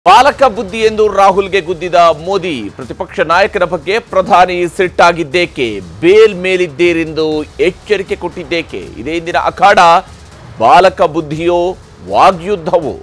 ಪಾಲಕ ಬುದ್ಧಿ ಎಂದು ರಾಹುಲ್ಗೆ ಗುದ್ದಿದ ಮೋದಿ ಪ್ರತಿಪಕ್ಷ ನಾಯಕರ ಬಗ್ಗೆ ಪ್ರಧಾನಿ ಸಿಟ್ಟಾಗಿದ್ದೇಕೆ ಬೇಲ್ ಮೇಲಿದ್ದೀರೆಂದು ಎಚ್ಚರಿಕೆ ಕೊಟ್ಟಿದ್ದೇಕೆ ಇದೇ ಇಂದಿನ ಅಖಾಡ ಬಾಲಕ ಬುದ್ಧಿಯೋ ವಾಗ್ಯುದ್ಧವೋ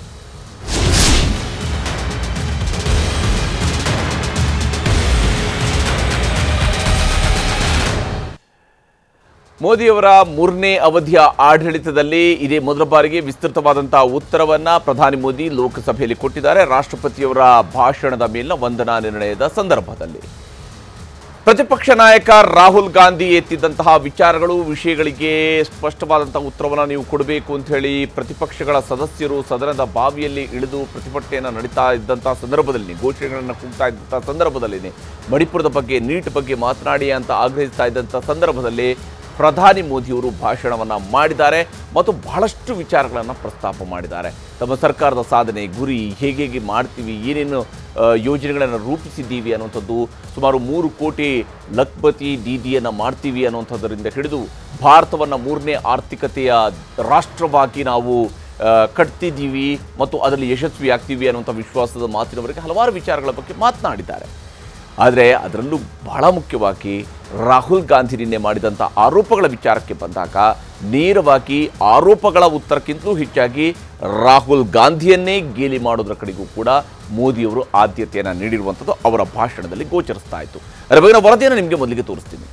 ಮೋದಿಯವರ ಮೂರನೇ ಅವಧಿಯ ಆಡಳಿತದಲ್ಲಿ ಇದೇ ಮೊದಲ ಬಾರಿಗೆ ವಿಸ್ತೃತವಾದಂತಹ ಉತ್ತರವನ್ನ ಪ್ರಧಾನಿ ಮೋದಿ ಲೋಕಸಭೆಯಲ್ಲಿ ಕೊಟ್ಟಿದ್ದಾರೆ ರಾಷ್ಟ್ರಪತಿಯವರ ಭಾಷಣದ ಮೇಲಿನ ವಂದನಾ ನಿರ್ಣಯದ ಸಂದರ್ಭದಲ್ಲಿ ಪ್ರತಿಪಕ್ಷ ನಾಯಕ ರಾಹುಲ್ ಗಾಂಧಿ ಎತ್ತಿದ್ದಂತಹ ವಿಚಾರಗಳು ವಿಷಯಗಳಿಗೆ ಸ್ಪಷ್ಟವಾದಂತಹ ಉತ್ತರವನ್ನು ನೀವು ಕೊಡಬೇಕು ಅಂತ ಹೇಳಿ ಪ್ರತಿಪಕ್ಷಗಳ ಸದಸ್ಯರು ಸದನದ ಬಾವಿಯಲ್ಲಿ ಇಳಿದು ಪ್ರತಿಭಟನೆಯನ್ನು ನಡೀತಾ ಇದ್ದಂತಹ ಸಂದರ್ಭದಲ್ಲಿ ಘೋಷಣೆಗಳನ್ನು ಕೂಗ್ತಾ ಇದ್ದಂತಹ ಸಂದರ್ಭದಲ್ಲಿ ಮಣಿಪುರದ ಬಗ್ಗೆ ನೀಟ್ ಬಗ್ಗೆ ಮಾತನಾಡಿ ಅಂತ ಆಗ್ರಹಿಸ್ತಾ ಇದ್ದಂಥ ಸಂದರ್ಭದಲ್ಲಿ ಪ್ರಧಾನಿ ಮೋದಿಯವರು ಭಾಷಣವನ್ನು ಮಾಡಿದ್ದಾರೆ ಮತ್ತು ಬಹಳಷ್ಟು ವಿಚಾರಗಳನ್ನು ಪ್ರಸ್ತಾಪ ಮಾಡಿದ್ದಾರೆ ತಮ್ಮ ಸರ್ಕಾರದ ಸಾಧನೆ ಗುರಿ ಹೇಗೆ ಹೇಗೆ ಮಾಡ್ತೀವಿ ಏನೇನು ಆ, ಯೋಜನೆಗಳನ್ನು ರೂಪಿಸಿದ್ದೀವಿ ಅನ್ನುವಂಥದ್ದು ಸುಮಾರು ಮೂರು ಕೋಟಿ ಲಖ್ಪತಿ ದೀದಿಯನ್ನು ಮಾಡ್ತೀವಿ ಅನ್ನುವಂಥದ್ದರಿಂದ ಹಿಡಿದು ಭಾರತವನ್ನು ಮೂರನೇ ಆರ್ಥಿಕತೆಯ ರಾಷ್ಟ್ರವಾಗಿ ನಾವು ಆ, ಕಟ್ತಿದ್ದೀವಿ ಮತ್ತು ಅದರಲ್ಲಿ ಯಶಸ್ವಿ ಆಗ್ತೀವಿ ಅನ್ನುವಂಥ ವಿಶ್ವಾಸದ ಮಾತಿನವರೆಗೆ ಹಲವಾರು ವಿಚಾರಗಳ ಬಗ್ಗೆ ಮಾತನಾಡಿದ್ದಾರೆ ಆದರೆ ಅದರಲ್ಲೂ ಬಹಳ ಮುಖ್ಯವಾಗಿ ರಾಹುಲ್ ಗಾಂಧಿ ನಿನ್ನೆ ಮಾಡಿದಂಥ ಆರೋಪಗಳ ವಿಚಾರಕ್ಕೆ ಬಂದಾಗ ನೇರವಾಗಿ ಆರೋಪಗಳ ಉತ್ತರಕ್ಕಿಂತಲೂ ಹೆಚ್ಚಾಗಿ ರಾಹುಲ್ ಗಾಂಧಿಯನ್ನೇ ಗೇಲಿ ಮಾಡೋದ್ರ ಕಡೆಗೂ ಕೂಡ ಮೋದಿಯವರು ಆದ್ಯತೆಯನ್ನು ನೀಡಿರುವಂಥದ್ದು ಅವರ ಭಾಷಣದಲ್ಲಿ ಗೋಚರಿಸ್ತಾ ಇತ್ತು ಅದರ ಬಗ್ಗೆ ನಾನು ವರದಿಯನ್ನು ನಿಮಗೆ ಮೊದಲಿಗೆ ತೋರಿಸ್ತೀನಿ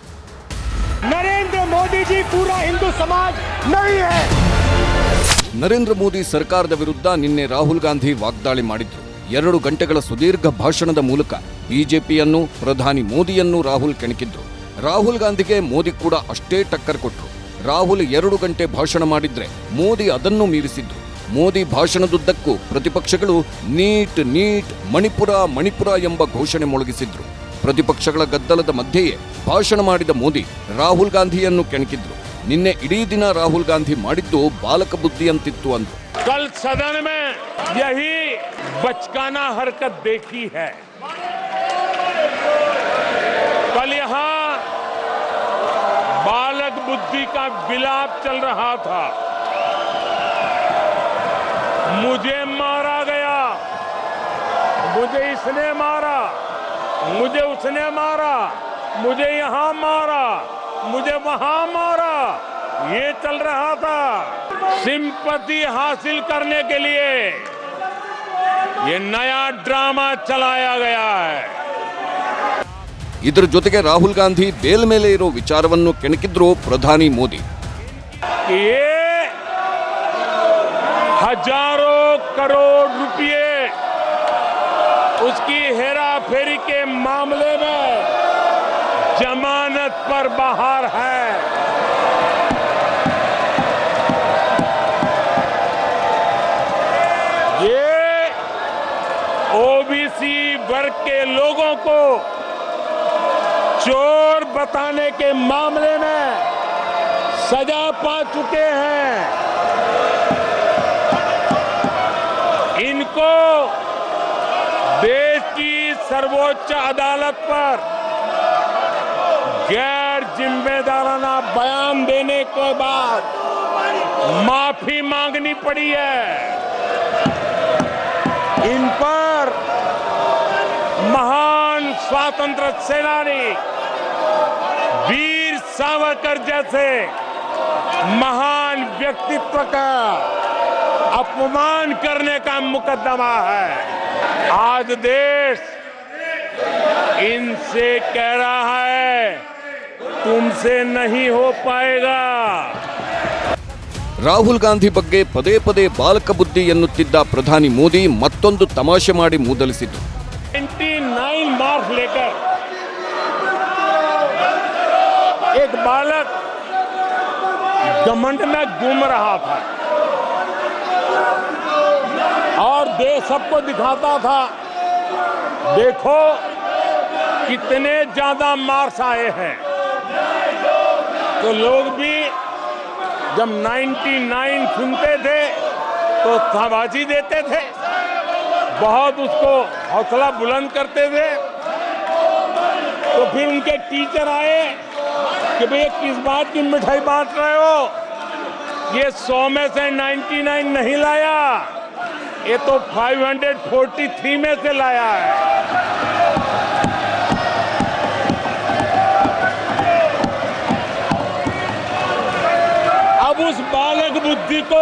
नरेंद्र मोदी जी पूरा हिंदू समाज नहीं है ನರೇಂದ್ರ ಮೋದಿ ಸರ್ಕಾರದ ವಿರುದ್ಧ ನಿನ್ನೆ ರಾಹುಲ್ ಗಾಂಧಿ ವಾಗ್ದಾಳಿ ಮಾಡಿದ್ರು ಎರಡು ಗಂಟೆಗಳ ಸುದೀರ್ಘ ಭಾಷಣದ ಮೂಲಕ ಬಿಜೆಪಿಯನ್ನು ಪ್ರಧಾನಿ ಮೋದಿಯನ್ನು ರಾಹುಲ್ ಕೆಣಕಿದ್ರು ರಾಹುಲ್ ಗಾಂಧಿಗೆ ಮೋದಿ ಕೂಡ ಅಷ್ಟೇ ಟಕ್ಕರ್ ಕೊಟ್ರು ರಾಹುಲ್ ಎರಡು ಗಂಟೆ ಭಾಷಣ ಮಾಡಿದ್ರೆ ಮೋದಿ ಅದನ್ನು ಮೀರಿಸಿದ್ರು ಮೋದಿ ಭಾಷಣದುದ್ದಕ್ಕೂ ಪ್ರತಿಪಕ್ಷಗಳು ನೀಟ್ ನೀಟ್ ಮಣಿಪುರ ಮಣಿಪುರ ಎಂಬ ಘೋಷಣೆ ಮೊಳಗಿಸಿದ್ರು ಪ್ರತಿಪಕ್ಷಗಳ ಗದ್ದಲದ ಮಧ್ಯೆಯೇ ಭಾಷಣ ಮಾಡಿದ ಮೋದಿ ರಾಹುಲ್ ಗಾಂಧಿಯನ್ನು ಕೆಣಕಿದ್ರು ನಿನ್ನೆ ಇಡೀ ದಿನ ರಾಹುಲ್ ಗಾಂಧಿ ಮಾಡಿದ್ದು ಬಾಲಕ ಬುದ್ಧಿಯಂತಿತ್ತು ಅಂದ್ರು कल सदन में यही बचकाना हरकत देखी है कल यहां बालक बुद्धि का विलाप चल रहा था मुझे मारा गया मुझे इसने मारा मुझे उसने मारा मुझे यहां मारा मुझे वहां मारा ये चल रहा था सिंपति हासिल करने के लिए ये नया ड्रामा चलाया गया है ಇದರ ಜೊತೆಗೆ ರಾಹುಲ್ ಗಾಂಧಿ ಬೇಲ್ ಮೇಲೆ ಇರೋ ವಿಚಾರವನ್ನು ಕೆಣಕಿದ್ರು ಪ್ರಧಾನಿ ಮೋದಿ कि ये हजारों करोड़ रुपए उसकी हेरा फेरी के मामले में जमानत पर बाहर है ये ओबीसी वर्ग के लोगों को चोर बताने के मामले में सजा पा चुके हैं इनको देश की सर्वोच्च अदालत पर गैर जिम्मेदाराना बयान देने के बाद माफी मांगनी पड़ी है इन पर महान स्वातंत्र सेनानी वीर सावरकर जैसे महान व्यक्तित्व का अपमान करने का मुकदमा है आज देश इनसे कह रहा है तुमसे नहीं हो पाएगा ರಾಹುಲ್ ಗಾಂಧಿ ಬಗ್ಗೆ ಪದೇ ಪದೇ ಬಾಲಕ ಬುದ್ಧಿ ಎನ್ನುತ್ತಿದ್ದ ಪ್ರಧಾನಿ ಮೋದಿ ಮತ್ತೊಂದು ತಮಾಷೆ ಮಾಡಿ ಮೂದಲಿಸಿದ್ರು 99 मार्क्स लेकर एक बालक घमंड में घूम रहा था और देश सबको दिखाता था देखो कितने ज्यादा मार्क्स आए हैं तो लोग भी जब 99 सुनते थे तो शाबाशी देते थे बहुत उसको हौसला बुलंद करते थे तो फिर उनके टीचर आए कि भैया किस बात की मिठाई बांट रहे हो ये सौ में से 99 नहीं लाया ये तो 543 में से लाया है अब उस बालक बुद्धि को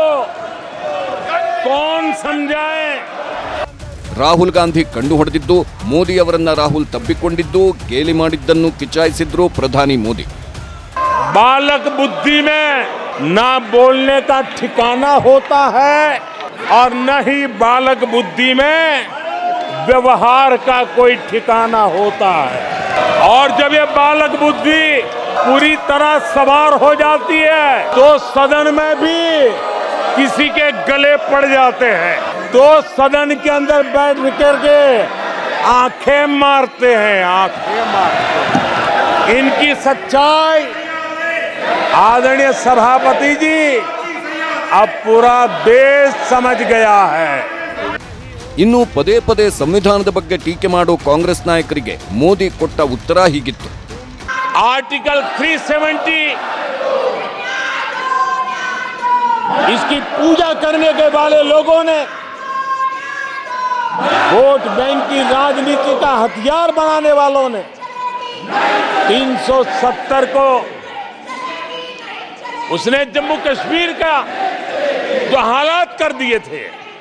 कौन समझाए ರಾಹುಲ್ ಗಾಂಧಿ ಕಂಡು ಹೊಡೆದಿದ್ದು ಮೋದಿ ಅವರನ್ನ ರಾಹುಲ್ ತಬ್ಬಿಕೊಂಡಿದ್ದು ಗೇಲಿ ಮಾಡಿದ್ದನ್ನು ಕಿಚಾಯಿಸಿದ್ರು ಪ್ರಧಾನಿ ಮೋದಿ बालक बुद्धि में ना बोलने का ठिकाना होता है और न ही बालक बुद्धि में व्यवहार का कोई ठिकाना होता है और जब ये बालक बुद्धि पूरी तरह सवार हो जाती है तो सदन में भी किसी के गले पड़ जाते हैं तो सदन के अंदर बैठ करके आंखें मारते हैं आंखें मारते हैं इनकी सच्चाई आदरणीय सभापति जी अब पूरा देश समझ गया है ಇನ್ನು ಪದೇ ಪದೇ ಸಂವಿಧಾನದ ಬಗ್ಗೆ ಟೀಕೆ ಮಾಡೋ ಕಾಂಗ್ರೆಸ್ ನಾಯಕರಿಗೆ ಮೋದಿ ಕೊಟ್ಟ ಉತ್ತರ ಹೀಗಿತ್ತು आर्टिकल 370 इसकी पूजा करने के वाले लोगों ने वोट बैंक की राजनीति का हथियार बनाने वालों ने 370 को उसने जम्मू कश्मीर का जो हालात कर दिए थे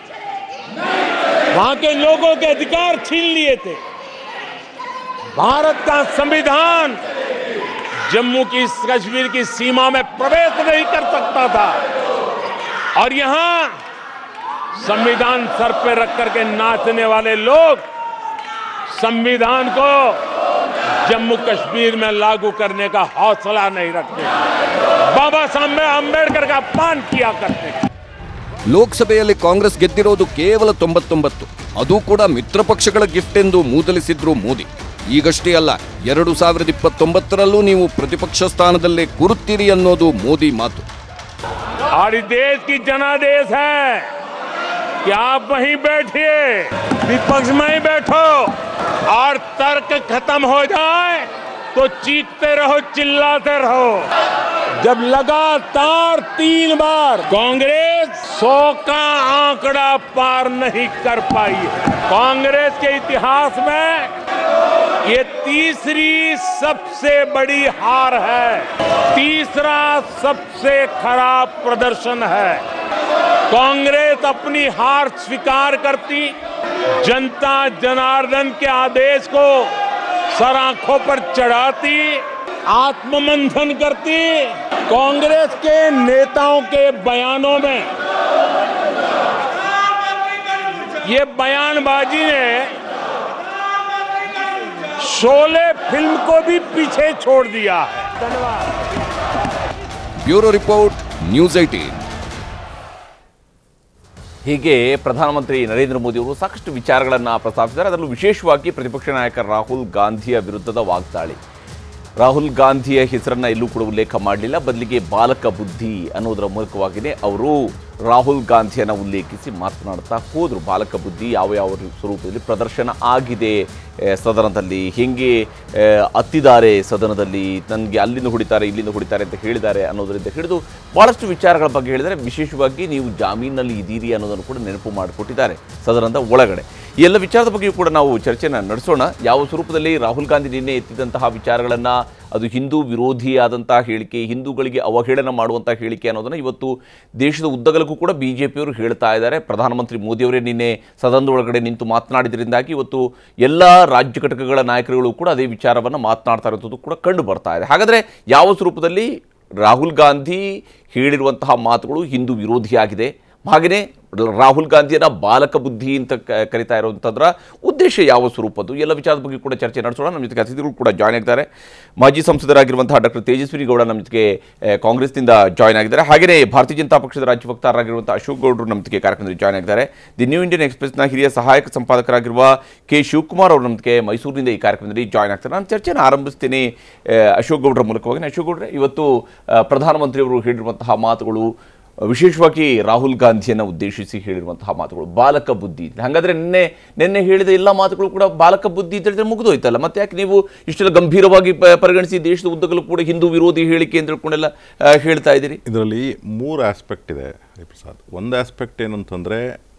वहां के लोगों के अधिकार छीन लिए थे भारत का संविधान जम्मू की कश्मीर की सीमा में प्रवेश नहीं कर सकता था और यहां संविधान सर पे रख करके नाचने वाले लोग संविधान को जम्मू कश्मीर में लागू करने का हौसला नहीं रखते बाबा साहब अंबेडकर का अपमान किया करते थे ಲೋಕಸಭೆಯಲ್ಲಿ ಕಾಂಗ್ರೆಸ್ ಗೆದ್ದಿರೋದು ಕೇವಲ ತೊಂಬತ್ತೊಂಬತ್ತು ಅದು ಕೂಡ ಮಿತ್ರ ಪಕ್ಷಗಳ ಗಿಫ್ಟ್ ಎಂದು ಮೂದಲಿಸಿದ್ರು ಮೋದಿ ಈಗಷ್ಟೇ ಅಲ್ಲ ಎರಡು ಸಾವಿರದ ಇಪ್ಪತ್ತೊಂಬತ್ತರಲ್ಲೂ ನೀವು ಪ್ರತಿಪಕ್ಷ ಸ್ಥಾನದಲ್ಲೇ ಕೂರುತ್ತೀರಿ ಅನ್ನೋದು ಮೋದಿ ಮಾತು और इस देश की जनादेश है कि आप वहीं बैठिए विपक्ष में ही बैठो और तर्क खत्म हो जाए तो चीखते रहो चिल्लाते रहो जब लगातार तीन बार कांग्रेस सौ का आंकड़ा पार नहीं कर पाई है कांग्रेस के इतिहास में ये तीसरी सबसे बड़ी हार है तीसरा सबसे खराब प्रदर्शन है कांग्रेस अपनी हार स्वीकार करती जनता जनार्दन के आदेश को सर आंखों पर चढ़ाती आत्ममंथन करती कांग्रेस के नेताओं के बयानों में ये बयानबाजी ने शोले फिल्म को भी पीछे छोड़ दिया है धन्यवाद ಬ್ಯೂರೋ ರಿಪೋರ್ಟ್ ನ್ಯೂಸ್ ಏಟೀನ್ ಹೀಗೆ ಪ್ರಧಾನಮಂತ್ರಿ ನರೇಂದ್ರ ಮೋದಿ ಅವರು ಸಾಕಷ್ಟು ವಿಚಾರಗಳನ್ನು ಪ್ರಸ್ತಾಪಿಸಿದ್ದಾರೆ ಅದರಲ್ಲೂ ವಿಶೇಷವಾಗಿ ಪ್ರತಿಪಕ್ಷ ನಾಯಕ ರಾಹುಲ್ ಗಾಂಧಿಯ ವಿರುದ್ಧದ ವಾಗ್ದಾಳಿ ರಾಹುಲ್ ಗಾಂಧಿಯ ಹೆಸರನ್ನ ಎಲ್ಲೂ ಕೂಡ ಉಲ್ಲೇಖ ಮಾಡಲಿಲ್ಲ ಬದಲಿಗೆ ಬಾಲಕ ಬುದ್ಧಿ ಅನ್ನೋದರ ಮೂಲಕವಾಗಿಯೇ ಅವರು ರಾಹುಲ್ ಗಾಂಧಿಯನ್ನು ಉಲ್ಲೇಖಿಸಿ ಮಾತನಾಡ್ತಾ ಹೋದರು ಬಾಲಕ ಬುದ್ಧಿ ಯಾವ ಯಾವ ಸ್ವರೂಪದಲ್ಲಿ ಪ್ರದರ್ಶನ ಆಗಿದೆ ಆ, ಸದನದಲ್ಲಿ ಹೆಂಗೆ ಆ, ಅತ್ತಿದ್ದಾರೆ ಸದನದಲ್ಲಿ ನನಗೆ ಅಲ್ಲಿಂದ ಹೊಡಿತಾರೆ ಇಲ್ಲಿಂದ ಹೊಡಿತಾರೆ ಅಂತ ಹೇಳಿದ್ದಾರೆ ಅನ್ನೋದರಿಂದ ಹಿಡಿದು ಭಾಳಷ್ಟು ವಿಚಾರಗಳ ಬಗ್ಗೆ ಹೇಳಿದರೆ ವಿಶೇಷವಾಗಿ ನೀವು ಜಾಮೀನಲ್ಲಿ ಇದ್ದೀರಿ ಅನ್ನೋದನ್ನು ಕೂಡ ನೆನಪು ಮಾಡಿಕೊಟ್ಟಿದ್ದಾರೆ ಸದನದ ಒಳಗಡೆ ಈ ಎಲ್ಲ ವಿಚಾರದ ಬಗ್ಗೆಯೂ ಕೂಡ ನಾವು ಚರ್ಚೆನ ನಡೆಸೋಣ ಯಾವ ಸ್ವರೂಪದಲ್ಲಿ ರಾಹುಲ್ ಗಾಂಧಿ ನಿನ್ನೆ ಎತ್ತಿದಂತಹ ವಿಚಾರಗಳನ್ನು ಅದು ಹಿಂದೂ ವಿರೋಧಿಯಾದಂತಹ ಹೇಳಿಕೆ ಹಿಂದೂಗಳಿಗೆ ಅವಹೇಳನ ಮಾಡುವಂಥ ಹೇಳಿಕೆ ಅನ್ನೋದನ್ನು ಇವತ್ತು ದೇಶದ ಉದ್ದಗಲಕ್ಕೂ ಕೂಡ ಬಿ ಜೆ ಪಿಯವರು ಹೇಳ್ತಾ ಇದ್ದಾರೆ ಪ್ರಧಾನಮಂತ್ರಿ ಮೋದಿಯವರೇ ನಿನ್ನೆ ಸದನದ ಒಳಗಡೆ ನಿಂತು ಮಾತನಾಡಿದ್ರಿಂದಾಗಿ ಇವತ್ತು ಎಲ್ಲ ರಾಜ್ಯ ಘಟಕಗಳ ನಾಯಕರುಗಳು ಕೂಡ ಅದೇ ವಿಚಾರವನ್ನು ಮಾತನಾಡ್ತಾ ಇರೋದು ಕೂಡ ಕಂಡು ಬರ್ತಾ ಇದೆ ಹಾಗಾದರೆ ಯಾವ ಸ್ವರೂಪದಲ್ಲಿ ರಾಹುಲ್ ಗಾಂಧಿ ಹೇಳಿರುವಂತಹ ಮಾತುಗಳು ಹಿಂದೂ ವಿರೋಧಿಯಾಗಿದೆ ಹಾಗೆಯೇ ರಾಹುಲ್ ಗಾಂಧಿಯನ್ನ ಬಾಲಕ ಬುದ್ಧಿ ಅಂತ ಕ- ಕರಿತಾ ಇರುವಂಥದ್ರ ಉದ್ದೇಶ ಯಾವ ಸ್ವರೂಪದ್ದು ಎಲ್ಲ ವಿಚಾರದ ಬಗ್ಗೆ ಕೂಡ ಚರ್ಚೆ ನಡೆಸೋಣ ನಮ್ಮ ಜೊತೆಗೆ ಅತಿಥಿಗಳು ಕೂಡ ಜಾಯ್ನ್ ಆಗಿದ್ದಾರೆ ಮಾಜಿ ಸಂಸದರಾಗಿರುವಂತಹ ಡಾಕ್ಟರ್ ತೇಜಸ್ವಿನಿ ಗೌಡ ನಮ್ಮ ಜೊತೆಗೆ ಆ, ಕಾಂಗ್ರೆಸ್ನಿಂದ ಜಾಯ್ನ್ ಆಗಿದ್ದಾರೆ ಹಾಗೆಯೇ ಭಾರತೀಯ ಜನತಾ ಪಕ್ಷದ ರಾಜ್ಯ ವಕ್ತಾರರಾಗಿರುವಂಥ ಅಶೋಕ್ ಗೌಡರು ನಮ್ಮ ಜೊತೆಗೆ ಕಾರ್ಯಕ್ರಮದಲ್ಲಿ ಜಾಯ್ನ್ ಆಗಿದ್ದಾರೆ ದಿ ನ್ಯೂ ಇಂಡಿಯನ್ ಎಕ್ಸ್ಪ್ರೆಸ್ನ ಹಿರಿಯ ಸಹಾಯಕ ಸಂಪಾದಕರಾಗಿರುವ ಕೆ ಶಿವಕುಮಾರ್ ಅವರು ನಮ್ಮ ಜೊತೆಗೆ ಮೈಸೂರಿನಿಂದ ಈ ಕಾರ್ಯಕ್ರಮದಲ್ಲಿ ಜಾಯ್ನ್ ಆಗ್ತಾರೆ ನಾನು ಚರ್ಚೆನ ಆರಂಭಿಸ್ತೀನಿ ಆ, ಅಶೋಕ್ ಗೌಡರ ಮೂಲಕವಾಗಿ ಅಶೋಕ್ ಗೌಡ್ರೆ ಇವತ್ತು ಆ, ಪ್ರಧಾನಮಂತ್ರಿಯವರು ಹೇಳಿರುವಂತಹ ಮಾತುಗಳು ವಿಶೇಷವಾಗಿ ರಾಹುಲ್ ಗಾಂಧಿಯನ್ನು ಉದ್ದೇಶಿಸಿ ಹೇಳಿರುವಂತಹ ಮಾತುಗಳು ಬಾಲಕ ಬುದ್ಧಿ ಹಾಗಾದ್ರೆ ನಿನ್ನೆ ನಿನ್ನೆ ಹೇಳಿದ ಎಲ್ಲ ಮಾತುಗಳು ಕೂಡ ಬಾಲಕ ಬುದ್ಧಿ ಅಂತ ಹೇಳಿದ್ರೆ ಮುಗಿದೋಯ್ತಲ್ಲ ಮತ್ತೆ ಯಾಕೆ ನೀವು ಇಷ್ಟೆಲ್ಲ ಗಂಭೀರವಾಗಿ ಪ- ಪರಿಗಣಿಸಿ ದೇಶದ ಉದ್ದಗಲೂ ಕೂಡ ಹಿಂದೂ ವಿರೋಧಿ ಹೇಳಿಕೆ ಅಂತ ಹೇಳ್ಕೊಂಡೆಲ್ಲ ಆ, ಹೇಳ್ತಾ ಇದ್ದೀರಿ ಇದರಲ್ಲಿ ಮೂರು ಆಸ್ಪೆಕ್ಟ್ ಇದೆ ಹರಿಪ್ರಸಾದ್ ಒಂದು ಆಸ್ಪೆಕ್ಟ್ ಏನಂತಂದರೆ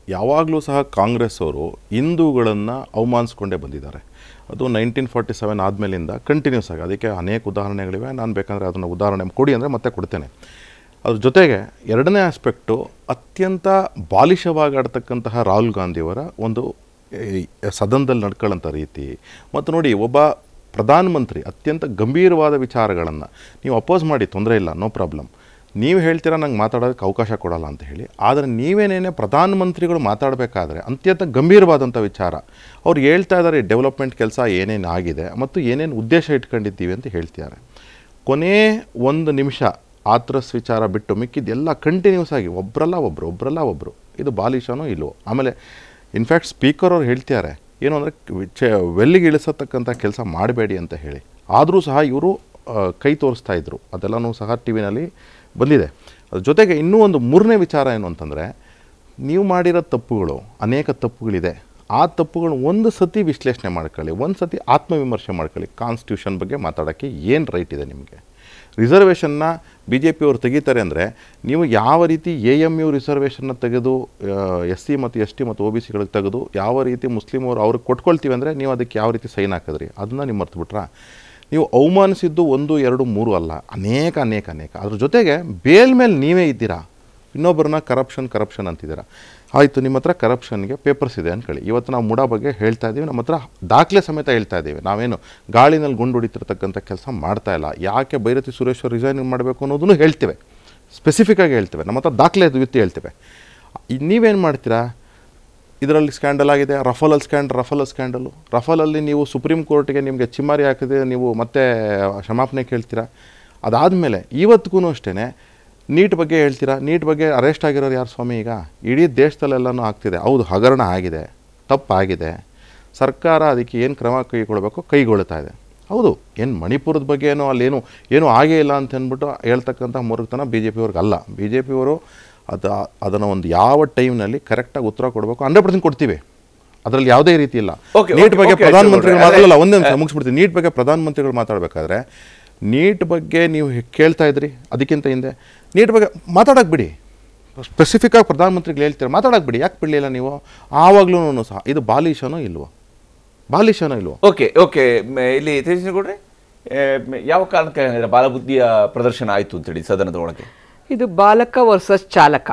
ಯಾವಾಗಲೂ ಸಹ ಕಾಂಗ್ರೆಸ್ ಅವರು ಹಿಂದೂಗಳನ್ನು ಅವಮಾನಿಸ್ಕೊಂಡೇ ಬಂದಿದ್ದಾರೆ ಅದು ನೈನ್ಟೀನ್ ಫಾರ್ಟಿ ಸೆವೆನ್ ಆದಮೇಲಿಂದ ಕಂಟಿನ್ಯೂಸ್ ಆಗಿ ಅದಕ್ಕೆ ಅನೇಕ ಉದಾಹರಣೆಗಳಿವೆ ನಾನು ಬೇಕಂದರೆ ಅದನ್ನು ಉದಾಹರಣೆ ಕೊಡಿ ಅಂದರೆ ಮತ್ತೆ ಕೊಡ್ತೇನೆ ಅದ್ರ ಜೊತೆಗೆ ಎರಡನೇ ಆಸ್ಪೆಕ್ಟು ಅತ್ಯಂತ ಬಾಲಿಶವಾಗಿ ಆಡ್ತಕ್ಕಂತಹ ರಾಹುಲ್ ಗಾಂಧಿಯವರ ಒಂದು ಈ, ಸದನದಲ್ಲಿ ನಡ್ಕೊಳ್ಳೋಂಥ ರೀತಿ ಮತ್ತು ನೋಡಿ ಒಬ್ಬ ಪ್ರಧಾನಮಂತ್ರಿ ಅತ್ಯಂತ ಗಂಭೀರವಾದ ವಿಚಾರಗಳನ್ನು ನೀವು ಅಪೋಸ್ ಮಾಡಿ ತೊಂದರೆ ಇಲ್ಲ ನೋ ಪ್ರಾಬ್ಲಮ್ ನೀವು ಹೇಳ್ತೀರಾ ನಂಗೆ ಮಾತಾಡೋದಕ್ಕೆ ಅವಕಾಶ ಕೊಡಲ್ಲ ಅಂತ ಹೇಳಿ ಆದರೆ ನೀವೇನೇನೆ ಪ್ರಧಾನಮಂತ್ರಿಗಳು ಮಾತಾಡಬೇಕಾದ್ರೆ ಅತ್ಯಂತ ಗಂಭೀರವಾದಂಥ ವಿಚಾರ ಅವ್ರು ಹೇಳ್ತಾ ಇದ್ದಾರೆ ಡೆವಲಪ್ಮೆಂಟ್ ಕೆಲಸ ಏನೇನು ಆಗಿದೆ ಮತ್ತು ಏನೇನು ಉದ್ದೇಶ ಇಟ್ಕೊಂಡಿದ್ದೀವಿ ಅಂತ ಹೇಳ್ತಿದ್ದಾರೆ ಕೊನೇ ಒಂದು ನಿಮಿಷ ಆತ್ರಸ್ ವಿಚಾರ ಬಿಟ್ಟು ಮಿಕ್ಕಿದ್ದೆಲ್ಲ ಕಂಟಿನ್ಯೂಸ್ ಆಗಿ ಒಬ್ಬರಲ್ಲ ಒಬ್ಬರು ಒಬ್ಬರಲ್ಲ ಒಬ್ಬರು ಇದು ಬಾಲಿಶನೋ ಇಲ್ವೋ ಆಮೇಲೆ ಇನ್ಫ್ಯಾಕ್ಟ್ ಸ್ಪೀಕರ್ ಅವ್ರು ಹೇಳ್ತಿದ್ದಾರೆ ಏನು ಅಂದರೆ ಚ ವೆಲ್ಲಿಗೆ ಇಳಿಸತಕ್ಕಂಥ ಕೆಲಸ ಮಾಡಬೇಡಿ ಅಂತ ಹೇಳಿ ಆದರೂ ಸಹ ಇವರು ಕೈ ತೋರಿಸ್ತಾ ಇದ್ರು ಅದೆಲ್ಲನೂ ಸಹ ಟಿ ವಿನಲ್ಲಿ ಬಂದಿದೆ ಅದ್ರ ಜೊತೆಗೆ ಇನ್ನೂ ಒಂದು ಮೂರನೇ ವಿಚಾರ ಏನು ಅಂತಂದರೆ ನೀವು ಮಾಡಿರೋ ತಪ್ಪುಗಳು ಅನೇಕ ತಪ್ಪುಗಳಿದೆ ಆ ತಪ್ಪುಗಳು ಒಂದು ಸತಿ ವಿಶ್ಲೇಷಣೆ ಮಾಡ್ಕೊಳ್ಳಿ ಒಂದು ಸತಿ ಆತ್ಮವಿಮರ್ಶೆ ಮಾಡ್ಕೊಳ್ಳಿ ಕಾನ್ಸ್ಟಿಟ್ಯೂಷನ್ ಬಗ್ಗೆ ಮಾತಾಡೋಕ್ಕೆ ಏನು ರೈಟ್ ಇದೆ ನಿಮಗೆ ರಿಸರ್ವೇಷನ್ನ ಬಿ ಜೆ ಪಿಯವರು ತೆಗಿತಾರೆ ಅಂದರೆ ನೀವು ಯಾವ ರೀತಿ ಎ ಎಮ್ ಯು ರಿಸರ್ವೇಷನ್ನ ತೆಗೆದು ಎಸ್ ಸಿ ಮತ್ತು ಎಸ್ ಟಿ ಮತ್ತು ಒ ಬಿ ಸಿಗಳಿಗೆ ತೆಗೆದು ಯಾವ ರೀತಿ ಮುಸ್ಲಿಮ್ ಅವರು ಅವ್ರಿಗೆ ಕೊಟ್ಕೊಳ್ತೀವಿ ಅಂದರೆ ನೀವು ಅದಕ್ಕೆ ಯಾವ ರೀತಿ ಸೈನ್ ಹಾಕಿದ್ರಿ ಅದನ್ನು ನೀವು ಮರ್ತುಬಿಟ್ರಾ ನೀವು ಅವಮಾನಿಸಿದ್ದು ಒಂದು ಎರಡು ಮೂರು ಅಲ್ಲ ಅನೇಕ ಅನೇಕ ಅನೇಕ ಅದ್ರ ಜೊತೆಗೆ ಬೇಲ್ ಮೇಲೆ ನೀವೇ ಇದ್ದೀರಾ ಇನ್ನೊಬ್ಬರನ್ನ ಕರಪ್ಷನ್ ಕರಪ್ಷನ್ ಅಂತಿದ್ದೀರಾ ಆಯಿತು ನಿಮ್ಮ ಹತ್ರ ಕರಪ್ಷನ್ಗೆ ಪೇಪರ್ಸ್ ಇದೆ ಅಂದ್ಕೊಳ್ಳಿ ಇವತ್ತು ನಾವು ಮುಡಾ ಬಗ್ಗೆ ಹೇಳ್ತಾ ಇದ್ದೀವಿ ನಮ್ಮ ಹತ್ರ ದಾಖಲೆ ಸಮೇತ ಹೇಳ್ತಾ ಇದ್ದೀವಿ ನಾವೇನು ಗಾಳಿನಲ್ಲಿ ಗುಂಡು ಹೊಡಿತಿರ್ತಕ್ಕಂಥ ಕೆಲಸ ಮಾಡ್ತಾ ಇಲ್ಲ ಯಾಕೆ ಭೈರತಿ ಸುರೇಶ್ ರಿಸೈನ್ ಮಾಡಬೇಕು ಅನ್ನೋದನ್ನು ಹೇಳ್ತೇವೆ ಸ್ಪೆಸಿಫಿಕ್ಕಾಗಿ ಹೇಳ್ತೇವೆ ನಮ್ಮ ಹತ್ರ ದಾಖಲೆ ವಿತ್ತಿ ಹೇಳ್ತೇವೆ ಇದ್ ನೀವೇನು ಮಾಡ್ತೀರಾ ಇದರಲ್ಲಿ ಸ್ಕ್ಯಾಂಡಲ್ ಆಗಿದೆ ರಫಲಲ್ಲಿ ಸ್ಕ್ಯಾಂಡ್ ರಫಲಲ್ ಸ್ಕ್ಯಾಂಡಲು ರಫಲಲ್ಲಿ ನೀವು ಸುಪ್ರೀಂ ಕೋರ್ಟ್ಗೆ ನಿಮಗೆ ಚಿಮ್ಮಾರಿ ಹಾಕಿದೆ ನೀವು ಮತ್ತೆ ಕ್ಷಮಾಪಣೆ ಕೇಳ್ತೀರಾ ಅದಾದಮೇಲೆ ಇವತ್ತಿಗೂ ಅಷ್ಟೇ ನೀಟ್ ಬಗ್ಗೆ ಹೇಳ್ತೀರಾ ನೀಟ್ ಬಗ್ಗೆ ಅರೆಸ್ಟ್ ಆಗಿರೋರು ಯಾರು ಸ್ವಾಮಿ ಈಗ ಇಡೀ ದೇಶದಲ್ಲೆಲ್ಲನೂ ಆಗ್ತಿದೆ ಹೌದು ಹಗರಣ ಆಗಿದೆ ತಪ್ಪಾಗಿದೆ ಸರ್ಕಾರ ಅದಕ್ಕೆ ಏನು ಕ್ರಮ ಕೈಗೊಳ್ಳಬೇಕು ಕೈಗೊಳ್ತಾ ಇದೆ ಹೌದು ಏನು ಮಣಿಪುರದ ಬಗ್ಗೆ ಏನೋ ಅಲ್ಲೇನು ಏನೂ ಆಗೇ ಇಲ್ಲ ಅಂತ ಅಂದ್ಬಿಟ್ಟು ಹೇಳ್ತಕ್ಕಂಥ ಮೂರ್ಖತನ ಬಿ ಜೆ ಪಿಯವ್ರಿಗೆ ಅಲ್ಲ ಬಿ ಜೆ ಪಿಯವರು ಅದು ಅದನ್ನು ಒಂದು ಯಾವ ಟೈಮ್ನಲ್ಲಿ ಕರೆಕ್ಟಾಗಿ ಉತ್ತರ ಕೊಡಬೇಕು ಹಂಡ್ರೆಡ್ ಪರ್ಸೆಂಟ್ ಕೊಡ್ತೀವಿ ಅದರಲ್ಲಿ ಯಾವುದೇ ರೀತಿ ಇಲ್ಲ Okay, ನೀಟ್ okay, ಬಗ್ಗೆ okay, ಪ್ರಧಾನಮಂತ್ರಿಗಳು ಅದೇ- ಮಾತಾಡಲ್ಲ ಒಂದೇ ನಿಮಿಷ ಮುಗಿಸ್ಬಿಡ್ತೀನಿ ನೀಟ್ ಬಗ್ಗೆ ಪ್ರಧಾನಮಂತ್ರಿಗಳು ಮಾತಾಡಬೇಕಾದ್ರೆ ನೀಟ್ ಬಗ್ಗೆ ನೀವು ಕೇಳ್ತಾ ಇದ್ರಿ ಅದಕ್ಕಿಂತ ಹಿಂದೆ ನೀಟ್ ಬಗ್ಗೆ ಮಾತಾಡಕ್ಕೆ ಬಿಡಿ ಸ್ಪೆಸಿಫಿಕ್ಕಾಗಿ ಪ್ರಧಾನಮಂತ್ರಿಗಳು ಹೇಳ್ತೀರ ಮಾತಾಡಕ್ಕೆ ಬಿಡಿ ಯಾಕೆ ಬಿಡಲಿಲ್ಲ ನೀವು ಆವಾಗ್ಲೂ ಸಹ ಇದು ಬಾಲಿಶನೋ ಇಲ್ವೋ ಬಾಲಿಶನೋ ಇಲ್ವೋ ಓಕೆ ಓಕೆ ಮ- ಇಲ್ಲಿ ತೇಜಸ್ವಿಗೌಡ್ರೆ ಆ, ಮ- ಯಾವ ಕಾರಣಕ್ಕೆ ಹೇಳಿದ್ರೆ ಬಾಲಬುದ್ಧಿಯ ಪ್ರದರ್ಶನ ಆಯಿತು ಅಂತೇಳಿ ಸದನದ ಒಳಗೆ ಇದು ಬಾಲಕ ವರ್ಸಸ್ ಚಾಲಕ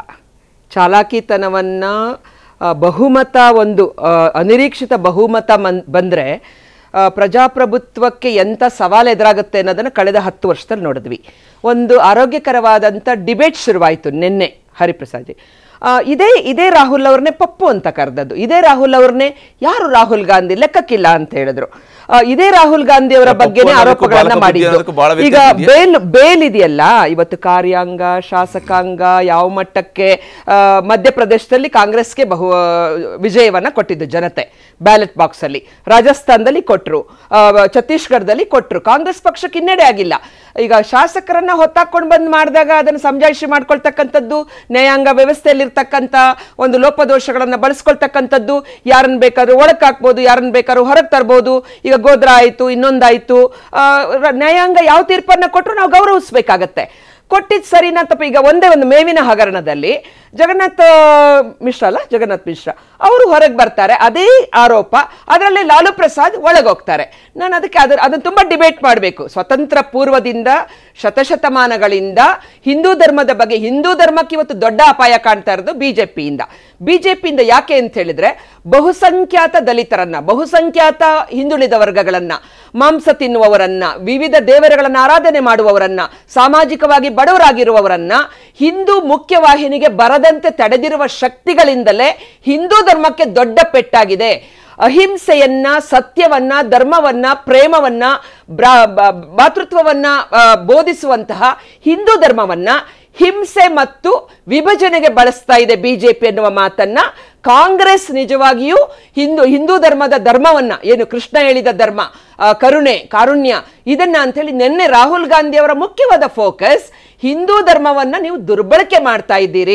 ಚಾಲಾಕಿತನವನ್ನ ಆ, ಬಹುಮತ ಒಂದು ಆ, ಅನಿರೀಕ್ಷಿತ ಬಹುಮತ ಮನ್ ಬಂದರೆ ಪ್ರಜಾಪ್ರಭುತ್ವಕ್ಕೆ ಎಂಥ ಸವಾಲು ಎದುರಾಗುತ್ತೆ ಅನ್ನೋದನ್ನು ಕಳೆದ ಹತ್ತು ವರ್ಷದಲ್ಲಿ ನೋಡಿದ್ವಿ ಒಂದು ಆರೋಗ್ಯಕರವಾದಂಥ ಡಿಬೇಟ್ ಶುರುವಾಯಿತು ನಿನ್ನೆ ಹರಿಪ್ರಸಾದ್ ಜಿ ಆ, ಇದೇ ಇದೇ ರಾಹುಲ್ ಅವ್ರನ್ನೇ ಪಪ್ಪು ಅಂತ ಕರೆದದ್ದು ಇದೇ ರಾಹುಲ್ ಅವ್ರನ್ನೇ ಯಾರು ರಾಹುಲ್ ಗಾಂಧಿ ಲೆಕ್ಕಕ್ಕಿಲ್ಲ ಅಂತ ಹೇಳಿದ್ರು ಆ, ಇದೇ ರಾಹುಲ್ ಗಾಂಧಿ ಅವರ ಪಪ್ಪು ಬಗ್ಗೆನೇ ಅನ್ನೋದಕ್ಕೂ ಆರೋಪಗಳನ್ನ ಬಾಲಕ ಬುದ್ಧಿ ಅನ್ನೋದಕ್ಕೂ ಬಹಳ ಮಾಡಿದ್ದು ಈಗ ವ್ಯತ್ಯಾಸ ಇದೆಯಾ? ಬೇಲ್ ಬೇಲ್ ಇದೆಯಲ್ಲ ಇವತ್ತು ಕಾರ್ಯಾಂಗ ಶಾಸಕಾಂಗ ಯಾವ ಮಟ್ಟಕ್ಕೆ ಆ, ಮಧ್ಯಪ್ರದೇಶದಲ್ಲಿ ಕಾಂಗ್ರೆಸ್ಗೆ ಬಹು ಆ, ವಿಜಯವನ್ನ ಕೊಟ್ಟಿದ್ದು ಜನತೆ ಬ್ಯಾಲೆಟ್ ಬಾಕ್ಸ್ ಅಲ್ಲಿ ರಾಜಸ್ಥಾನದಲ್ಲಿ ಕೊಟ್ರು ಆ, ಛತ್ತೀಸ್ಗಢದಲ್ಲಿ ಕೊಟ್ರು ಕಾಂಗ್ರೆಸ್ ಪಕ್ಷಕ್ಕೆ ಹಿನ್ನಡೆ ಆಗಿಲ್ಲ ಈಗ ಶಾಸಕರನ್ನ ಹೊತ್ತಾಕೊಂಡು ಬಂದ್ ಮಾಡಿದಾಗ ಅದನ್ನು ಸಮಜಾಯಿಷಿ ಮಾಡ್ಕೊಳ್ತಕ್ಕಂಥದ್ದು ನ್ಯಾಯಾಂಗ ವ್ಯವಸ್ಥೆಯಲ್ಲಿ ಇರ್ತಕ್ಕಂಥ ಒಂದು ಲೋಪದೋಷಗಳನ್ನ ಬಳಸ್ಕೊಳ್ತಕ್ಕಂಥದ್ದು ಯಾರನ್ನ ಬೇಕಾದ್ರೂ ಒಳಕ್ ಹಾಕ್ಬೋದು ಯಾರನ್ನ ಬೇಕಾದ್ರೂ ಹೊರಗೆ ತರ್ಬೋದು ಈಗ ಗೋದ್ರ ಆಯ್ತು ಇನ್ನೊಂದಾಯ್ತು ಆ, ರ- ನ್ಯಾಯಾಂಗ ಯಾವ ತೀರ್ಪನ್ನ ಕೊಟ್ಟರು ನಾವು ಗೌರವಿಸ್ಬೇಕಾಗತ್ತೆ ಕೊಟ್ಟಿದ್ ಸರಿನಾ ತಪ್ಪ ಈಗ ಒಂದೇ ಒಂದು ಮೇವಿನ ಹಗರಣದಲ್ಲಿ ಜಗನ್ನಾಥ್ ಮಿಶ್ರಾ ಅಲ್ಲ ಜಗನ್ನಾಥ್ ಮಿಶ್ರಾ ಅವರು ಹೊರಗೆ ಬರ್ತಾರೆ ಅದೇ ಆರೋಪ ಅದರಲ್ಲಿ ಲಾಲು ಪ್ರಸಾದ್ ಒಳಗೋಗ್ತಾರೆ ನಾನು ಅದಕ್ಕೆ ಅದ್ರ ಅದನ್ನು ತುಂಬಾ ಡಿಬೇಟ್ ಮಾಡಬೇಕು ಸ್ವತಂತ್ರ ಪೂರ್ವದಿಂದ ಶತಶತಮಾನಗಳಿಂದ ಹಿಂದೂ ಧರ್ಮದ ಬಗ್ಗೆ ಹಿಂದೂ ಧರ್ಮಕ್ಕೆ ಇವತ್ತು ದೊಡ್ಡ ಅಪಾಯ ಕಾಣ್ತಾ ಇರೋದು ಬಿಜೆಪಿಯಿಂದ ಬಿಜೆಪಿಯಿಂದ ಯಾಕೆ ಅಂತ ಹೇಳಿದ್ರೆ ಬಹುಸಂಖ್ಯಾತ ದಲಿತರನ್ನ ಬಹುಸಂಖ್ಯಾತ ಹಿಂದುಳಿದ ವರ್ಗಗಳನ್ನ ಮಾಂಸ ತಿನ್ನುವವರನ್ನ ವಿವಿಧ ದೇವರುಗಳನ್ನ ಆರಾಧನೆ ಮಾಡುವವರನ್ನ ಸಾಮಾಜಿಕವಾಗಿ ಬಡವರಾಗಿರುವವರನ್ನ ಹಿಂದೂ ಮುಖ್ಯವಾಹಿನಿಗೆ ಬರದಂತೆ ತಡೆದಿರುವ ಶಕ್ತಿಗಳಿಂದಲೇ ಹಿಂದೂ ಧರ್ಮಕ್ಕೆ ದೊಡ್ಡ ಪೆಟ್ಟಾಗಿದೆ ಅಹಿಂಸೆಯನ್ನ ಸತ್ಯವನ್ನ ಧರ್ಮವನ್ನ ಪ್ರೇಮವನ್ನ ಬ್ರಾ- ಬ- ಭಾತೃತ್ವವನ್ನ ಆ, ಬೋಧಿಸುವಂತಹ ಹಿಂದೂ ಧರ್ಮವನ್ನ ಹಿಂಸೆ ಮತ್ತು ವಿಭಜನೆಗೆ ಬಳಸ್ತಾ ಇದೆ ಬಿಜೆಪಿ ಎನ್ನುವ ಮಾತನ್ನ ಕಾಂಗ್ರೆಸ್ ನಿಜವಾಗಿಯೂ ಹಿಂದೂ ಹಿಂದೂ ಧರ್ಮದ ಧರ್ಮವನ್ನ ಏನು ಕೃಷ್ಣ ಹೇಳಿದ ಧರ್ಮ ಆ, ಕರುಣೆ ಕಾರುಣ್ಯ ಇದನ್ನ ಅಂತ ಹೇಳಿ ನಿನ್ನೆ ರಾಹುಲ್ ಗಾಂಧಿ ಅವರ ಮುಖ್ಯವಾದ ಫೋಕಸ್ ಹಿಂದೂ ಧರ್ಮವನ್ನ ನೀವು ದುರ್ಬಳಕೆ ಮಾಡ್ತಾ ಇದ್ದೀರಿ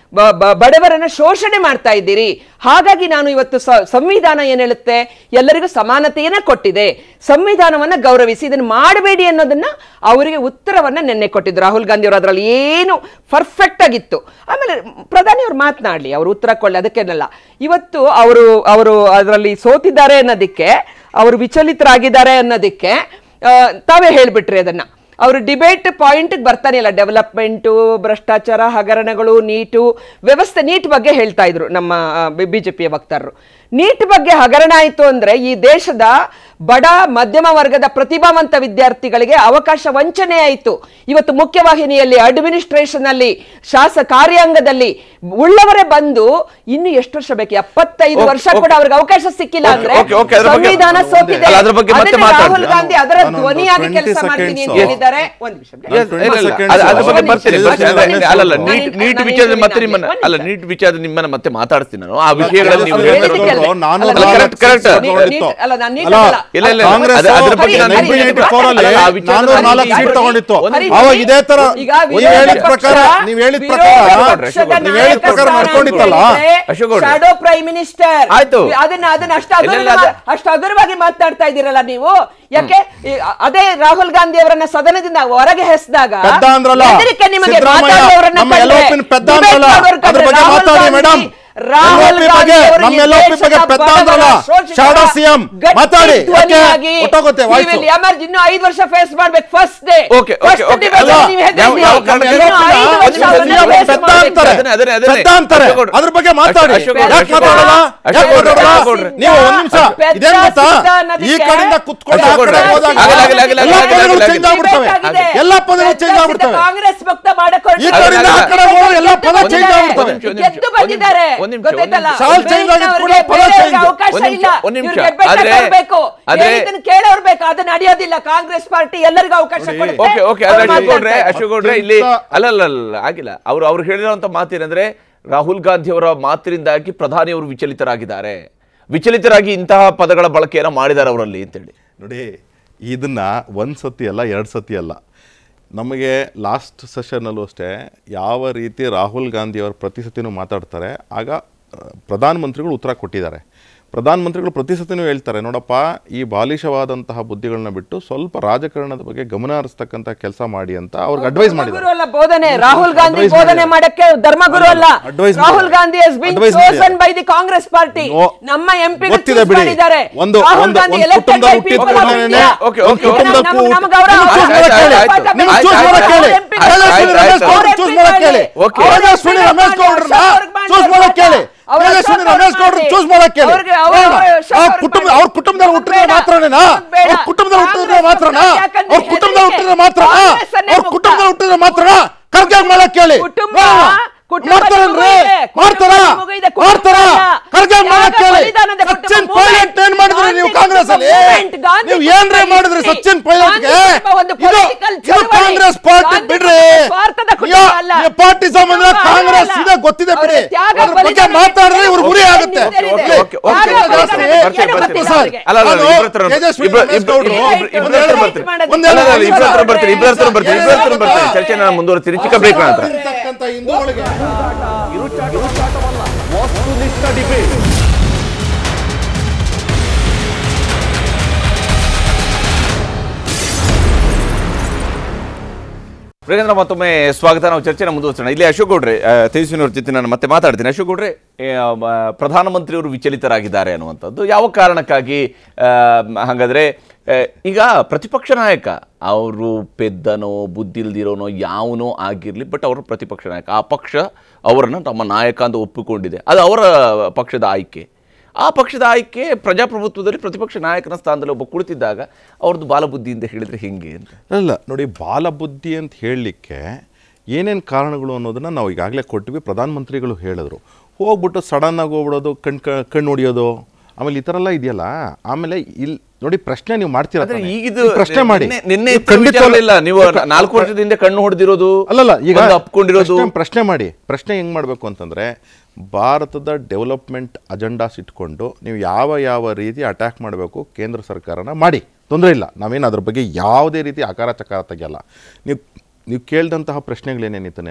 ಬ- ಬ- ಬಡವರನ್ನ ಶೋಷಣೆ ಮಾಡ್ತಾ ಇದ್ದೀರಿ ಹಾಗಾಗಿ ನಾನು ಇವತ್ತು ಸ- ಸಂವಿಧಾನ ಏನ್ ಹೇಳುತ್ತೆ ಎಲ್ಲರಿಗೂ ಸಮಾನತೆಯನ್ನ ಕೊಟ್ಟಿದೆ ಸಂವಿಧಾನವನ್ನ ಗೌರವಿಸಿ ಇದನ್ನ ಮಾಡಬೇಡಿ ಅನ್ನೋದನ್ನ ಅವರಿಗೆ ಉತ್ತರವನ್ನ ನಿನ್ನೆ ಕೊಟ್ಟಿದ್ರು ರಾಹುಲ್ ಗಾಂಧಿ ಅವರು ಅದರಲ್ಲಿ ಏನು ಪರ್ಫೆಕ್ಟ್ ಆಗಿತ್ತು ಆಮೇಲೆ ಪ್ರಧಾನಿ ಅವ್ರು ಮಾತನಾಡ್ಲಿ ಅವರು ಉತ್ತರ ಕೊಳ್ಳಿ ಅದಕ್ಕೇನಲ್ಲ ಇವತ್ತು ಅವರು ಅವರು ಅದರಲ್ಲಿ ಸೋತಿದ್ದಾರೆ ಅನ್ನೋದಕ್ಕೆ ಅವರು ವಿಚಲಿತರಾಗಿದ್ದಾರೆ ಅನ್ನೋದಕ್ಕೆ ಆ, ತಾವೇ ಹೇಳ್ಬಿಟ್ರಿ ಅದನ್ನ ಅವರು ಡಿಬೇಟ್ ಪಾಯಿಂಟ್ ಬರ್ತಾನೆ ಇಲ್ಲ ಡೆವಲಪ್ಮೆಂಟು ಭ್ರಷ್ಟಾಚಾರ ಹಗರಣಗಳು ನೀಟು ವ್ಯವಸ್ಥೆ ನೀಟ್ ಬಗ್ಗೆ ಹೇಳ್ತಾ ಇದ್ರು ನಮ್ಮ ಬಿಜೆಪಿಯ ವಕ್ತಾರರು ನೀಟ್ ಬಗ್ಗೆ ಹಗರಣ ಆಯಿತು ಅಂದ್ರೆ ಈ ದೇಶದ ಬಡ ಮಧ್ಯಮ ವರ್ಗದ ಪ್ರತಿಭಾವಂತ ವಿದ್ಯಾರ್ಥಿಗಳಿಗೆ ಅವಕಾಶ ವಂಚನೆ ಆಯಿತು ಇವತ್ತು ಮುಖ್ಯವಾಹಿನಿಯಲ್ಲಿ ಅಡ್ಮಿನಿಸ್ಟ್ರೇಷನ್ ಅಲ್ಲಿ ಶಾಸ ಕಾರ್ಯಾಂಗದಲ್ಲಿ ಉಳ್ಳವರೇ ಬಂದು ಇನ್ನು ಎಷ್ಟು ವರ್ಷ ಬೇಕು ಎಪ್ಪತ್ತೈದು ಓಕೆ, ವರ್ಷ ಓಕೆ. ಕೂಡ ಅವ್ರಿಗೆ ಅವಕಾಶ ಸಿಕ್ಕಿಲ್ಲ ಓಕೆ, ಅಂದ್ರೆ ಓಕೆ, ಓಕೆ, ಅದ್ರ ಬಗ್ಗೆ- ಸಂವಿಧಾನ ಸೋತಿದೆ ಅಲ್ಲ, ಅದ್ರ ಬಗ್ಗೆ ಮತ್ತೆ ಅದನ್ನ ರಾಹುಲ್ ಮಾತಾಡ್ತೀನಿ. ಗಾಂಧಿ ಅದರ ನಾನು ಒಂದು ಧ್ವನಿಯಾಗಿ 20 ಕೆಲಸ ಮಾಡ್ತೀನಿ ಅಂತ seconds. ಹೇಳಿದ್ದಾರೆ ಒಂದ್ ನಿಮಿಷ ನಾನು Yes, 20 ಇಲ್ಲ, ಇಲ್ಲ, seconds ಅದ್ರ- ಅದ್ರ ಬಗ್ಗೆ ಒಂದು ಬರ್ತೀನಿ, ನಿಮಿಷ, ಬರ್ತೀನಿ. ಒಂದು ನಿಮಿಷ. ಅಲ್ಲಲ್ಲ ನಾನು- ನೀಟ್ ನೀಟ್ ನಾನು ವಿಚಾರದ ಮತ್ತೆ ಹೇಳ್ತೀನಿ, ನಿಮ್ಮನ್ನ ಒಂದು ಅಲ್ಲ ನಿಮಿಷ. ನೀಟ್ ವಿಚಾರದ ನಿಮ್ಮನ್ನ ಮತ್ತೆ ಮಾತಾಡ್ತೀನಿ ನಾನು ಆ ಅಲ್ಲ, ವಿಷಯಗಳನ್ನು ನೀವು ಅಲ್ಲ, ಹೇಳ್ತಾ ಹೇಳಿದ್ದಕ್ಕೆ ಇರೋದು- ಅಲ್ಲ. ನಾನು ಅಲ್ಲ, correct, correct. ನೀಟ್- ನೀಟ್- ಅಲ್ಲ, ನಾನು ನೀಟ್ ಅಲ್ಲ, ಅಲ್ಲ. ಇಲ್ಲ, ಇಲ್ಲ, ಕಾಂಗ್ರೆಸ್ ಅದ್ರ- ಅದ್ರ ಬಗ್ಗೆ ನಾನು ಹರಿ- ಹರಿ- ಹೇಳ್ತೀನಿ. ಫೋರ್ ಅಲ್ಲಿ ಅಲ್ಲ, ಆ ವಿಚಾರದ ನಾನೂರ ಬಗ್ಗೆ ನಾಲ್ಕು ಈಗ ಸೀಟ್ ಹರಿ- ತಗೊಂಡಿತ್ತು ಹರಿ- ಅವಾಗ ಇದೇ ತರ ಈಗ ನೀವು ವಿರೋಧ ಹೇಳಿದ ಪಕ್ಷ ಪ್ರಕಾರ ನೀವು ಹೇಳಿದ ವಿರೋಧ ಪ್ರಕಾರ ಪಕ್ಷದ ನೀವು ಹೇಳಿದ ಪ್ರಕಾರ ನಾಯಕ ನಡ್ಕೊಂಡಿತ್ತಲ್ಲ ಅಶೋಕ್ ಅವ್ರೆ. ಶಾಡೋ ಪ್ರೈಮ್ ಮಿನಿಸ್ಟರ್ ಆಯ್ತು. ಅದನ್ನ ಅದನ್ನ ಅಷ್ಟು ಇಲ್ಲ, ಇಲ್ಲ, ಅಗೌರವ- ಅದ- ಅಷ್ಟು ಹಗುರವಾಗಿ ಮಾತಾಡ್ತಾ ಇದ್ದೀರಲ್ಲ ನೀವು ಯಾಕೆ ಈ ಅದೇ ರಾಹುಲ್ ಗಾಂಧಿ ಅವರನ್ನ ಸದನದಿಂದ ಹೊರಗೆ ಹೆಸದಾಗ ಪೆದ್ದ ಅಂದ್ರಲ್ಲ ಹೆದರಿಕೆ ನಿಮಗೆ ಸಿದ್ದರಾಮಯ್ಯ ಮಾತಾಡುವವರನ್ನ ನಮ್ಮ ಕಂಡ್ರೆ, LOP ನ ಪೆದ್ದ debate ಅಂದ್ರಲ್ಲ ಮಾಡೋರು ಅದ್ರ ಕಂಡ್ರೆ ಬಗ್ಗೆ ರಾಹುಲ್ ಮಾತಾಡಿ ಗಾಂಧಿ, ಮೇಡಮ್ ರಾಹುಲ್ LOP ಗಾಂಧಿ ಬಗ್ಗೆ ಅವರು ನಮ್ಮ ಈ LOP ಬಗ್ಗೆ ದೇಶದ ಪೆದ್ದ ಬಡವರ ಅಂದ್ರಲ್ಲ ಶೋಷಿತರ ಶಾಡೋ ಸಿಎಂ ಗಟ್ಟಿ ಮಾತಾಡಿ ಯಾಕೆ ಧ್ವನಿಯಾಗಿ ಹೊಟ್ಟೋಗುತ್ತೆ we ವಾಯ್ಸು will emerge. ಇನ್ನು ಐದು ವರ್ಷ ಫೇಸ್ ಮಾಡ್ಬೇಕು first day okay, okay, okay. ಅಲ್ಲ, ಯಾವ- ಯಾವ ಕಾರಣಕ್ಕೆ- ಇನ್ನು ಐದು ಒಂದು ವರ್ಷ ನಿಮಿಷ, ಅವ್ರನ್ನ ಒಂದು face ನಿಮಿಷ, ಪೆದ್ದ ಮಾಡ್ಬೇಕು. ಅಂತಾರೆ ಅದನ್ನೇ, ಅದನ್ನೇ, ಅದನ್ನೇ. ಪೆದ್ದ ಅಂತಾರೆ ಅಶೋಕ್ ಅವ್ರೆ. ಅದ್ರ ಬಗ್ಗೆ ಮಾತಾಡಿ ಅಶೋಕ್ ಯಾಕೆ ಅವ್ರೆ, ಮಾತಾಡಲ್ಲ ಅಶೋಕ್ ಯಾಕೆ ಅವ್ರೆ, ಮಾತಾಡಲ್ಲ ಅಶೋಕ್ ಅವ್ರೆ. ನೀವು ಒಂದ್ ನಿಮಿಷ ಪೆದ್ದ ಇದೇನ್ ಗೊತ್ತಾ ಸಿದ್ಧ ಈ ಅನ್ನೋದಕ್ಕೆ ಕಡೆಯಿಂದ ಕುತ್ಕೊಂಡು ಆ ಅಶೋಕ್ ಕಡೆ ಅವ್ರೆ. ಹೋದಾಗ ಆಗಲ್ಲ, ಆಗಲ್ಲ, ಆಗಲ್ಲ, ಎಲ್ಲ ಆಗಲ್ಲ, ಪದಗಳು ಆಗಲ್ಲ, ಚೇಂಜ್ ಆಗ್ಬಿಡ್ತವೆ ಆಗಿದೆ. ಎಲ್ಲ ಪದಗಳು ಚೇಂಜ್ ಆಗ್ಬಿಡ್ತವೆ ಕಾಂಗ್ರೆಸ್ ಭಕ್ತ ಮಾಡಕ್ಕೆ ಈ ಕಡೆಯಿಂದ ಆ ಕಡೆ ಹೋದ್ರೆ ಎಲ್ಲ ಪದ ಒಂದ್ ಚೇಂಜ್ ನಿಮಿಷ, ಆಗ್ಬಿಡ್ತವೆ ಒಂದ್ ನಿಮಿಷ, ಗೆದ್ದು ಬಂದಿದ್ದಾರೆ ಒಂದ್ ನಿಮಿಷ, ಗೊತ್ತಾಯ್ತಲ್ಲ ಒಂದ್ ನಿಮಿಷ. ಶಾಲ್ change ಆಗಿದ್ ಕೂಡ ಪದ change. ಅವಕಾಶ ಒಂದ್ ನಿಮಿಷ, ಇಲ್ಲ ಒಂದ್ ನಿಮಿಷ. ಇವ್ರಿಗೆ ಬೆಟ್ಟ ಆದ್ರೆ- ಕೊಡ್ಬೇಕು ಆದ್ರೆ- ಹೇಳಿದ್ದನ್ನ ಕೇಳೋರ್ ಬೇಕು ಅದನ್ನ ನಡೆಯೋದಿಲ್ಲ ಕಾಂಗ್ರೆಸ್ ಪಾರ್ಟಿ ಎಲ್ಲರಿಗೂ ಅವಕಾಶ ಕೊಡುತ್ತೆ ಓಕೆ ಓಕೆ ಅವ್ರು ಅಲ್ಲ ಅಶೋಕ್ ಗೌಡ್ರೆ ಮಾತಾಡ್ತಾರೆ. ಅಶೋಕ್ ಗೌಡ್ರೆ ಇಲ್ಲಿ ಅಲ್ಲ ಅಲ್ಲ ಅಲ್ಲ ಆಗಿಲ್ಲ ಅವ್ರು ಅವ್ರು ಹೇಳಿರೋಂಥ ಮಾತೇನೆಂದ್ರೆ ರಾಹುಲ್ ಗಾಂಧಿ ಅವರ ಮಾತಿನಿಂದಾಗಿ ಪ್ರಧಾನಿ ಅವರು ವಿಚಲಿತರಾಗಿದ್ದಾರೆ ವಿಚಲಿತರಾಗಿ ಇಂತಹ ಪದಗಳ ಬಳಕೆಯನ್ನ ಮಾಡಿದ್ದಾರೆ ಅವರಲ್ಲಿ ಅಂತೇಳಿ ನೋಡಿ ಇದನ್ನ ಒಂದು ಸತಿ ಅಲ್ಲ ಎರಡು ಸತಿ ಅಲ್ಲ ನಮಗೆ ಲಾಸ್ಟ್ ಸೆಷನ್ನಲ್ಲೂ ಅಷ್ಟೇ ಯಾವ ರೀತಿ ರಾಹುಲ್ ಗಾಂಧಿಯವರು ಪ್ರತಿ ಸತಿನೂ ಮಾತಾಡ್ತಾರೆ ಆಗ ಆ, ಪ್ರಧಾನಮಂತ್ರಿಗಳು ಉತ್ತರ ಕೊಟ್ಟಿದ್ದಾರೆ ಪ್ರಧಾನಮಂತ್ರಿಗಳು ಪ್ರತಿ ಸತಿನೂ ಹೇಳ್ತಾರೆ ನೋಡಪ್ಪ ಈ ಬಾಲಿಶವಾದಂತಹ ಬುದ್ಧಿಗಳನ್ನ ಬಿಟ್ಟು ಸ್ವಲ್ಪ ರಾಜಕಾರಣದ ಬಗ್ಗೆ ಗಮನ ಹರಿಸ್ತಕ್ಕಂಥ ಕೆಲಸ ಮಾಡಿ ಅಂತ ಅವ್ರಿಗೆ ಅಡ್ವೈಸ್ ಧರ್ಮಗುರು ಮಾಡಿದ್ದಾರೆ ಅಲ್ಲ ಬೋಧನೆ ರಾಹುಲ್ ಗಾಂಧಿ Advice ಬೋಧನೆ ಮಾಡಿದ್ದಾರೆ. ಮಾಡಕ್ಕೆ ಧರ್ಮಗುರು ಅಲ್ಲ Advice ರಾಹುಲ್ ಮಾಡಿದ್ದಾರೆ. Gandhi has been Advice chosen ಮಾಡಿದ್ದಾರೆ. by the Congress party no. ನಮ್ಮ ಎಂಪಿ ಗೊತ್ತಿದೆ ಬಿಡಿ. ಮಾಡಿದ್ದಾರೆ ಒಂದು- ರಾಹುಲ್ ಒಂದು- ಗಾಂಧಿ ಒಂದು elected ಕುಟುಂಬದಲ್ಲಿ by ಹುಟ್ಟಿದ people of ಕೂಡಲೇನೆ India. ಓಕೆ, ಒಂದು ಓಕೆ, ಕುಟುಂಬದಲ್ಲಿ ನಮ್- ಕೂತ್- ನಮ್ಗೆ ಗೌರವ ನಿಮ್ಗೆ choose ಮಾಡಕ್ ಹೇಳಿ. ಆಯ್ತು, ಆಯ್ತು, ನಿಮ್ಗೆ ಆಯ್ತು, choose ಆಯ್ತು, ಮಾಡಕ್ ಹೇಳಿ. ಆಯ್ತು, ತೇಜಸ್ವಿನಿ ಆಯ್ತು, ರಮೇಶ್ ಗೌಡ್ರು ಆಯ್ತು. choose ಮಾಡಕ್ ಹೇಳಿ. ಓಕೆ. ತೇಜಸ್ವಿನಿ ರಮೇಶ್ ಗೌಡ್ರನ್ನ choose ಮಾಡಕ್ ಹೇಳಿ. ಅವ್ರ ತೇಜಸ್ವಿನಿ ಅಶೋಕ್ ರಮೇಶ್ ಗೌಡ್ರು ಮಾಡಿ. choose ಮಾಡಕ್ ಹೇಳಿ. ಅವ್ರಿಗೆ- ಅವ್ರ- ಬೇಡ. ಅವ್ರ ಅಶೋಕ್ ಅವ್ರ ಅವ್ರಿಗೆ ಕುಟುಂಬ ಮಾಡಿ. ಅವ್ರ ಕುಟುಂಬದಲ್ಲಿ ಹುಟ್ಟಿದ್ರೆ ಬೇಡ. ಮಾತ್ರನೇನಾ ಬೇಡ. ಅವ್ರ ಕುಟುಂಬದಲ್ಲಿ ಹುಟ್ಟಿದ್ರೆ ಕಾಂಗ್ರೆಸ್ ಮಾತ್ರನಾ ಯಾಕಂದ್ರೆ ಅವ್ರ ಕುಟುಂಬದಲ್ಲಿ ಹುಟ್ಟಿದ್ರೆ ಮಾತ್ರನಾ ಕಾಂಗ್ರೆಸ್ಸನ್ನೇ ಅವ್ರ ಮುಕ್ತ. ಕುಟುಂಬದಲ್ಲಿ ಹುಟ್ಟಿದ್ರೆ ಮಾತ್ರನಾ ಕರ್ಗೆ ಮಾಡಕ್ ಹೇಳಿ ಕುಟುಂಬ ಬೇಡ. ಕುಟುಂಬ ಮಾಡ್ತಾರನ್ರಿ ಇದೆ. ಮಾಡ್ತಾರ ಕುಟುಂಬ ಮಗುವಿದೆ, ಕುಟುಂಬ ಮಾಡ್ತಾರ ಇಲ್ಲ. ಕರ್ಗೆ ಮಾಡಕ್ ತ್ಯಾಗ ಹೇಳಿ ಬಲಿದಾನದ ಕುಟುಂಬ ಸಚಿನ್ movement. ಪೈಲಟ್ ಏನ್ ಮಾಡಿದ್ರಿ ನೀವು ಗಾಂಧಿ ಕಾಂಗ್ರೆಸ್ ಅಲ್ಲಿ movement, ಗಾಂಧಿ ನೀವು ಏನ್ರೇ ಕುಟುಂಬ ಮಾಡಿದ್ರಿ history. ಸಚಿನ್ ಪೈಲಟ್ಗೆ ಗಾಂಧಿ ಕುಟುಂಬ ಒಂದು ಇದು political ಇದು ಚಳವಳಿ. ಕಾಂಗ್ರೆಸ್ ಪಾರ್ಟಿ ಗಾಂಧಿ ಬಿಡ್ರಿ ಕುಟುಂಬ ಸ್ವಾರ್ಥದ ಕುಟುಂಬ ಅಲ್ಲ. ಪಾರ್ಟಿ ಸಂಬಂಧ ಕುಟುಂಬ ಕಾಂಗ್ರೆಸ್ ಅಲ್ಲ. ಇದೆ ಗೊತ್ತಿದೆ ಅವ್ರ ಬಿಡಿ ತ್ಯಾಗ ಅದ್ರ ಬಗ್ಗೆ ಬಲಿದಾನ ಮಾತಾಡಿದ್ರೆ ಇವ್ರು ಗುರಿ ಓಕೆ, ಆಗುತ್ತೆ ಓಕೆ, ಹೋಗ್ಲಿ. ಓಕೆ, ಓಕೆ, ತ್ಯಾಗ ಓಕೆ, ಜಾಸ್ತಿ. ಬರ್ತೀನಿ, ಬರ್ತೀನಿ, ಏನು ಬರ್ತೀನಿ. ಗೊತ್ತಿಲ್ಲ ಅವ್ರಿಗೆ. ಅಲ್ಲ, ಅಲ್ಲ, ನಾನು ಇಬ್ರ ಹತ್ರ ತೇಜಸ್ವಿ ಇಬ್ರ- ರಮೇಶ್ ಇಬ್ರ- ಗೌಡ್ರು ಇಬ್ರ- ಇಬ್ರ ಹತ್ರ ರೈಟ್ ಬರ್ತೀನಿ. ಮಾಡೋದು. ಒಂದೇ ಅಲ್ಲ, ಅಲ್ಲ, ನಿಮಿಷ. ಇಬ್ರ ಹತ್ರ ಬರ್ತೀನಿ ಇಬ್ರ ಹತ್ರ ಬರ್ತೀನಿ ಇಬ್ರ ಹತ್ರ ಬರ್ತೀನಿ ಚರ್ಚೆ ನಾನು ಮುಂದುವರಿತೀನಿ ಚಿಕ್ಕ ಬ್ರೇಕ್ ನಂತರ ಇರ್ತಕ್ಕಂಥ ಹಿಂದೂಗಳಿಗೆ ಪ್ರಿಯೇಂದ್ರ ಮತ್ತೊಮ್ಮೆ ಸ್ವಾಗತ ನಾವು ಚರ್ಚೆನ ಮುಂದುವರಿಸೋಣ ಇಲ್ಲಿ ಅಶೋಕ್ ಗೌಡ್ರೆ ಆ, ತೇಜಸ್ವಿನವ್ರ ಜೊತೆ ನಾನು ಮತ್ತೆ ಮಾತಾಡ್ತೀನಿ ಅಶೋಕ್ ಗೌಡ್ರೆ ಏ, ಆ, ಮ, ಪ್ರಧಾನಮಂತ್ರಿಯವರು ವಿಚಲಿತರಾಗಿದ್ದಾರೆ ಅನ್ನುವಂಥದ್ದು ಯಾವ ಕಾರಣಕ್ಕಾಗಿ ಆ, ಮ, ಹಾಗಾದ್ರೆ ಆ, ಈಗ ಪ್ರತಿಪಕ್ಷ ನಾಯಕ ಅವರು ಪೆದ್ದನೋ ಬುದ್ಧಿಲ್ದಿರೋನೋ ಯಾವನೋ ಆಗಿರಲಿ ಬಟ್ ಅವರು ಪ್ರತಿಪಕ್ಷ ನಾಯಕ ಆ ಪಕ್ಷ ಅವರನ್ನು ತಮ್ಮ ನಾಯಕ ಅಂತ ಒಪ್ಪಿಕೊಂಡಿದೆ ಅದು ಅವರ ಪಕ್ಷದ ಆಯ್ಕೆ ಆ ಪಕ್ಷದ ಆಯ್ಕೆ ಪ್ರಜಾಪ್ರಭುತ್ವದಲ್ಲಿ ಪ್ರತಿಪಕ್ಷ ನಾಯಕನ ಸ್ಥಾನದಲ್ಲಿ ಒಬ್ಬ ಕುಳಿತಿದ್ದಾಗ ಅವ್ರದ್ದು ಬಾಲಬುದ್ಧಿಯಿಂದ ಹೇಳಿದ್ರೆ ಹೆಂಗೆ ಅಂತ ಅಲ್ಲ ನೋಡಿ ಬಾಲಬುದ್ಧಿ ಅಂತ ಹೇಳಲಿಕ್ಕೆ ಏನೇನು ಕಾರಣಗಳು ಅನ್ನೋದನ್ನ ನಾವು ಈಗಾಗಲೇ ಕೊಟ್ಟಿವಿ ಪ್ರಧಾನಮಂತ್ರಿಗಳು ಹೇಳಿದ್ರು ಹೋಗ್ಬಿಟ್ಟು ಸಡನ್ನಾಗಿ ಹೋಗ್ಬಿಡೋದು ಕಣ್ ಕಣ್ಣು ಹೊಡಿಯೋದು ಆಮೇಲೆ ಈ ಥರ ಎಲ್ಲ ಇದೆಯಲ್ಲ ಆಮೇಲೆ ಇಲ್ಲಿ ನೋಡಿ ಪ್ರಶ್ನೆ ನೀವು ಮಾಡ್ತೀರಾ ಆದ್ರೆ ತಾನೇ? ಈಗಿದು ನೀವು ಪ್ರಶ್ನೆ ಮಾಡಿ ನಿನ್ನೆ- ನಿನ್ನೆ ನೀವು ಇತ್ತು ಖಂಡಿತವಾಗ್ಲೂ- ವಿಚಾರ ಇಲ್ಲ ನೀವು ನಾಲ್ಕು ವರ್ಷದ ಹಿಂದೆ ಕಣ್ಣು ಹೊಡೆದಿರೋದು ಅಲ್ಲಲ್ಲ ಈಗ ಅಪ್ಕೊಂಡಿರೋದು ಪ್ರಶ್ನೆ- ಪ್ರಶ್ನೆ ಮಾಡಿ ಪ್ರಶ್ನೆ ಹೆಂಗ್ ಮಾಡಬೇಕು ಅಂತಂದ್ರೆ ಭಾರತದ ಡೆವಲಪ್ಮೆಂಟ್ ಅಜೆಂಡಾಸ್ ಇಟ್ಕೊಂಡು ನೀವು ಯಾವ ಯಾವ ರೀತಿ ಅಟ್ಯಾಕ್ ಮಾಡಬೇಕು ಕೇಂದ್ರ ಸರ್ಕಾರನ ಮಾಡಿ ತೊಂದರೆ ಇಲ್ಲ ನಾವೇನು ಅದ್ರ ಬಗ್ಗೆ ಯಾವುದೇ ರೀತಿ ಆಕಾರ ಚಕಾರ ತೆಗಿಯಲ್ಲ ನೀವು ನೀವು ಕೇಳಿದಂತಹ ಪ್ರಶ್ನೆಗಳೇನೇನಿತ್ತು ನೆನೆ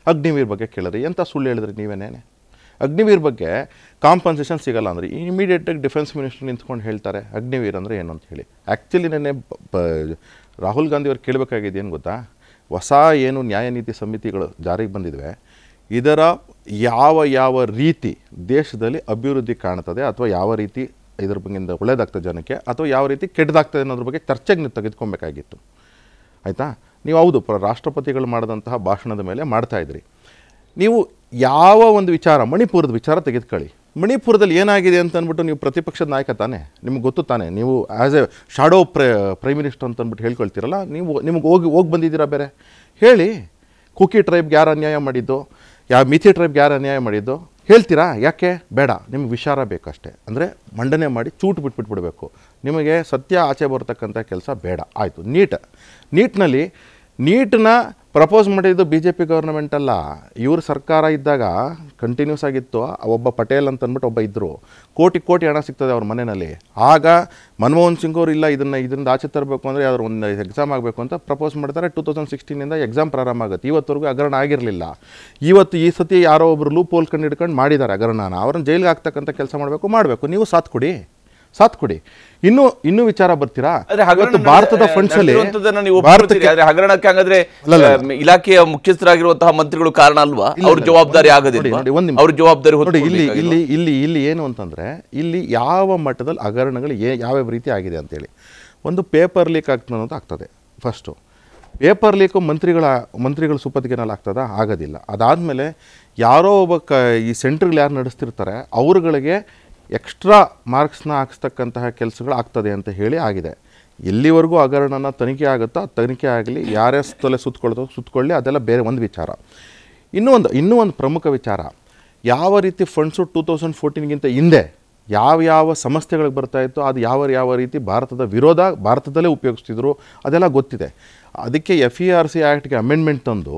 ಅಗ್ನಿವೀರ್ ಬಗ್ಗೆ ಕೇಳಿದ್ರಿ ಎಂಥ ಸುಳ್ಳು ಹೇಳಿದ್ರಿ ನೀವೇನೇನೆ ಅಗ್ನಿವೀರ್ ಬಗ್ಗೆ ಕಾಂಪನ್ಸೇಷನ್ ಸಿಗಲ್ಲ ಅಂದರೆ ಇಮಿಡಿಯೇಟಾಗಿ ಡಿಫೆನ್ಸ್ ಮಿನಿಸ್ಟರ್ ನಿಂತ್ಕೊಂಡು ಹೇಳ್ತಾರೆ ಅಗ್ನಿವೀರ್ ಅಂದರೆ ಏನು ಅಂತ ಹೇಳಿ ಆ್ಯಕ್ಚುಲಿ ನೆನ್ನೆ ಬ- ಬ- ರಾಹುಲ್ ಗಾಂಧಿ ಅವ್ರು ಕೇಳಬೇಕಾಗಿದೆ ಏನು ಗೊತ್ತಾ ಹೊಸ ಏನು ನ್ಯಾಯ ನೀತಿ ಸಮಿತಿಗಳು ಜಾರಿಗೆ ಬಂದಿದ್ವೆ ಇದರ ಯಾವ ಯಾವ ರೀತಿ ದೇಶದಲ್ಲಿ ಅಭಿವೃದ್ಧಿ ಕಾಣ್ತದೆ ಅಥವಾ ಯಾವ ರೀತಿ ಇದ್ರ ಬಗ್ಗೆ ಒಳ್ಳೇದಾಗ್ತದೆ ಜನಕ್ಕೆ ಅಥವಾ ಯಾವ ರೀತಿ ಕೆಟ್ಟದಾಗ್ತದೆ ಅನ್ನೋದ್ರ ಬಗ್ಗೆ ಚರ್ಚೆಗೆ ನೀವು ತೆಗೆದುಕೊಬೇಕಾಗಿತ್ತು ಆಯಿತಾ ನೀವು ಹೌದು ಪ್ರ ರಾಷ್ಟ್ರಪತಿಗಳು ಮಾಡಿದಂತಹ ಭಾಷಣದ ಮೇಲೆ ಮಾಡ್ತಾ ಇದ್ರಿ ನೀವು ಯಾವ ಒಂದು ವಿಚಾರ ಮಣಿಪುರದ ವಿಚಾರ ತೆಗೆದುಕೊಳ್ಳಿ ಮಣಿಪುರದಲ್ಲಿ ಏನಾಗಿದೆ ಅಂತ ಅಂದ್ಬಿಟ್ಟು ನೀವು ಪ್ರತಿಪಕ್ಷದ ನಾಯಕ ತಾನೇ ನಿಮ್ಗೆ ಗೊತ್ತು ತಾನೇ ನೀವು as a shadow pri prime minister ಅಂತ ಅಂದ್ಬಿಟ್ಟು ಹೇಳ್ಕೊಳ್ತೀರಲ್ಲ ನೀವು ನಿಮ್ಗೆ ಹೋಗಿ ಹೋಗಿ ಬಂದಿದ್ದೀರಾ ಬೇರೆ ಹೇಳಿ ಕುಕಿ ಟ್ರೈಬ್ಗೆ ಯಾರು ಅನ್ಯಾಯ ಮಾಡಿದ್ದು ಯಾವ ಮಿಥಿ ಟ್ರೈಬ್ಗೆ ಯಾರು ಅನ್ಯಾಯ ಮಾಡಿದ್ದು ಹೇಳ್ತೀರಾ ಯಾಕೆ ಬೇಡ ನಿಮ್ಗೆ ವಿಚಾರ ಬೇಕಷ್ಟೇ ಅಂದರೆ ಮಂಡನೆ ಮಾಡಿ ಚೂಟ್ ಬಿಟ್ಬಿಟ್ಬಿಡ್ಬೇಕು ನಿಮಗೆ ಸತ್ಯ ಆಚೆ ಬರ್ತಕ್ಕಂಥ ಕೆಲಸ ಬೇಡ ಆಯಿತು ನೀಟ್ ನೀಟ್ನಲ್ಲಿ ನೀಟನ್ನ ಪ್ರಪೋಸ್ ಮಾಡಿದ್ದು ಬಿ ಜೆ ಪಿ ಗೌರ್ನಮೆಂಟ್ ಅಲ್ಲ ಇವ್ರ ಸರ್ಕಾರ ಇದ್ದಾಗ ಕಂಟಿನ್ಯೂಸ್ ಆಗಿತ್ತು ಆ ಒಬ್ಬ ಪಟೇಲ್ ಅಂತ ಅಂದ್ಬಿಟ್ಟು ಒಬ್ಬ ಇದ್ದರು ಕೋಟಿ ಕೋಟಿ ಹಣ ಸಿಗ್ತದೆ ಅವ್ರ ಮನೆಯಲ್ಲಿ ಆಗ ಮನಮೋಹನ್ ಸಿಂಗ್ ಅವರು ಇಲ್ಲ ಇದನ್ನು ಇದರಿಂದ ಆಚೆ ತರಬೇಕು ಅಂದರೆ ಯಾವ್ದಾದ್ರು ಒಂದು ಎಕ್ಸಾಮ್ ಆಗಬೇಕು ಅಂತ ಪ್ರಪೋಸ್ ಮಾಡ್ತಾರೆ ಟೂ ತೌಸಂಡ್ ಸಿಕ್ಸ್ಟೀನಿಂದ ಎಕ್ಸಾಮ್ ಪ್ರಾರಂಭ ಆಗುತ್ತೆ ಇವತ್ತವರೆಗೂ ಹಗರಣ ಆಗಿರಲಿಲ್ಲ ಇವತ್ತು ಈ ಸತಿ ಯಾರೋ ಒಬ್ಬರು ಲೂಪ್ ಹೋಲ್ ಕಂಡು ಹಿಡ್ಕೊಂಡು ಮಾಡಿದ್ದಾರೆ ಹಗರಣನ ಅವ್ರನ್ನ ಜೈಲಿಗೆ ಹಾಕ್ತಕ್ಕಂಥ ಕೆಲಸ ಮಾಡಬೇಕು ಮಾಡಬೇಕು ನೀವು ಸಾಥ್ ಕೊಡಿ ಸಾಥ್ ಕೊಡಿ ಇನ್ನೂ ಇನ್ನೂ ವಿಚಾರ ಬರ್ತೀರಾ ಆದ್ರೆ ಹಗರಣ ಇವತ್ತು ಭಾರತದ ನಡೆ- ಫಂಡ್ಸ್ ಅಲ್ಲಿ ನಡೆದಿರುವಂತದ್ದನ್ನ ನೀವು ಭಾರತಕ್ಕೆ ಒಪ್ಕೊಳ್ತೀರಿ. ಆದ್ರೆ ಹಗರಣಕ್ಕೆ ಹಂಗಾದ್ರೆ ಅಲ್ಲ, ಅಲ್ಲ. ಆ, ಇಲಾಖೆಯ ಮುಖ್ಯಸ್ಥರಾಗಿರುವಂತಹ ಮಂತ್ರಿಗಳು ಕಾರಣ ಅಲ್ವಾ ಇಲ್ಲ, ಅವ್ರ ಇಲ್ಲ. ಜವಾಬ್ದಾರಿ ನೋಡಿ, ಆಗದಿಲ್ವಾ ನೋಡಿ, ಒಂದ್ ನಿಮಿಷ. ಅವ್ರ ಜವಾಬ್ದಾರಿ ನೋಡಿ ಇಲ್ಲಿ ಹೊತ್ಕೊಳ್ಬೇಕಾಗಿಲ್ವಾ? ಇಲ್ಲಿ ಇಲ್ಲಿ ಇಲ್ಲಿ ಏನು ಅಂತಂದ್ರೆ ಇಲ್ಲಿ ಯಾವ ಮಟ್ಟದಲ್ಲಿ ಹಗರಣಗಳು ಏ ಯಾವ್ಯಾವ ರೀತಿ ಆಗಿದೆ ಅಂತೇಳಿ ಒಂದು ಪೇಪರ್ ಲೀಕ್ ಆಗ್ತದೆ ಅನ್ನೋದು ಆಗ್ತದೆ ಫಸ್ಟು ಪೇಪರ್ ಲೀಕು ಮಂತ್ರಿಗಳ ಮಂತ್ರಿಗಳ ಸುಪತ್ತಿಗೆನಲ್ಲಿ ಆಗ್ತದಾ ಆಗೋದಿಲ್ಲ ಅದಾದಮೇಲೆ ಯಾರೋ ಒಬ್ಬ ಕ ಈ ಸೆಂಟ್ರ್ಗಳು ಯಾರು ನಡೆಸ್ತಿರ್ತಾರೆ ಅವ್ರುಗಳಿಗೆ ಎಕ್ಸ್ಟ್ರಾ ಮಾರ್ಕ್ಸ್ನ ಹಾಕ್ಸ್ತಕ್ಕಂತಹ ಕೆಲಸಗಳು ಆಗ್ತದೆ ಅಂತ ಹೇಳಿ ಆಗಿದೆ ಎಲ್ಲಿವರೆಗೂ ಹಗರಣನ ತನಿಖೆ ಆಗುತ್ತೋ ಆ ತನಿಖೆ ಆಗಲಿ ಯಾರೇ ತಲೆ ಸುತ್ಕೊಳ್ತೋ ಸುತ್ಕೊಳ್ಳಿ ಅದೆಲ್ಲ ಬೇರೆ ಒಂದು ವಿಚಾರ ಇನ್ನೂ ಒಂದು ಇನ್ನೂ ಒಂದು ಪ್ರಮುಖ ವಿಚಾರ ಯಾವ ರೀತಿ ಫಂಡ್ಸು ಟೂ ತೌಸಂಡ್ ಫೋರ್ಟೀನ್ಗಿಂತ ಹಿಂದೆ ಯಾವ ಯಾವ ಸಂಸ್ಥೆಗಳಿಗೆ ಬರ್ತಾ ಇತ್ತು ಅದು ಯಾವ ಯಾವ ರೀತಿ ಭಾರತದ ವಿರೋಧ ಭಾರತದಲ್ಲೇ ಉಪಯೋಗಿಸ್ತಿದ್ರು ಅದೆಲ್ಲ ಗೊತ್ತಿದೆ ಅದಕ್ಕೆ ಎಫ್ ಇ ಆರ್ ಸಿ ಆ್ಯಕ್ಟ್ಗೆ ಅಮೆಂಡ್ಮೆಂಟ್ ತಂದು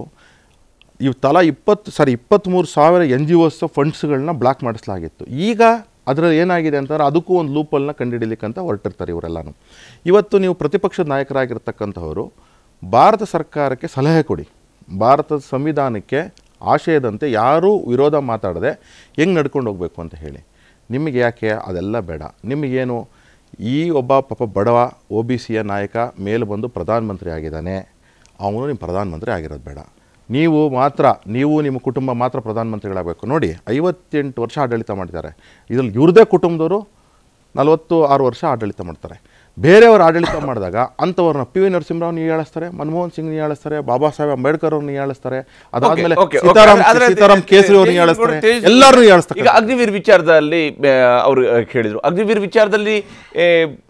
ಇವು ತಲಾ ಇಪ್ಪತ್ತು ಸಾರಿ ಇಪ್ಪತ್ತ್ಮೂರು ಸಾವಿರ ಎನ್ ಜಿ ಒಸ್ ಫಂಡ್ಸ್ಗಳನ್ನ ಬ್ಲಾಕ್ ಮಾಡಿಸಲಾಗಿತ್ತು ಈಗ ಅದರಲ್ಲಿ ಏನಾಗಿದೆ ಅಂತಂದ್ರೆ ಅದಕ್ಕೂ ಒಂದು ಲೂಪಲ್ನ ಕಂಡುಹಿಡಿಲಿಕ್ಕಂತ ಹೊರಟಿರ್ತಾರೆ ಇವರೆಲ್ಲನೂ ಇವತ್ತು ನೀವು ಪ್ರತಿಪಕ್ಷದ ನಾಯಕರಾಗಿರ್ತಕ್ಕಂಥವರು ಭಾರತ ಸರ್ಕಾರಕ್ಕೆ ಸಲಹೆ ಕೊಡಿ ಭಾರತದ ಸಂವಿಧಾನಕ್ಕೆ ಆಶಯದಂತೆ ಯಾರೂ ವಿರೋಧ ಮಾತಾಡದೆ ಹೆಂಗೆ ನಡ್ಕೊಂಡು ಹೋಗಬೇಕು ಅಂತ ಹೇಳಿ ನಿಮಗೆ ಯಾಕೆ ಅದೆಲ್ಲ ಬೇಡ ನಿಮಗೇನು ಈ ಒಬ್ಬ ಪಾಪ ಬಡವ ಒ ಬಿ ಸಿಯ ನಾಯಕ ಮೇಲೆ ಬಂದು ಪ್ರಧಾನಮಂತ್ರಿ ಆಗಿದ್ದಾನೆ ಅವನು ನಿಮ್ಮ ಪ್ರಧಾನಮಂತ್ರಿ ಆಗಿರೋದು ಬೇಡ ನೀವು ಮಾತ್ರ ನೀವು ನಿಮ್ಮ ಕುಟುಂಬ ಮಾತ್ರ ಪ್ರಧಾನಮಂತ್ರಿಗಳಾಗಬೇಕು ನೋಡಿ ಐವತ್ತೆಂಟು ವರ್ಷ ಆಡಳಿತ ಮಾಡಿದ್ದಾರೆ ಇದರಲ್ಲಿ ಇವ್ರದೇ ಕುಟುಂಬದವರು ನಲವತ್ತು ಆರು ವರ್ಷ ಆಡಳಿತ ಮಾಡ್ತಾರೆ ಬೇರೆಯವರು ಆಡಳಿತ ಮಾಡಿದಾಗ ಅಂಥವ್ರನ್ನ ಪಿ ವಿ ನರಸಿಂಹರಾವ್ ನೀವು ಹೇಳಿಸ್ತಾರೆ ಮನಮೋಹನ್ ಸಿಂಗ್ ನೀವು ಹೇಳಿಸ್ತಾರೆ ಬಾಬಾ ಸಾಹೇಬ್ ಅಂಬೇಡ್ಕರ್ ಅವ್ರನ್ನ ಹೇಳಿಸ್ತಾರೆ ಅದಾದ್ಮೇಲೆ Okay, okay, okay. ಸೀತಾರಾಮ್ ಆದ್ರೆ ಸೀತಾರಾಮ್ ತೇ- ಕೇಸರಿ ಅವ್ರನ್ನ ತೇಜ್ ಹೇಳಿಸ್ತಾರೆ ತೇಜ್ ಎಲ್ಲರೂ ಈಗ ಹೇಳಿಸ್ತಾರೆ ಅಗ್ನಿವೀರ್ ವಿಚಾರದಲ್ಲಿ ಅವರು ಹೇಳಿದ್ರು ಅಗ್ನಿವೀರ್ ವಿಚಾರದಲ್ಲಿ ಏ,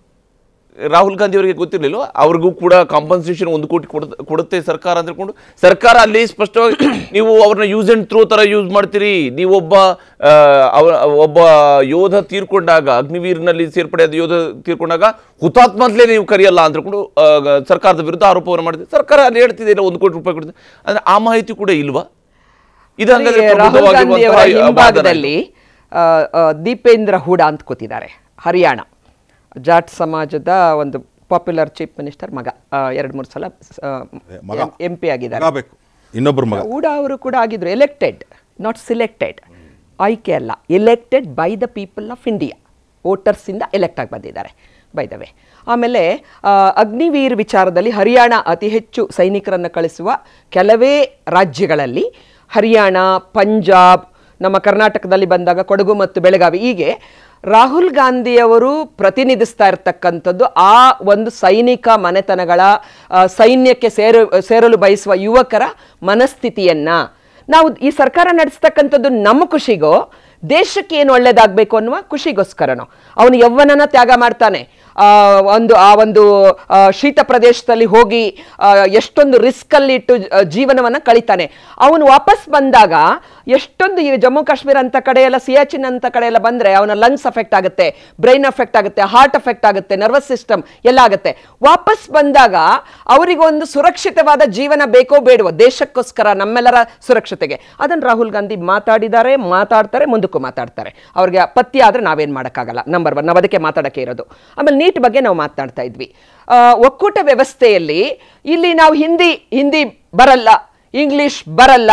ರಾಹುಲ್ ಗಾಂಧಿ ಅವರಿಗೆ ಗೊತ್ತಿರಲಿಲ್ಲ ಅವ್ರಿಗೂ ಕೂಡ ಕಾಂಪನ್ಸೇಷನ್ ಒಂದು ಕೋಟಿ ಕೊಡ- ಕೊಡುತ್ತೆ ಸರ್ಕಾರ ಅಂತ ಹೇಳ್ಕೊಂಡು ಸರ್ಕಾರ ಅಲ್ಲಿ ಸ್ಪಷ್ಟವಾಗಿ ನೀವು ಅವ್ರನ್ನ ಯೂಸ್ ಅಂಡ್ ಥ್ರೋ ತರ ಯೂಸ್ ಮಾಡ್ತೀರಿ ನೀವೊಬ್ಬ ಆ, ಅವ- ಒಬ್ಬ ಯೋಧ ತೀರ್ಕೊಂಡಾಗ ಅಗ್ನಿವೀರ್ನಲ್ಲಿ ಸೇರ್ಪಡೆಯಾದ ಯೋಧ ತೀರ್ಕೊಂಡಾಗ ಹುತಾತ್ಮ ಅಂತಲೇ ನೀವು ಕರೆಯಲ್ಲ ಅಂತ ಹೇಳ್ಕೊಂಡು ಆ, ಗ- ಸರ್ಕಾರದ ವಿರುದ್ಧ ಆರೋಪವನ್ನು ಮಾಡಿದೆ ಸರ್ಕಾರ ಅಲ್ಲಿ ಹೇಳ್ತಿದೆ ಇಲ್ಲ ಒಂದು ಕೋಟಿ ರೂಪಾಯಿ ಕೊಡುತ್ತೆ ಅಂದ್ರೆ ಆ ಮಾಹಿತಿ ಕೂಡ ಇಲ್ವಾ ಇದು ಹಂಗಾದ್ರೆ ರಾಹುಲ್ ಗಾಂಧಿಯವರ ಪ್ರಬುದ್ಧವಾಗಿರುವಂತಹ ವಾದನ ಇದು. ಹಿಂಭಾಗದಲ್ಲಿ ಆ, ಆ, ದೀಪೇಂದ್ರ ಹೂಡಾ ಅಂತ ಕೂತಿದ್ದಾರೆ ಹರಿಯಾಣ ಜಾಟ್ ಸಮಾಜದ ಒಂದು ಪಾಪ್ಯುಲರ್ ಚೀಫ್ ಮಿನಿಸ್ಟರ್ ಮಗ ಎರಡು ಮೂರು ಸಲ ಮಗ. ಎಂ ಪಿ ಆಗಿದ್ದಾರೆ ಮಗ ಬೇಕು ಇನ್ನೊಬ್ಬರು ಮಗ ಹೂಡಾ ಅವರು ಕೂಡ ಆಗಿದ್ರು ಎಲೆಕ್ಟೆಡ್ ನಾಟ್ ಸಿಲೆಕ್ಟೆಡ್ ಆಯ್ಕೆ ಅಲ್ಲ elected by the people of India ವೋಟರ್ಸಿಂದ ಎಲೆಕ್ಟ್ ಆಗಿ ಬಂದಿದ್ದಾರೆ ಬೈ ದ ವೇ ಆಮೇಲೆ ಆ, ಅಗ್ನಿವೀರ್ ವಿಚಾರದಲ್ಲಿ ಹರಿಯಾಣ ಅತಿ ಹೆಚ್ಚು ಸೈನಿಕರನ್ನು ಕಳಿಸುವ ಕೆಲವೇ ರಾಜ್ಯಗಳಲ್ಲಿ ಹರಿಯಾಣ ಪಂಜಾಬ್ ನಮ್ಮ ಕರ್ನಾಟಕದಲ್ಲಿ ಬಂದಾಗ ಕೊಡಗು ಮತ್ತು ಬೆಳಗಾವಿ ಹೀಗೆ ರಾಹುಲ್ ಗಾಂಧಿಯವರು ಪ್ರತಿನಿಧಿಸ್ತಾ ಇರತಕ್ಕಂಥದ್ದು ಆ ಒಂದು ಸೈನಿಕ ಮನೆತನಗಳ ಆ, ಸೈನ್ಯಕ್ಕೆ ಸೇರು ಸೇರಲು ಬಯಸುವ ಯುವಕರ ಮನಸ್ಥಿತಿಯನ್ನ ನಾವು ಈ ಸರ್ಕಾರ ನಡೆಸ್ತಕ್ಕಂಥದ್ದು ನಮ್ಮ ಖುಷಿಗೋ ದೇಶಕ್ಕೆ ಏನು ಒಳ್ಳೇದಾಗಬೇಕು ಅನ್ನುವ ಖುಷಿಗೋಸ್ಕರನೋ ಅವನು ಯೌವನನ ತ್ಯಾಗ ಮಾಡ್ತಾನೆ ಆ, ಒಂದು ಆ ಒಂದು ಆ, ಶೀತ ಪ್ರದೇಶದಲ್ಲಿ ಹೋಗಿ ಆ, ಎಷ್ಟೊಂದು ರಿಸ್ಕಲ್ಲಿ ಇಟ್ಟು ಜ- ಜೀವನವನ್ನ ಕಳಿತಾನೆ ಅವನು ವಾಪಸ್ ಬಂದಾಗ ಎಷ್ಟೊಂದು ಈ ಜಮ್ಮು ಕಾಶ್ಮೀರ ಅಂತ ಕಡೆ ಎಲ್ಲ ಸಿಯಾಚಿನ್ ಅಂತ ಕಡೆ ಎಲ್ಲ ಬಂದ್ರೆ ಅವನ ಲಂಗ್ಸ್ ಅಫೆಕ್ಟ್ ಆಗುತ್ತೆ ಬ್ರೈನ್ ಅಫೆಕ್ಟ್ ಆಗುತ್ತೆ ಹಾರ್ಟ್ ಅಫೆಕ್ಟ್ ಆಗುತ್ತೆ ನರ್ವಸ್ ಸಿಸ್ಟಮ್ ಎಲ್ಲ ಆಗುತ್ತೆ ವಾಪಸ್ ಬಂದಾಗ ಅವರಿಗೊಂದು ಸುರಕ್ಷಿತವಾದ ಜೀವನ ಬೇಕೋ ಬೇಡವೋ ದೇಶಕ್ಕೋಸ್ಕರ ನಮ್ಮೆಲ್ಲರ ಸುರಕ್ಷತೆಗೆ ಅದನ್ನು ರಾಹುಲ್ ಗಾಂಧಿ ಮಾತಾಡಿದ್ದಾರೆ ಮಾತಾಡ್ತಾರೆ ಮುಂದಕ್ಕೂ ಮಾತಾಡ್ತಾರೆ ಅವ್ರಿಗೆ ಪತ್ತಿ ಆದ್ರೆ ನಾವೇನ್ ಮಾಡೋಕ್ಕಾಗಲ್ಲ ನಂಬರ್ ಒನ್ ನಾವು ಅದಕ್ಕೆ ಮಾತಾಡಕ್ಕೆ ಇರೋದು ಆಮೇಲೆ ನೀಟ್ ಬಗ್ಗೆ ನಾವು ಮಾತನಾಡ್ತಾ ಇದ್ವಿ ಆ, ಒಕ್ಕೂಟ ವ್ಯವಸ್ಥೆಯಲ್ಲಿ ಇಲ್ಲಿ ನಾವು ಹಿಂದಿ ಹಿಂದಿ ಬರಲ್ಲ ಇಂಗ್ಲಿಷ್ ಬರಲ್ಲ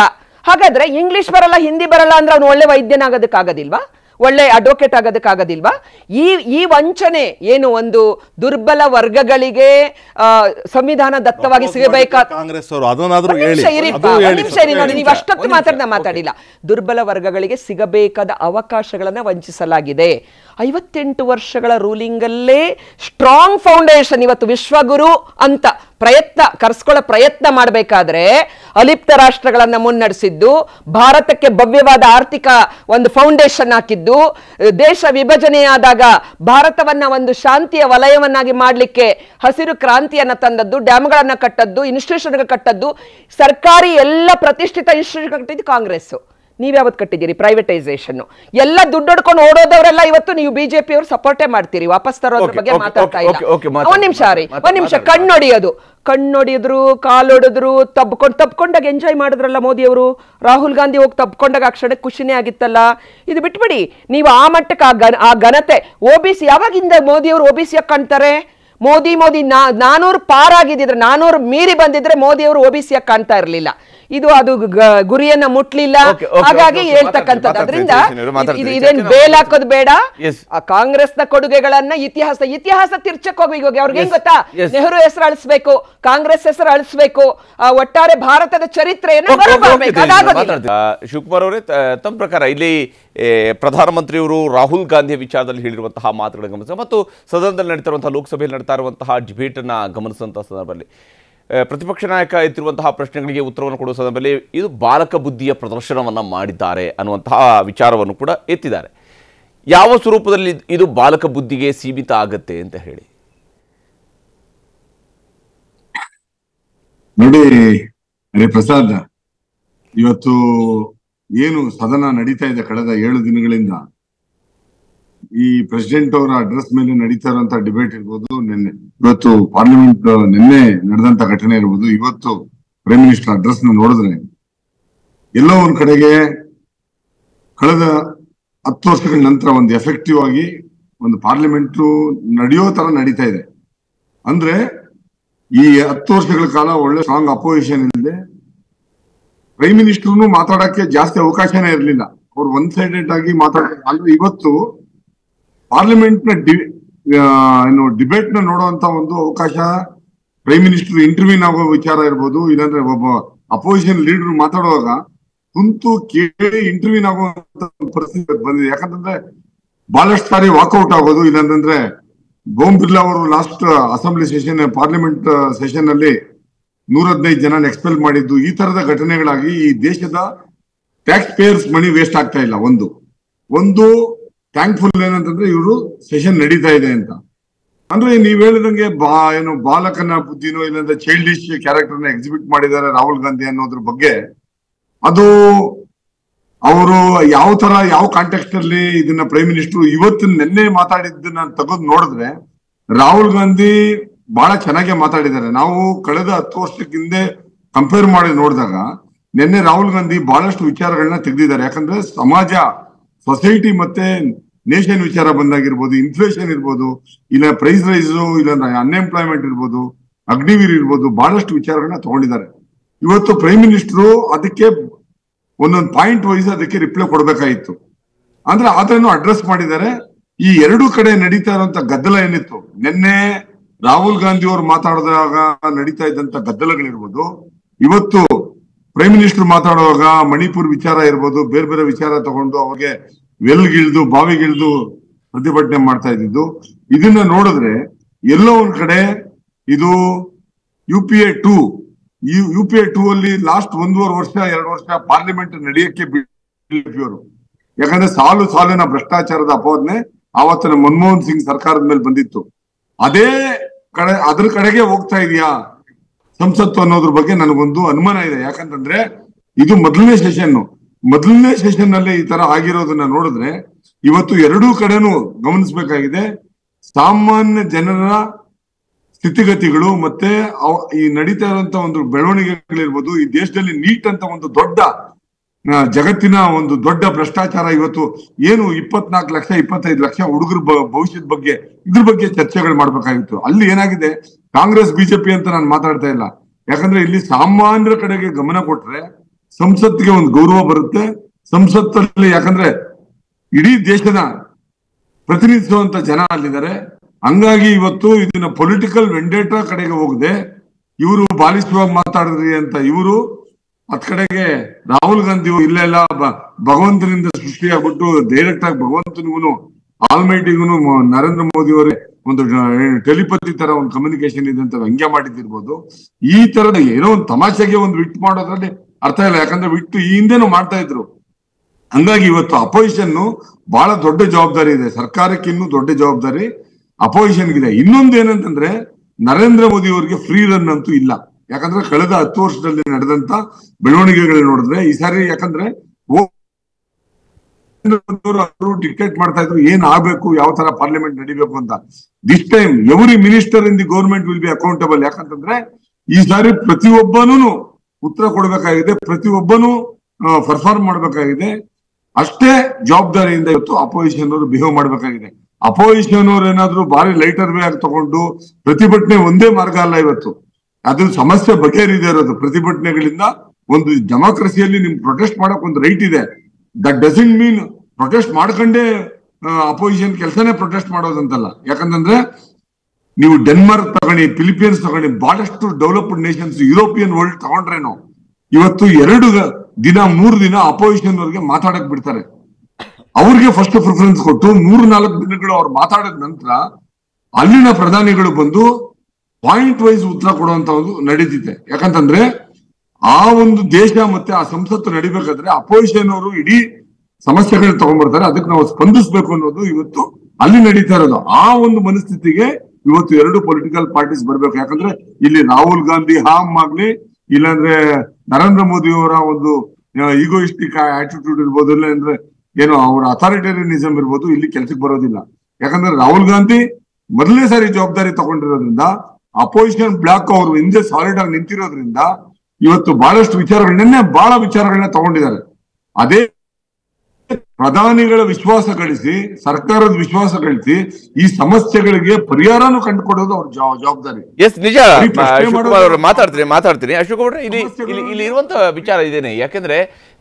ಹಾಗಾದ್ರೆ ಇಂಗ್ಲಿಷ್ ಬರಲ್ಲ ಹಿಂದಿ ಬರಲ್ಲ ಅಂದ್ರೆ ಅವ್ನು ಒಳ್ಳೆ ವೈದ್ಯನಾಗೋದಕ್ಕಾಗೋದಿಲ್ವಾ ಒಳ್ಳೆ ಅಡ್ವೊಕೇಟ್ ಆಗೋದಕ್ಕಾಗೋದಿಲ್ವಾ ಈ ಈ ವಂಚನೆ ಏನು ಒಂದು ದುರ್ಬಲ ವರ್ಗಗಳಿಗೆ ಆ, ಸಂವಿಧಾನ ದತ್ತವಾಗಿ ಸಿಗಬೇಕಾದ ಕಾಂಗ್ರೆಸ್ ಅವರು ಅದನ್ನಾದ್ರೂ ಒಂದ್ ಹೇಳಿ ನಿಮಿಷ ಇರಿಪ್ಪ, ಅದು ಒಂದ್ ಹೇಳಿ ನಿಮಿಷ ಸರ್, ಇರಿ ನೋಡಿ ಹೇಳಿ ನೀವು ಸರ್. ಅಷ್ಟೊತ್ತು ಒಂದ್ ಮಾತಾಡ್ದ ನಿಮಿಷ. ಮಾತಾಡಿಲ್ಲ ದುರ್ಬಲ ವರ್ಗಗಳಿಗೆ ಸಿಗಬೇಕಾದ ಅವಕಾಶಗಳನ್ನ ವಂಚಿಸಲಾಗಿದೆ ಐವತ್ತೆಂಟು ವರ್ಷಗಳ ರೂಲಿಂಗ್ ಅಲ್ಲೇ ಸ್ಟ್ರಾಂಗ್ ಫೌಂಡೇಶನ್ ಇವತ್ತು ವಿಶ್ವಗುರು ಅಂತ ಪ್ರಯತ್ನ ಕರ್ಸ್ಕೊಳ್ಳೋ ಪ್ರಯತ್ನ ಮಾಡಬೇಕಾದ್ರೆ ಅಲಿಪ್ತ ರಾಷ್ಟ್ರಗಳನ್ನ ಮುನ್ನಡೆಸಿದ್ದು ಭಾರತಕ್ಕೆ ಭವ್ಯವಾದ ಆರ್ಥಿಕ ಒಂದು ಫೌಂಡೇಶನ್ ಹಾಕಿದ್ದು ದೇಶ ವಿಭಜನೆಯಾದಾಗ ಭಾರತವನ್ನ ಒಂದು ಶಾಂತಿಯ ವಲಯವನ್ನಾಗಿ ಮಾಡಲಿಕ್ಕೆ ಹಸಿರು ಕ್ರಾಂತಿಯನ್ನ ತಂದದ್ದು ಡ್ಯಾಮ್ಗಳನ್ನ ಕಟ್ಟದ್ದು ಇನ್ಸ್ಟಿಟ್ಯೂಷನ್ ಕಟ್ಟದ್ದು ಸರ್ಕಾರಿ ಎಲ್ಲ ಪ್ರತಿಷ್ಠಿತ ಇನ್ಸ್ಟಿಟ್ಯೂಷನ್ ಕಟ್ಟಿದ್ದು ಕಾಂಗ್ರೆಸ್ ನೀವ್ಯಾವತ್ತು ಕಟ್ಟಿದ್ದೀರಿ ಪ್ರೈವೇಟೈಸೇಷನ್ ಎಲ್ಲ ದುಡ್ಡು ಹೊಡ್ಕೊಂಡು ಓಡೋದವರೆಲ್ಲ ಇವತ್ತು ನೀವು ಬಿಜೆಪಿ ಅವರು ಸಪೋರ್ಟೇ ಮಾಡ್ತೀರಿ ವಾಪಸ್ ತರೋದ್ರ Okay, ಬಗ್ಗೆ okay, ಮಾತಾಡ್ತಾ okay, ಇಲ್ಲ okay, okay, ಮಾತಾಡಿ, ಒಂದ್ ನಿಮಿಷ ರೀ ಮಾತಾಡಿ, ಒಂದ್ ನಿಮಿಷ ಮಾತಾಡಿ. ಕಣ್ಣೊಡಿಯೋದು ಕಣ್ಣೊಡಿದ್ರು ಕಾಲೊಡೆದ್ರು ತಬ್ಕೊಂಡು ತಬ್ಕೊಂಡಾಗ ಎಂಜಾಯ್ ಮಾಡಿದ್ರಲ್ಲ ಮೋದಿ ಅವರು ರಾಹುಲ್ ಗಾಂಧಿ ಹೋಗಿ ತಬ್ಕೊಂಡಾಗ ಆ ಕ್ಷಣಕ್ಕೆ ಖುಷಿನೇ ಆಗಿತ್ತಲ್ಲ ಇದು ಬಿಟ್ಬಿಡಿ ನೀವು ಆ ಮಟ್ಟಕ್ಕೆ ಆ ಘನ ಆ ಘನತೆ ಒ ಬಿ ಸಿ ಯಾವಾಗಿಂದ ಮೋದಿ ಅವರು ಒ ಬಿ ಸಿ ಕಾಣ್ತಾರೆ ಮೋದಿ ಮೋದಿ ನಾ ನಾನೂರು ಪಾರ್ ಆಗಿದ್ದಿದ್ರೆ ನಾನೂರು ಮೀರಿ ಬಂದಿದ್ರೆ ಮೋದಿ ಅವರು ಒ ಬಿ ಸಿ ಕಾಣ್ತಾ ಇರಲಿಲ್ಲ ಇದು ಅದು ಗ- ಗುರಿಯನ್ನ ಮುಟ್ಲಿಲ್ಲ Okay, okay, ಹಾಗಾಗಿ okay, okay. ಹೇಳ್ತಕ್ಕಂಥದ್ದು ಮಾತಾಡ್ತೀನಿ, ಅದರಿಂದ ಮಾತಾಡ್ತೀನಿ, ಮಾತಾಡ್ತೀನಿ. ಇದು- ಇದೇನ್ ಚರ್ಚೆ ಬೇಲ್ ಹಾಕೋದು ಬೇಡ Yes. ಆ ಕಾಂಗ್ರೆಸ್ನ ಕೊಡುಗೆಗಳನ್ನ ಇತಿಹಾಸ ಇತಿಹಾಸ ತಿರ್ಚಕ್ ಹೋಗಿ ಇವಾಗ ಅವ್ರಿಗೆ ಹೆಂಗ್ Yes, ಗೊತ್ತಾ yes. ನೆಹರು ಹೆಸರು ಅಳಿಸ್ಬೇಕು ಕಾಂಗ್ರೆಸ್ ಹೆಸರು ಅಳಿಸ್ಬೇಕು ಆ, ಒಟ್ಟಾರೆ ಭಾರತದ ಚರಿತ್ರೆಯನ್ನ ಓಕೆ, ಓಕೆ, ಓಕೆ, ಬರಬರ್ಬೇಕು ತಿಳಿಸಿ, ಅದಾಗೋದಿಲ್ಲ ಮಾತಾಡ್ತೀನಿ. ಆ, ಶಿವಕುಮಾರ್ ಅವರೇ ತ- ತಮ್ಮ ಪ್ರಕಾರ ಇಲ್ಲಿ ಏ, ಪ್ರಧಾನಮಂತ್ರಿಯವರು ರಾಹುಲ್ ಗಾಂಧಿಯ ವಿಚಾರದಲ್ಲಿ ಹೇಳಿರುವಂತಹ ಮಾತುಗಳನ್ನು ಗಮನಿಸ ಮತ್ತು ಸದನದಲ್ಲಿ ನಡೀತಿರುವಂತಹ ಲೋಕಸಭೆಯಲ್ಲಿ ನಡೀತಾ ಇರುವಂತಹ ಡಿಬೇಟ್ ಅನ್ನ ಗಮನಿಸುವಂತಹ ಸಂದರ್ಭದಲ್ಲಿ ಆ, ಪ್ರತಿಪಕ್ಷ ನಾಯಕ ಎತ್ತಿರುವಂತಹ ಪ್ರಶ್ನೆಗಳಿಗೆ ಉತ್ತರವನ್ನು ಕೊಡುವ ಸಂದರ್ಭದಲ್ಲಿ ಇದು ಬಾಲಕ ಬುದ್ಧಿಯ ಪ್ರದರ್ಶನವನ್ನ ಮಾಡಿದ್ದಾರೆ ಅನ್ನುವಂತಹ ವಿಚಾರವನ್ನು ಕೂಡ ಎತ್ತಿದ್ದಾರೆ ಯಾವ ಸ್ವರೂಪದಲ್ಲಿ ಇದು ಬಾಲಕ ಬುದ್ಧಿಗೆ ಸೀಮಿತ ಆಗತ್ತೆ ಅಂತ ಹೇಳಿ ನೋಡಿ ಹರಿಪ್ರಸಾದ್ ಇವತ್ತು ಏನು ಸದನ ನಡೀತಾ ಇದೆ ಕಳೆದ ಏಳು ದಿನಗಳಿಂದ ಈ ಪ್ರೆಸಿಡೆಂಟ್ ಅವರ ಅಡ್ರೆಸ್ ಮೇಲೆ ನಡೀತಾ ಇರುವಂತ ಡಿಬೇಟ್ ಇರ್ಬೋದು ನಿನ್ನೆ ಇವತ್ತು ಪಾರ್ಲಿಮೆಂಟ್ ನಿನ್ನೆ ನಡೆದಂತ ಘಟನೆ ಇರ್ಬೋದು ಇವತ್ತು ಪ್ರೈಮ್ ಮಿನಿಸ್ಟರ್ ಅಡ್ರೆಸ್ ನ ನೋಡಿದ್ರೆ ಎಲ್ಲೋ ಒಂದ್ ಕಡೆಗೆ ಕಳೆದ ಹತ್ತು ವರ್ಷಗಳ ನಂತರ ಒಂದು ಎಫೆಕ್ಟಿವ್ ಆಗಿ ಒಂದು ಪಾರ್ಲಿಮೆಂಟ್ ನಡೆಯೋ ತರ ನಡೀತಾ ಇದೆ ಅಂದ್ರೆ ಈ ಹತ್ತು ವರ್ಷಗಳ ಕಾಲ ಒಳ್ಳೆ ಸ್ಟ್ರಾಂಗ್ ಅಪೋಸಿಷನ್ ಇಲ್ಲದೆ ಪ್ರೈಮ್ ಮಿನಿಸ್ಟರ್ನು ಮಾತಾಡಕ್ಕೆ ಜಾಸ್ತಿ ಅವಕಾಶನೇ ಇರಲಿಲ್ಲ ಅವ್ರು ಒನ್ ಸೈಡೆಡ್ ಆಗಿ ಮಾತಾಡ ಅಂದ್ರೆ ಇವತ್ತು ಪಾರ್ಲಿಮೆಂಟ್ ನ ಡಿ ಆ, ಏನು ಡಿಬೇಟ್ ನ ನೋಡುವಂತ ಒಂದು ಅವಕಾಶ ಪ್ರೈಮ್ ಮಿನಿಸ್ಟರ್ ಇಂಟರ್ವ್ಯೂನ್ ಆಗೋ ವಿಚಾರ ಇರ್ಬೋದು ಇಲ್ಲಾಂದ್ರೆ ಒಬ್ಬ ಅಪೋಸಿಷನ್ ಲೀಡರ್ ಮಾತಾಡುವಾಗ ಕುಂತು ಕೇಳಿ ಇಂಟರ್ವ್ಯೂನ್ ಆಗುವಂತ ಪರಿಸ್ಥಿತಿ ಬಂದಿದೆ ಯಾಕಂತಂದ್ರೆ ಬಹಳಷ್ಟು ಸಾರಿ ವಾಕೌಟ್ ಆಗೋದು ಇಲ್ಲಾಂತಂದ್ರೆ ಓಂ ಬಿರ್ಲಾ ಅವರು last assembly session parliament session ಅಲ್ಲಿ ನೂರ ಹದಿನೈದು ಜನ ಎಕ್ಸ್ಪೆಲ್ ಮಾಡಿದ್ದು ಈ ತರದ ಘಟನೆಗಳಾಗಿ ಈ ದೇಶದ ಟ್ಯಾಕ್ಸ್ ಪೇಯರ್ಸ್ ಮನಿ ವೇಸ್ಟ್ ಆಗ್ತಾ ಇಲ್ಲ ಒಂದು ಒಂದು ಥ್ಯಾಂಕ್ಫುಲ್ ಏನಂತಂದ್ರೆ ಇವರು ಸೆಷನ್ ನಡೀತಾ ಇದೆ ಅಂತ ಅಂದ್ರೆ ನೀವ್ ಹೇಳಿದಂಗೆ ಬಾ ಏನು ಬಾಲಕನ ಬುದ್ಧಿನೋ ಇಲ್ಲಾಂದ್ರೆ ಚೈಲ್ಡಿಶ್ ಕ್ಯಾರೆಕ್ಟರ್ ನ ಎಕ್ಸಿಬಿಟ್ ಮಾಡಿದ್ದಾರೆ ರಾಹುಲ್ ಗಾಂಧಿ ಅನ್ನೋದ್ರ ಬಗ್ಗೆ ಅದು ಅವರು ಯಾವ ತರ ಯಾವ ಕಾಂಟೆಕ್ಸ್ಟ್ ಅಲ್ಲಿ ಇದನ್ನ ಪ್ರೈಮ್ ಮಿನಿಸ್ಟರ್ ಇವತ್ತು ನಿನ್ನೆ ಮಾತಾಡಿದ್ದನ್ನ ತೆಗೆದು ನೋಡಿದ್ರೆ ರಾಹುಲ್ ಗಾಂಧಿ ಬಹಳ ಚೆನ್ನಾಗಿ ಮಾತಾಡಿದ್ದಾರೆ ನಾವು ಕಳೆದ ಹತ್ತು ವರ್ಷಕ್ಕೆ ಹಿಂದೆ ಕಂಪೇರ್ ಮಾಡಿ ನೋಡಿದಾಗ ನಿನ್ನೆ ರಾಹುಲ್ ಗಾಂಧಿ ಬಹಳಷ್ಟು ವಿಚಾರಗಳನ್ನ ತೆಗೆದಿದ್ದಾರೆ ಯಾಕಂದ್ರೆ ಸಮಾಜ ಸೊಸೈಟಿ ಮತ್ತೆ ನೇಷನ್ ವಿಚಾರ ಬಂದಾಗಿರ್ಬೋದು ಇನ್ಫ್ಲೇಷನ್ ಇರ್ಬೋದು ಇಲ್ಲ ಪ್ರೈಸ್ ರೈಸ್ ಇಲ್ಲ ಅನ್ಎಂಪ್ಲಾಯ್ಮೆಂಟ್ ಇರ್ಬೋದು ಅಗ್ನಿವೀರ್ ಇರ್ಬೋದು ಬಹಳಷ್ಟು ವಿಚಾರಗಳನ್ನ ತಗೊಂಡಿದ್ದಾರೆ ಇವತ್ತು ಪ್ರೈಮ್ ಮಿನಿಸ್ಟರ್ ಅದಕ್ಕೆ ಒಂದೊಂದು ಪಾಯಿಂಟ್ ವೈಸ್ ಅದಕ್ಕೆ ರಿಪ್ಲೈ ಕೊಡ್ಬೇಕಾಗಿತ್ತು ಅಂದ್ರೆ ಅದನ್ನು ಅಡ್ರೆಸ್ ಮಾಡಿದ್ದಾರೆ ಈ ಎರಡು ಕಡೆ ನಡೀತಾ ಇರುವಂತ ಗದ್ದಲ ಏನಿತ್ತು ನಿನ್ನೆ ರಾಹುಲ್ ಗಾಂಧಿ ಅವರು ಮಾತಾಡಿದಾಗ ನಡೀತಾ ಇದ್ದಂತ ಗದ್ದಲಗಳಿರ್ಬೋದು ಇವತ್ತು ಪ್ರೈಮ್ ಮಿನಿಸ್ಟರ್ ಮಾತಾಡುವಾಗ ಮಣಿಪುರ್ ವಿಚಾರ ಇರ್ಬೋದು ಬೇರೆ ಬೇರೆ ವಿಚಾರ ತಗೊಂಡು ಅವಾಗೆ ವೆಲ್ಗಿಳ್ದು ಬಾವಿಗಿಳ್ದು ಪ್ರತಿಭಟನೆ ಮಾಡ್ತಾ ಇದ್ದಿದ್ದು ಇದನ್ನ ನೋಡಿದ್ರೆ ಎಲ್ಲೋ ಒಂದ್ ಕಡೆ ಇದು U P A two U P A two ಅಲ್ಲಿ ಲಾಸ್ಟ್ ಒಂದೂವರೆ ವರ್ಷ ಎರಡು ವರ್ಷ ಪಾರ್ಲಿಮೆಂಟ್ ನಡೆಯಕ್ಕೆ ಬಿಜೆಪಿಯವರು ಯಾಕಂದ್ರೆ ಸಾಲು ಸಾಲಿನ ಭ್ರಷ್ಟಾಚಾರದ ಅಪವಾದನೆ ಆವತ್ತಿನ ಮನಮೋಹನ್ ಸಿಂಗ್ ಸರ್ಕಾರದ ಮೇಲೆ ಬಂದಿತ್ತು ಅದೇ ಕಡೆ ಅದ್ರ ಕಡೆಗೆ ಹೋಗ್ತಾ ಇದೆಯಾ ಸಂಸತ್ತು ಅನ್ನೋದ್ರ ಬಗ್ಗೆ ನನಗೊಂದು ಅನುಮಾನ ಇದೆ ಯಾಕಂತಂದ್ರೆ ಇದು ಮೊದಲನೇ ಸೆಷನ್ ಮೊದಲನೇ ಸೆಷನ್ ನಲ್ಲಿ ಈ ತರ ಆಗಿರೋದನ್ನ ನೋಡಿದ್ರೆ ಇವತ್ತು ಎರಡೂ ಕಡೆನೂ ಗಮನಿಸಬೇಕಾಗಿದೆ ಸಾಮಾನ್ಯ ಜನರ ಸ್ಥಿತಿಗತಿಗಳು ಮತ್ತೆ ಅವ- ಈ ನಡೀತಾ ಇರುವಂತ ಒಂದು ಬೆಳವಣಿಗೆಗಳಿರ್ಬೋದು ಈ ದೇಶದಲ್ಲಿ ನೀಟ್ ಅಂತ ಒಂದು ದೊಡ್ಡ ಆ, ಜಗತ್ತಿನ ಒಂದು ದೊಡ್ಡ ಭ್ರಷ್ಟಾಚಾರ ಇವತ್ತು ಏನು ಇಪ್ಪತ್ನಾಲ್ಕು ಲಕ್ಷ ಇಪ್ಪತ್ತೈದು ಲಕ್ಷ ಹುಡುಗರ ಭವಿಷ್ಯದ ಬಗ್ಗೆ ಇದ್ರ ಬಗ್ಗೆ ಚರ್ಚೆಗಳು ಮಾಡ್ಬೇಕಾಗಿತ್ತು ಅಲ್ಲಿ ಏನಾಗಿದೆ ಕಾಂಗ್ರೆಸ್ ಬಿಜೆಪಿ ಅಂತ ನಾನು ಮಾತಾಡ್ತಾ ಇಲ್ಲ ಯಾಕಂದ್ರೆ ಇಲ್ಲಿ ಸಾಮಾನ್ಯರ ಕಡೆಗೆ ಗಮನ ಕೊಟ್ರೆ ಸಂಸತ್ತಿಗೆ ಒಂದು ಗೌರವ ಬರುತ್ತೆ ಸಂಸತ್ತಲ್ಲಿ ಯಾಕಂದ್ರೆ ಇಡೀ ದೇಶದ ಪ್ರತಿನಿಧಿಸುವಂತ ಜನ ಅಲ್ಲಿದ್ದಾರೆ ಹಂಗಾಗಿ ಇವತ್ತು ಇದನ್ನ ಪೊಲಿಟಿಕಲ್ ವೆಂಡೇಟ ಕಡೆಗೆ ಹೋಗದೆ ಇವರು ಬಾಲಿಶವಾಗಿ ಮಾತಾಡಿದ್ರಿ ಅಂತ ಇವರು ಅತ್ ಕಡೆಗೆ ರಾಹುಲ್ ಗಾಂಧಿ ಅವರು ಇಲ್ಲ ಇಲ್ಲ ಬ- ಭಗವಂತನಿಂದ ಸೃಷ್ಟಿಯಾಗ್ಬಿಟ್ಟು ಡೈರೆಕ್ಟ್ ಆಗಿ ಭಗವಂತನಿಗೂ ಆಲ್ಮೈಟಿಗೂ ನರೇಂದ್ರ ಮೋದಿ ಅವರೇ ಒಂದು ಟೆಲಿಪತಿ ತರ ಒಂದು ಕಮ್ಯುನಿಕೇಶನ್ ಇದೆ ಅಂತ ವ್ಯಂಗ್ಯ ಮಾಡಿದ್ದಿರ್ಬೋದು ಈ ತರದ ಏನೋ ಒಂದು ತಮಾಷೆಗೆ ಒಂದು ವಿಟ್ ಮಾಡೋದ್ರಲ್ಲಿ ಅರ್ಥ ಇಲ್ಲ ಯಾಕಂದ್ರೆ ವಿಟ್ಟು ಈ ಹಿಂದೆನೂ ಮಾಡ್ತಾ ಇದ್ರು ಹಂಗಾಗಿ ಇವತ್ತು ಅಪೋಸಿಷನ್ ಬಹಳ ದೊಡ್ಡ ಜವಾಬ್ದಾರಿ ಇದೆ ಸರ್ಕಾರಕ್ಕೆ ಇನ್ನೂ ದೊಡ್ಡ ಜವಾಬ್ದಾರಿ ಅಪೋಸಿಷನ್ ಇದೆ ಇನ್ನೊಂದು ಏನಂತಂದ್ರೆ ನರೇಂದ್ರ ಮೋದಿ ಅವರಿಗೆ ಫ್ರೀ ರನ್ ಅಂತೂ ಇಲ್ಲ ಯಾಕಂದ್ರೆ ಕಳೆದ ಹತ್ತು ವರ್ಷದಲ್ಲಿ ನಡೆದಂತ ಬೆಳವಣಿಗೆಗಳು ನೋಡಿದ್ರೆ ಈ ಸಾರಿ ಯಾಕಂದ್ರೆ ಓ- ಅವರು ಡಿಕ್ಟೇಟ್ ಮಾಡ್ತಾ ಇದ್ರು ಏನ್ ಆಗ್ಬೇಕು ಯಾವ ತರ ಪಾರ್ಲಿಮೆಂಟ್ ನಡಿಬೇಕು ಅಂತ this time every minister in the government will be accountable ಯಾಕಂತಂದ್ರೆ ಈ ಸಾರಿ ಪ್ರತಿಯೊಬ್ಬನೂ ಉತ್ತರ ಕೊಡಬೇಕಾಗಿದೆ ಪ್ರತಿಯೊಬ್ಬನೂ ಪರ್ಫಾರ್ಮ್ ಮಾಡಬೇಕಾಗಿದೆ ಅಷ್ಟೇ ಜವಾಬ್ದಾರಿಯಿಂದ ಇವತ್ತು ಅಪೋಸಿಷನ್ ಅವರು ಬಿಹೇವ್ ಮಾಡಬೇಕಾಗಿದೆ ಅಪೋಸಿಷನ್ ಅವರು ಏನಾದ್ರು ಬಾರಿ ಲೈಟರ್ ವೇ ಆಗಿ ತಗೊಂಡು ಪ್ರತಿಭಟನೆ ಒಂದೇ ಮಾರ್ಗ ಅಲ್ಲ ಇವತ್ತು ಅದು ಸಮಸ್ಯೆ ಬಗೆಹರಿದೆ ಇರೋದು ಪ್ರತಿಭಟನೆಗಳಿಂದ ಒಂದು ಡೆಮಾಕ್ರಸಿಯಲ್ಲಿ ನಿಮ್ ಪ್ರೊಟೆಸ್ಟ್ ಮಾಡಕ್ ಒಂದು ರೈಟ್ ಇದೆ ದಟ್ ಡಸಂಟ್ ಮೀನ್ ಪ್ರೊಟೆಸ್ಟ್ ಮಾಡ್ಕೊಂಡೇ ಅಪೋಸಿಷನ್ ಕೆಲಸನೇ ಪ್ರೊಟೆಸ್ಟ್ ಮಾಡೋದಂತಲ್ಲ ಯಾಕಂತಂದ್ರೆ ನೀವು ಡೆನ್ಮಾರ್ಕ್ ತಗೊಳ್ಳಿ ಫಿಲಿಪೀನ್ಸ್ ತಗೊಳ್ಳಿ ಬಹಳಷ್ಟು ಡೆವಲಪ್ಡ್ ನೇಷನ್ಸ್ ಯುರೋಪಿಯನ್ ವರ್ಲ್ಡ್ ತಗೊಂಡ್ರೇನು ಇವತ್ತು ಎರಡು ದಿನ ಮೂರು ದಿನ ಅಪೋಸಿಷನ್ ಅವ್ರಿಗೆ ಮಾತಾಡಕ್ ಬಿಡ್ತಾರೆ ಅವ್ರಿಗೆ ಫಸ್ಟ್ ಪ್ರಿಫರೆನ್ಸ್ ಕೊಟ್ಟು ಮೂರು ನಾಲ್ಕು ದಿನಗಳು ಅವ್ರು ಮಾತಾಡಿದ ನಂತರ ಅಲ್ಲಿನ ಪ್ರಧಾನಿಗಳು ಬಂದು ಪಾಯಿಂಟ್ ವೈಸ್ ಉತ್ತರ ಕೊಡುವಂತ ಒಂದು ನಡೀತಿದೆ ಯಾಕಂತಂದ್ರೆ ಆ ಒಂದು ದೇಶ ಮತ್ತೆ ಆ ಸಂಸತ್ತು ನಡಿಬೇಕಾದ್ರೆ ಅಪೋಸಿಷನ್ ಅವರು ಇಡೀ ಸಮಸ್ಯೆಗಳನ್ನ ತಗೊಂಡ್ಬರ್ತಾರೆ ಅದಕ್ಕೆ ನಾವು ಸ್ಪಂದಿಸಬೇಕು ಅನ್ನೋದು ಇವತ್ತು ಅಲ್ಲಿ ನಡೀತಾ ಇರೋದು ಆ ಒಂದು ಮನಸ್ಥಿತಿಗೆ ಇವತ್ತು ಎರಡು ಪೊಲಿಟಿಕಲ್ ಪಾರ್ಟೀಸ್ ಬರ್ಬೇಕು ಯಾಕಂದ್ರೆ ಇಲ್ಲಿ ರಾಹುಲ್ ಗಾಂಧಿ ಹಾಮ್ ಆಗ್ಲಿ ಇಲ್ಲಾಂದ್ರೆ ನರೇಂದ್ರ ಮೋದಿ ಅವರ ಒಂದು ಈಗೋಯಿಸ್ಟಿಕ್ ಆಟಿಟ್ಯೂಡ್ ಇರ್ಬೋದು ಇಲ್ಲ ಅಂದ್ರೆ ಏನು ಅವರ ಅಥಾರಿಟೇರಿಯನಿಸಂ ಇರ್ಬೋದು ಇಲ್ಲಿ ಕೆಲ್ಸಕ್ಕೆ ಬರೋದಿಲ್ಲ ಯಾಕಂದ್ರೆ ರಾಹುಲ್ ಗಾಂಧಿ ಮೊದಲನೇ ಸಾರಿ ಜವಾಬ್ದಾರಿ ತಗೊಂಡಿರೋದ್ರಿಂದ ಅಪೋಸಿಷನ್ ಬ್ಲಾಕ್ ಅವರು ಹಿಂದೆ ಸಾಲಿಡ್ ಆಗಿ ನಿಂತಿರೋದ್ರಿಂದ ಇವತ್ತು ಬಹಳಷ್ಟು ವಿಚಾರಗಳನ್ನೇ ಬಹಳ ವಿಚಾರಗಳನ್ನ ತಗೊಂಡಿದ್ದಾರೆ ಅದೇ ಪ್ರಧಾನಿಗಳ ವಿಶ್ವಾಸ ಗಳಿಸಿ ಸರ್ಕಾರದ ವಿಶ್ವಾಸ ಗಳಿಸಿ ಈ ಸಮಸ್ಯೆಗಳಿಗೆ ಪರಿಹಾರನೂ ಕಂಡುಕೊಡೋದು ಅವ್ರ ಜವಾ- ಜವಾಬ್ದಾರಿ ಎಸ್ ನಿಜ ಬರೀ ಪ್ರಶ್ನೆ ಅಶೋಕ್ ಮಾಡೋದು- ಕುಮಾರ್ ಅವರು ಮಾತಾಡ್ತೀನಿ ಮಾತಾಡ್ತೀನಿ ಅಶೋಕ್ ಅವ್ರೆ ಇಲ್ಲಿ ಸಮಸ್ಯೆಗಳು ಇಲ್ಲಿ ಇಲ್ಲಿ ಇರುವಂತ ವಿಚಾರ ಇದೇನೆ ಯಾಕೆಂದ್ರೆ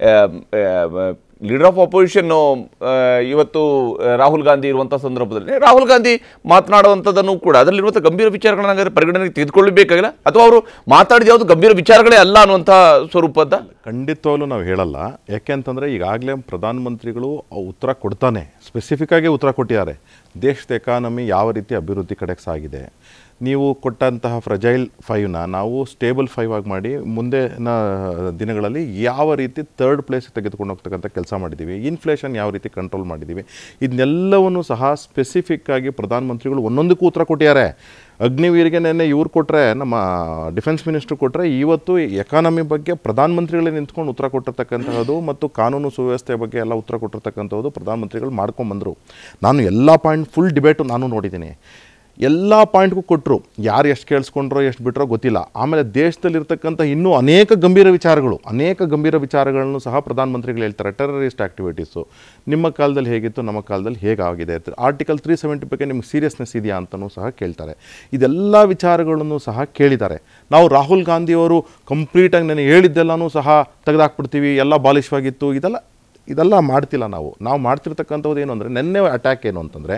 ಲೀಡರ್ ಆಫ್ ಅಪೋಸಿಷನ್ ಇವತ್ತು ಆ, ರಾಹುಲ್ ಗಾಂಧಿ ಇರುವಂತಹ ಸಂದರ್ಭದಲ್ಲಿ ರಾಹುಲ್ ಗಾಂಧಿ ಮಾತನಾಡುವಂಥದ್ದನ್ನು ಕೂಡ ಅದರಲ್ಲಿರುವಂಥ ಗಂಭೀರ ವಿಚಾರಗಳನ್ನ ಹಾಗಾದ್ರೆ ಪರಿಗಣನೆಗೆ ತೆಗೆದುಕೊಳ್ಳಬೇಕಾಗಿಲ್ಲ ಅಥವಾ ಅವರು ಮಾತಾಡಿದ ಯಾವುದು ಗಂಭೀರ ವಿಚಾರಗಳೇ ಅಲ್ಲ ಅನ್ನುವಂಥ ಸ್ವರೂಪದ ಖಂಡಿತವಾಗ್ಲೂ ನಾವು ಹೇಳಲ್ಲ ಯಾಕೆ ಅಂತಂದರೆ ಈಗಾಗಲೇ ಪ್ರಧಾನಮಂತ್ರಿಗಳು ಉತ್ತರ ಕೊಡ್ತಾನೆ ಸ್ಪೆಸಿಫಿಕ್ ಆಗಿ ಉತ್ತರ ಕೊಟ್ಟಿದ್ದಾರೆ ದೇಶದ ಎಕಾನಮಿ ಯಾವ ರೀತಿ ಅಭಿವೃದ್ಧಿ ಕಡೆಗೆ ಸಾಗಿದೆ ನೀವು ಕೊಟ್ಟಂತಹ ಫ್ರಜೈಲ್ ಫೈವ್ನ ನಾವು ಸ್ಟೇಬಲ್ ಫೈವ್ ಆಗಿ ಮಾಡಿ ಮುಂದಿನ ದಿನಗಳಲ್ಲಿ ಯಾವ ರೀತಿ ತರ್ಡ್ ಪ್ಲೇಸ್ ತೆಗೆದುಕೊಂಡು ಹೋಗ್ತಕ್ಕಂಥ ಕೆಲಸ ಮಾಡಿದ್ದೀವಿ ಇನ್ಫ್ಲೇಷನ್ ಯಾವ ರೀತಿ ಕಂಟ್ರೋಲ್ ಮಾಡಿದ್ದೀವಿ ಇದನ್ನೆಲ್ಲವನ್ನು ಸಹ ಸ್ಪೆಸಿಫಿಕ್ ಆಗಿ ಪ್ರಧಾನಮಂತ್ರಿಗಳು ಒಂದೊಂದಕ್ಕೂ ಉತ್ತರ ಕೊಟ್ಟಿದ್ದಾರೆ ಅಗ್ನಿವೀರಿಗೆ ನೆನ್ನೆ ಇವ್ರು ಕೊಟ್ಟರೆ ನಮ್ಮ ಡಿಫೆನ್ಸ್ ಮಿನಿಸ್ಟ್ರು ಕೊಟ್ಟರೆ ಇವತ್ತು ಎಕಾನಮಿ ಬಗ್ಗೆ ಪ್ರಧಾನಮಂತ್ರಿಗಳೇ ನಿಂತ್ಕೊಂಡು ಉತ್ತರ ಕೊಟ್ಟಿರ್ತಕ್ಕಂತಹದ್ದು ಮತ್ತು ಕಾನೂನು ಸುವ್ಯವಸ್ಥೆ ಬಗ್ಗೆ ಎಲ್ಲ ಉತ್ತರ ಕೊಟ್ಟಿರ್ತಕ್ಕಂಥದ್ದು ಪ್ರಧಾನಮಂತ್ರಿಗಳು ಮಾಡ್ಕೊಂಬಂದರು ನಾನು ಎಲ್ಲ ಪಾಯಿಂಟ್ ಫುಲ್ ಡಿಬೇಟು ನಾನು ನೋಡಿದ್ದೀನಿ ಎಲ್ಲ ಪಾಯಿಂಟ್ಗೂ ಕೊಟ್ಟರು ಯಾರು ಎಷ್ಟು ಕೇಳಿಸ್ಕೊಂಡ್ರೋ ಎಷ್ಟು ಬಿಟ್ಟರೋ ಗೊತ್ತಿಲ್ಲ ಆಮೇಲೆ ದೇಶದಲ್ಲಿರ್ತಕ್ಕಂಥ ಇನ್ನೂ ಅನೇಕ ಗಂಭೀರ ವಿಚಾರಗಳು ಅನೇಕ ಗಂಭೀರ ವಿಚಾರಗಳನ್ನು ಸಹ ಪ್ರಧಾನಮಂತ್ರಿಗಳು ಹೇಳ್ತಾರೆ ಟೆರರಿಸ್ಟ್ ಆ್ಯಕ್ಟಿವಿಟೀಸು ನಿಮ್ಮ ಕಾಲದಲ್ಲಿ ಹೇಗಿತ್ತು ನಮ್ಮ ಕಾಲದಲ್ಲಿ ಹೇಗಾಗಿದೆ ಆರ್ಟಿಕಲ್ ತ್ರೀ ಸೆವೆಂಟಿ ಬಗ್ಗೆ ನಿಮ್ಗೆ ಸೀರಿಯಸ್ನೆಸ್ ಇದೆಯಾ ಅಂತಲೂ ಸಹ ಕೇಳ್ತಾರೆ ಇದೆಲ್ಲ ವಿಚಾರಗಳನ್ನು ಸಹ ಕೇಳಿದ್ದಾರೆ ನಾವು ರಾಹುಲ್ ಗಾಂಧಿಯವರು ಕಂಪ್ಲೀಟಾಗಿ ನಾನು ಹೇಳಿದ್ದೆಲ್ಲನೂ ಸಹ ತೆಗೆದಾಕ್ಬಿಡ್ತೀವಿ ಎಲ್ಲ ಬಾಲಿಶವಾಗಿತ್ತು ಇದೆಲ್ಲ ಇದೆಲ್ಲ ಮಾಡ್ತಿಲ್ಲ ನಾವು ನಾವು ಮಾಡ್ತಿರ್ತಕ್ಕಂಥದ್ದು ಏನು ಅಂದರೆ ನೆನ್ನೆ ಅಟ್ಯಾಕ್ ಏನು ಅಂತಂದರೆ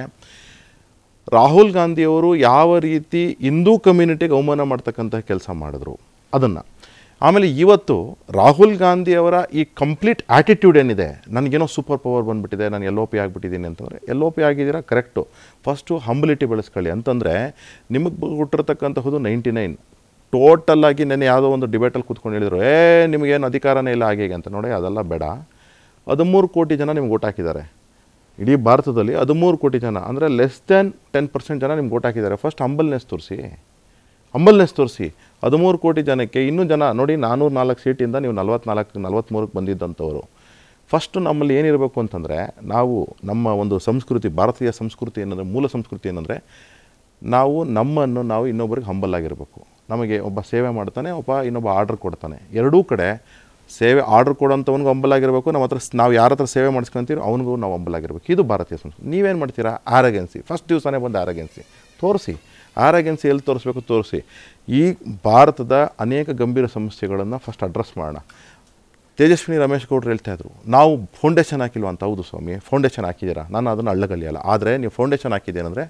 ರಾಹುಲ್ ಗಾಂಧಿಯವರು ಯಾವ ರೀತಿ ಹಿಂದೂ ಕಮ್ಯುನಿಟಿಗೆ ಅವಮಾನ ಮಾಡ್ತಕ್ಕಂಥ ಕೆಲಸ ಮಾಡಿದ್ರು ಅದನ್ನು ಆಮೇಲೆ ಇವತ್ತು ರಾಹುಲ್ ಗಾಂಧಿಯವರ ಈ ಕಂಪ್ಲೀಟ್ ಆ್ಯಟಿಟ್ಯೂಡ್ ಏನಿದೆ ನನಗೇನೋ ಸೂಪರ್ ಪವರ್ ಬಂದುಬಿಟ್ಟಿದೆ ನಾನು ಎಲ್ ಒ ಪಿ ಆಗಿಬಿಟ್ಟಿದ್ದೀನಿ ಅಂತಂದರೆ ಎಲ್ ಒ ಪಿ ಆಗಿದ್ದೀರಾ ಕರೆಕ್ಟು ಫಸ್ಟು ಹಂಬಿಲಿಟಿ ಬೆಳೆಸ್ಕೊಳ್ಳಿ ಅಂತಂದರೆ ನಿಮಗೆ ಕೊಟ್ಟಿರ್ತಕ್ಕಂತಹದ್ದು ನೈಂಟಿ ನೈನ್ ಟೋಟಲ್ ಆಗಿ ನೆನೆ ಯಾವುದೋ ಒಂದು ಡಿಬೇಟಲ್ಲಿ ಕೂತ್ಕೊಂಡು ಹೇಳಿದ್ರು ಏ ನಿಮಗೇನು ಅಧಿಕಾರನೇ ಇಲ್ಲ ಹಾಗೆ ಹೀಗೆ ಅಂತ ನೋಡಿ ಅದೆಲ್ಲ ಬೇಡ ಹದಿಮೂರು ಕೋಟಿ ಜನ ನಿಮ್ಗೆ ಓಟ್ ಹಾಕಿದ್ದಾರೆ ಇಡೀ ಭಾರತದಲ್ಲಿ ಹದಿಮೂರು ಕೋಟಿ ಜನ ಅಂದರೆ ಲೆಸ್ ದ್ಯಾನ್ ಟೆನ್ ಪರ್ಸೆಂಟ್ ಜನ ನಿಮ್ಗೆ ಓಟ್ ಹಾಕಿದ್ದಾರೆ ಫಸ್ಟ್ ಹಂಬಲ್ನೆಸ್ ತೋರಿಸಿ ಹಂಬಲ್ನೆಸ್ ತೋರಿಸಿ ಹದಿಮೂರು ಕೋಟಿ ಜನಕ್ಕೆ ಇನ್ನೂ ಜನ ನೋಡಿ ನಾನ್ನೂರ ನಾಲ್ಕು ಸೀಟಿಂದ ನೀವು ನಲ್ವತ್ನಾಲ್ಕು ನಲ್ವತ್ತ್ಮೂರಕ್ಕೆ ಬಂದಿದ್ದಂಥವ್ರು ಫಸ್ಟು ನಮ್ಮಲ್ಲಿ ಏನಿರಬೇಕು ಅಂತಂದರೆ ನಾವು ನಮ್ಮ ಒಂದು ಸಂಸ್ಕೃತಿ ಭಾರತೀಯ ಸಂಸ್ಕೃತಿ ಏನಂದರೆ ಮೂಲ ಸಂಸ್ಕೃತಿ ಏನಂದರೆ ನಾವು ನಮ್ಮನ್ನು ನಾವು ಇನ್ನೊಬ್ಬರಿಗೆ ಹಂಬಲ್ ಆಗಿರಬೇಕು ನಮಗೆ ಒಬ್ಬ ಸೇವೆ ಮಾಡ್ತಾನೆ ಒಬ್ಬ ಇನ್ನೊಬ್ಬ ಆರ್ಡ್ರ್ ಕೊಡ್ತಾನೆ ಎರಡೂ ಕಡೆ ಸೇವೆ ಆರ್ಡ್ರ್ ಕೊಡೋಂಥವ್ನಿಗೂ ಹಂಬಲಾಗಿರಬೇಕು ನಮ್ಮ ಹತ್ರ ಸ್- ನಾವು ಯಾರ ಹತ್ರ ಸೇವೆ ಮಾಡಿಸ್ಕೊಂತೀರೋ ಅವನಿಗೂ ನಾವು ಹಂಬಲಾಗಿರ್ಬೇಕು ಇದು ಭಾರತೀಯ ಸಂಸ್ಕೃತಿ ನೀವೇನು ಮಾಡ್ತೀರಾ ಆರಗೆನ್ಸಿ ಫಸ್ಟ್ ದಿವಸನೇ ಬಂದು ಆರಗೆನ್ಸಿ ತೋರಿಸಿ ಆರಗೆನ್ಸಿ ಎಲ್ಲಿ ತೋರಿಸ್ಬೇಕು ತೋರಿಸಿ ಈ ಭಾರತದ ಅನೇಕ ಗಂಭೀರ ಸಮಸ್ಯೆಗಳನ್ನು ಫಸ್ಟ್ ಅಡ್ರೆಸ್ ಮಾಡೋಣ ತೇಜಸ್ವಿನಿ ರಮೇಶ್ ಗೌಡ್ರು ಹೇಳ್ತಾ ಇದ್ರು ನಾವು ಫೌಂಡೇಶನ್ ಹಾಕಿಲ್ವ ಅಂತ ಹೌದು ಸ್ವಾಮಿ ಫೌಂಡೇಶನ್ ಹಾಕಿದ್ದೀರಾ ನಾನು ಅದನ್ನು ಅಳ್ಳಗಲಿಯಲ್ಲ ಆದರೆ ನೀವು ಫೌಂಡೇಶನ್ ಹಾಕಿದ್ದೇನೆಂದರೆ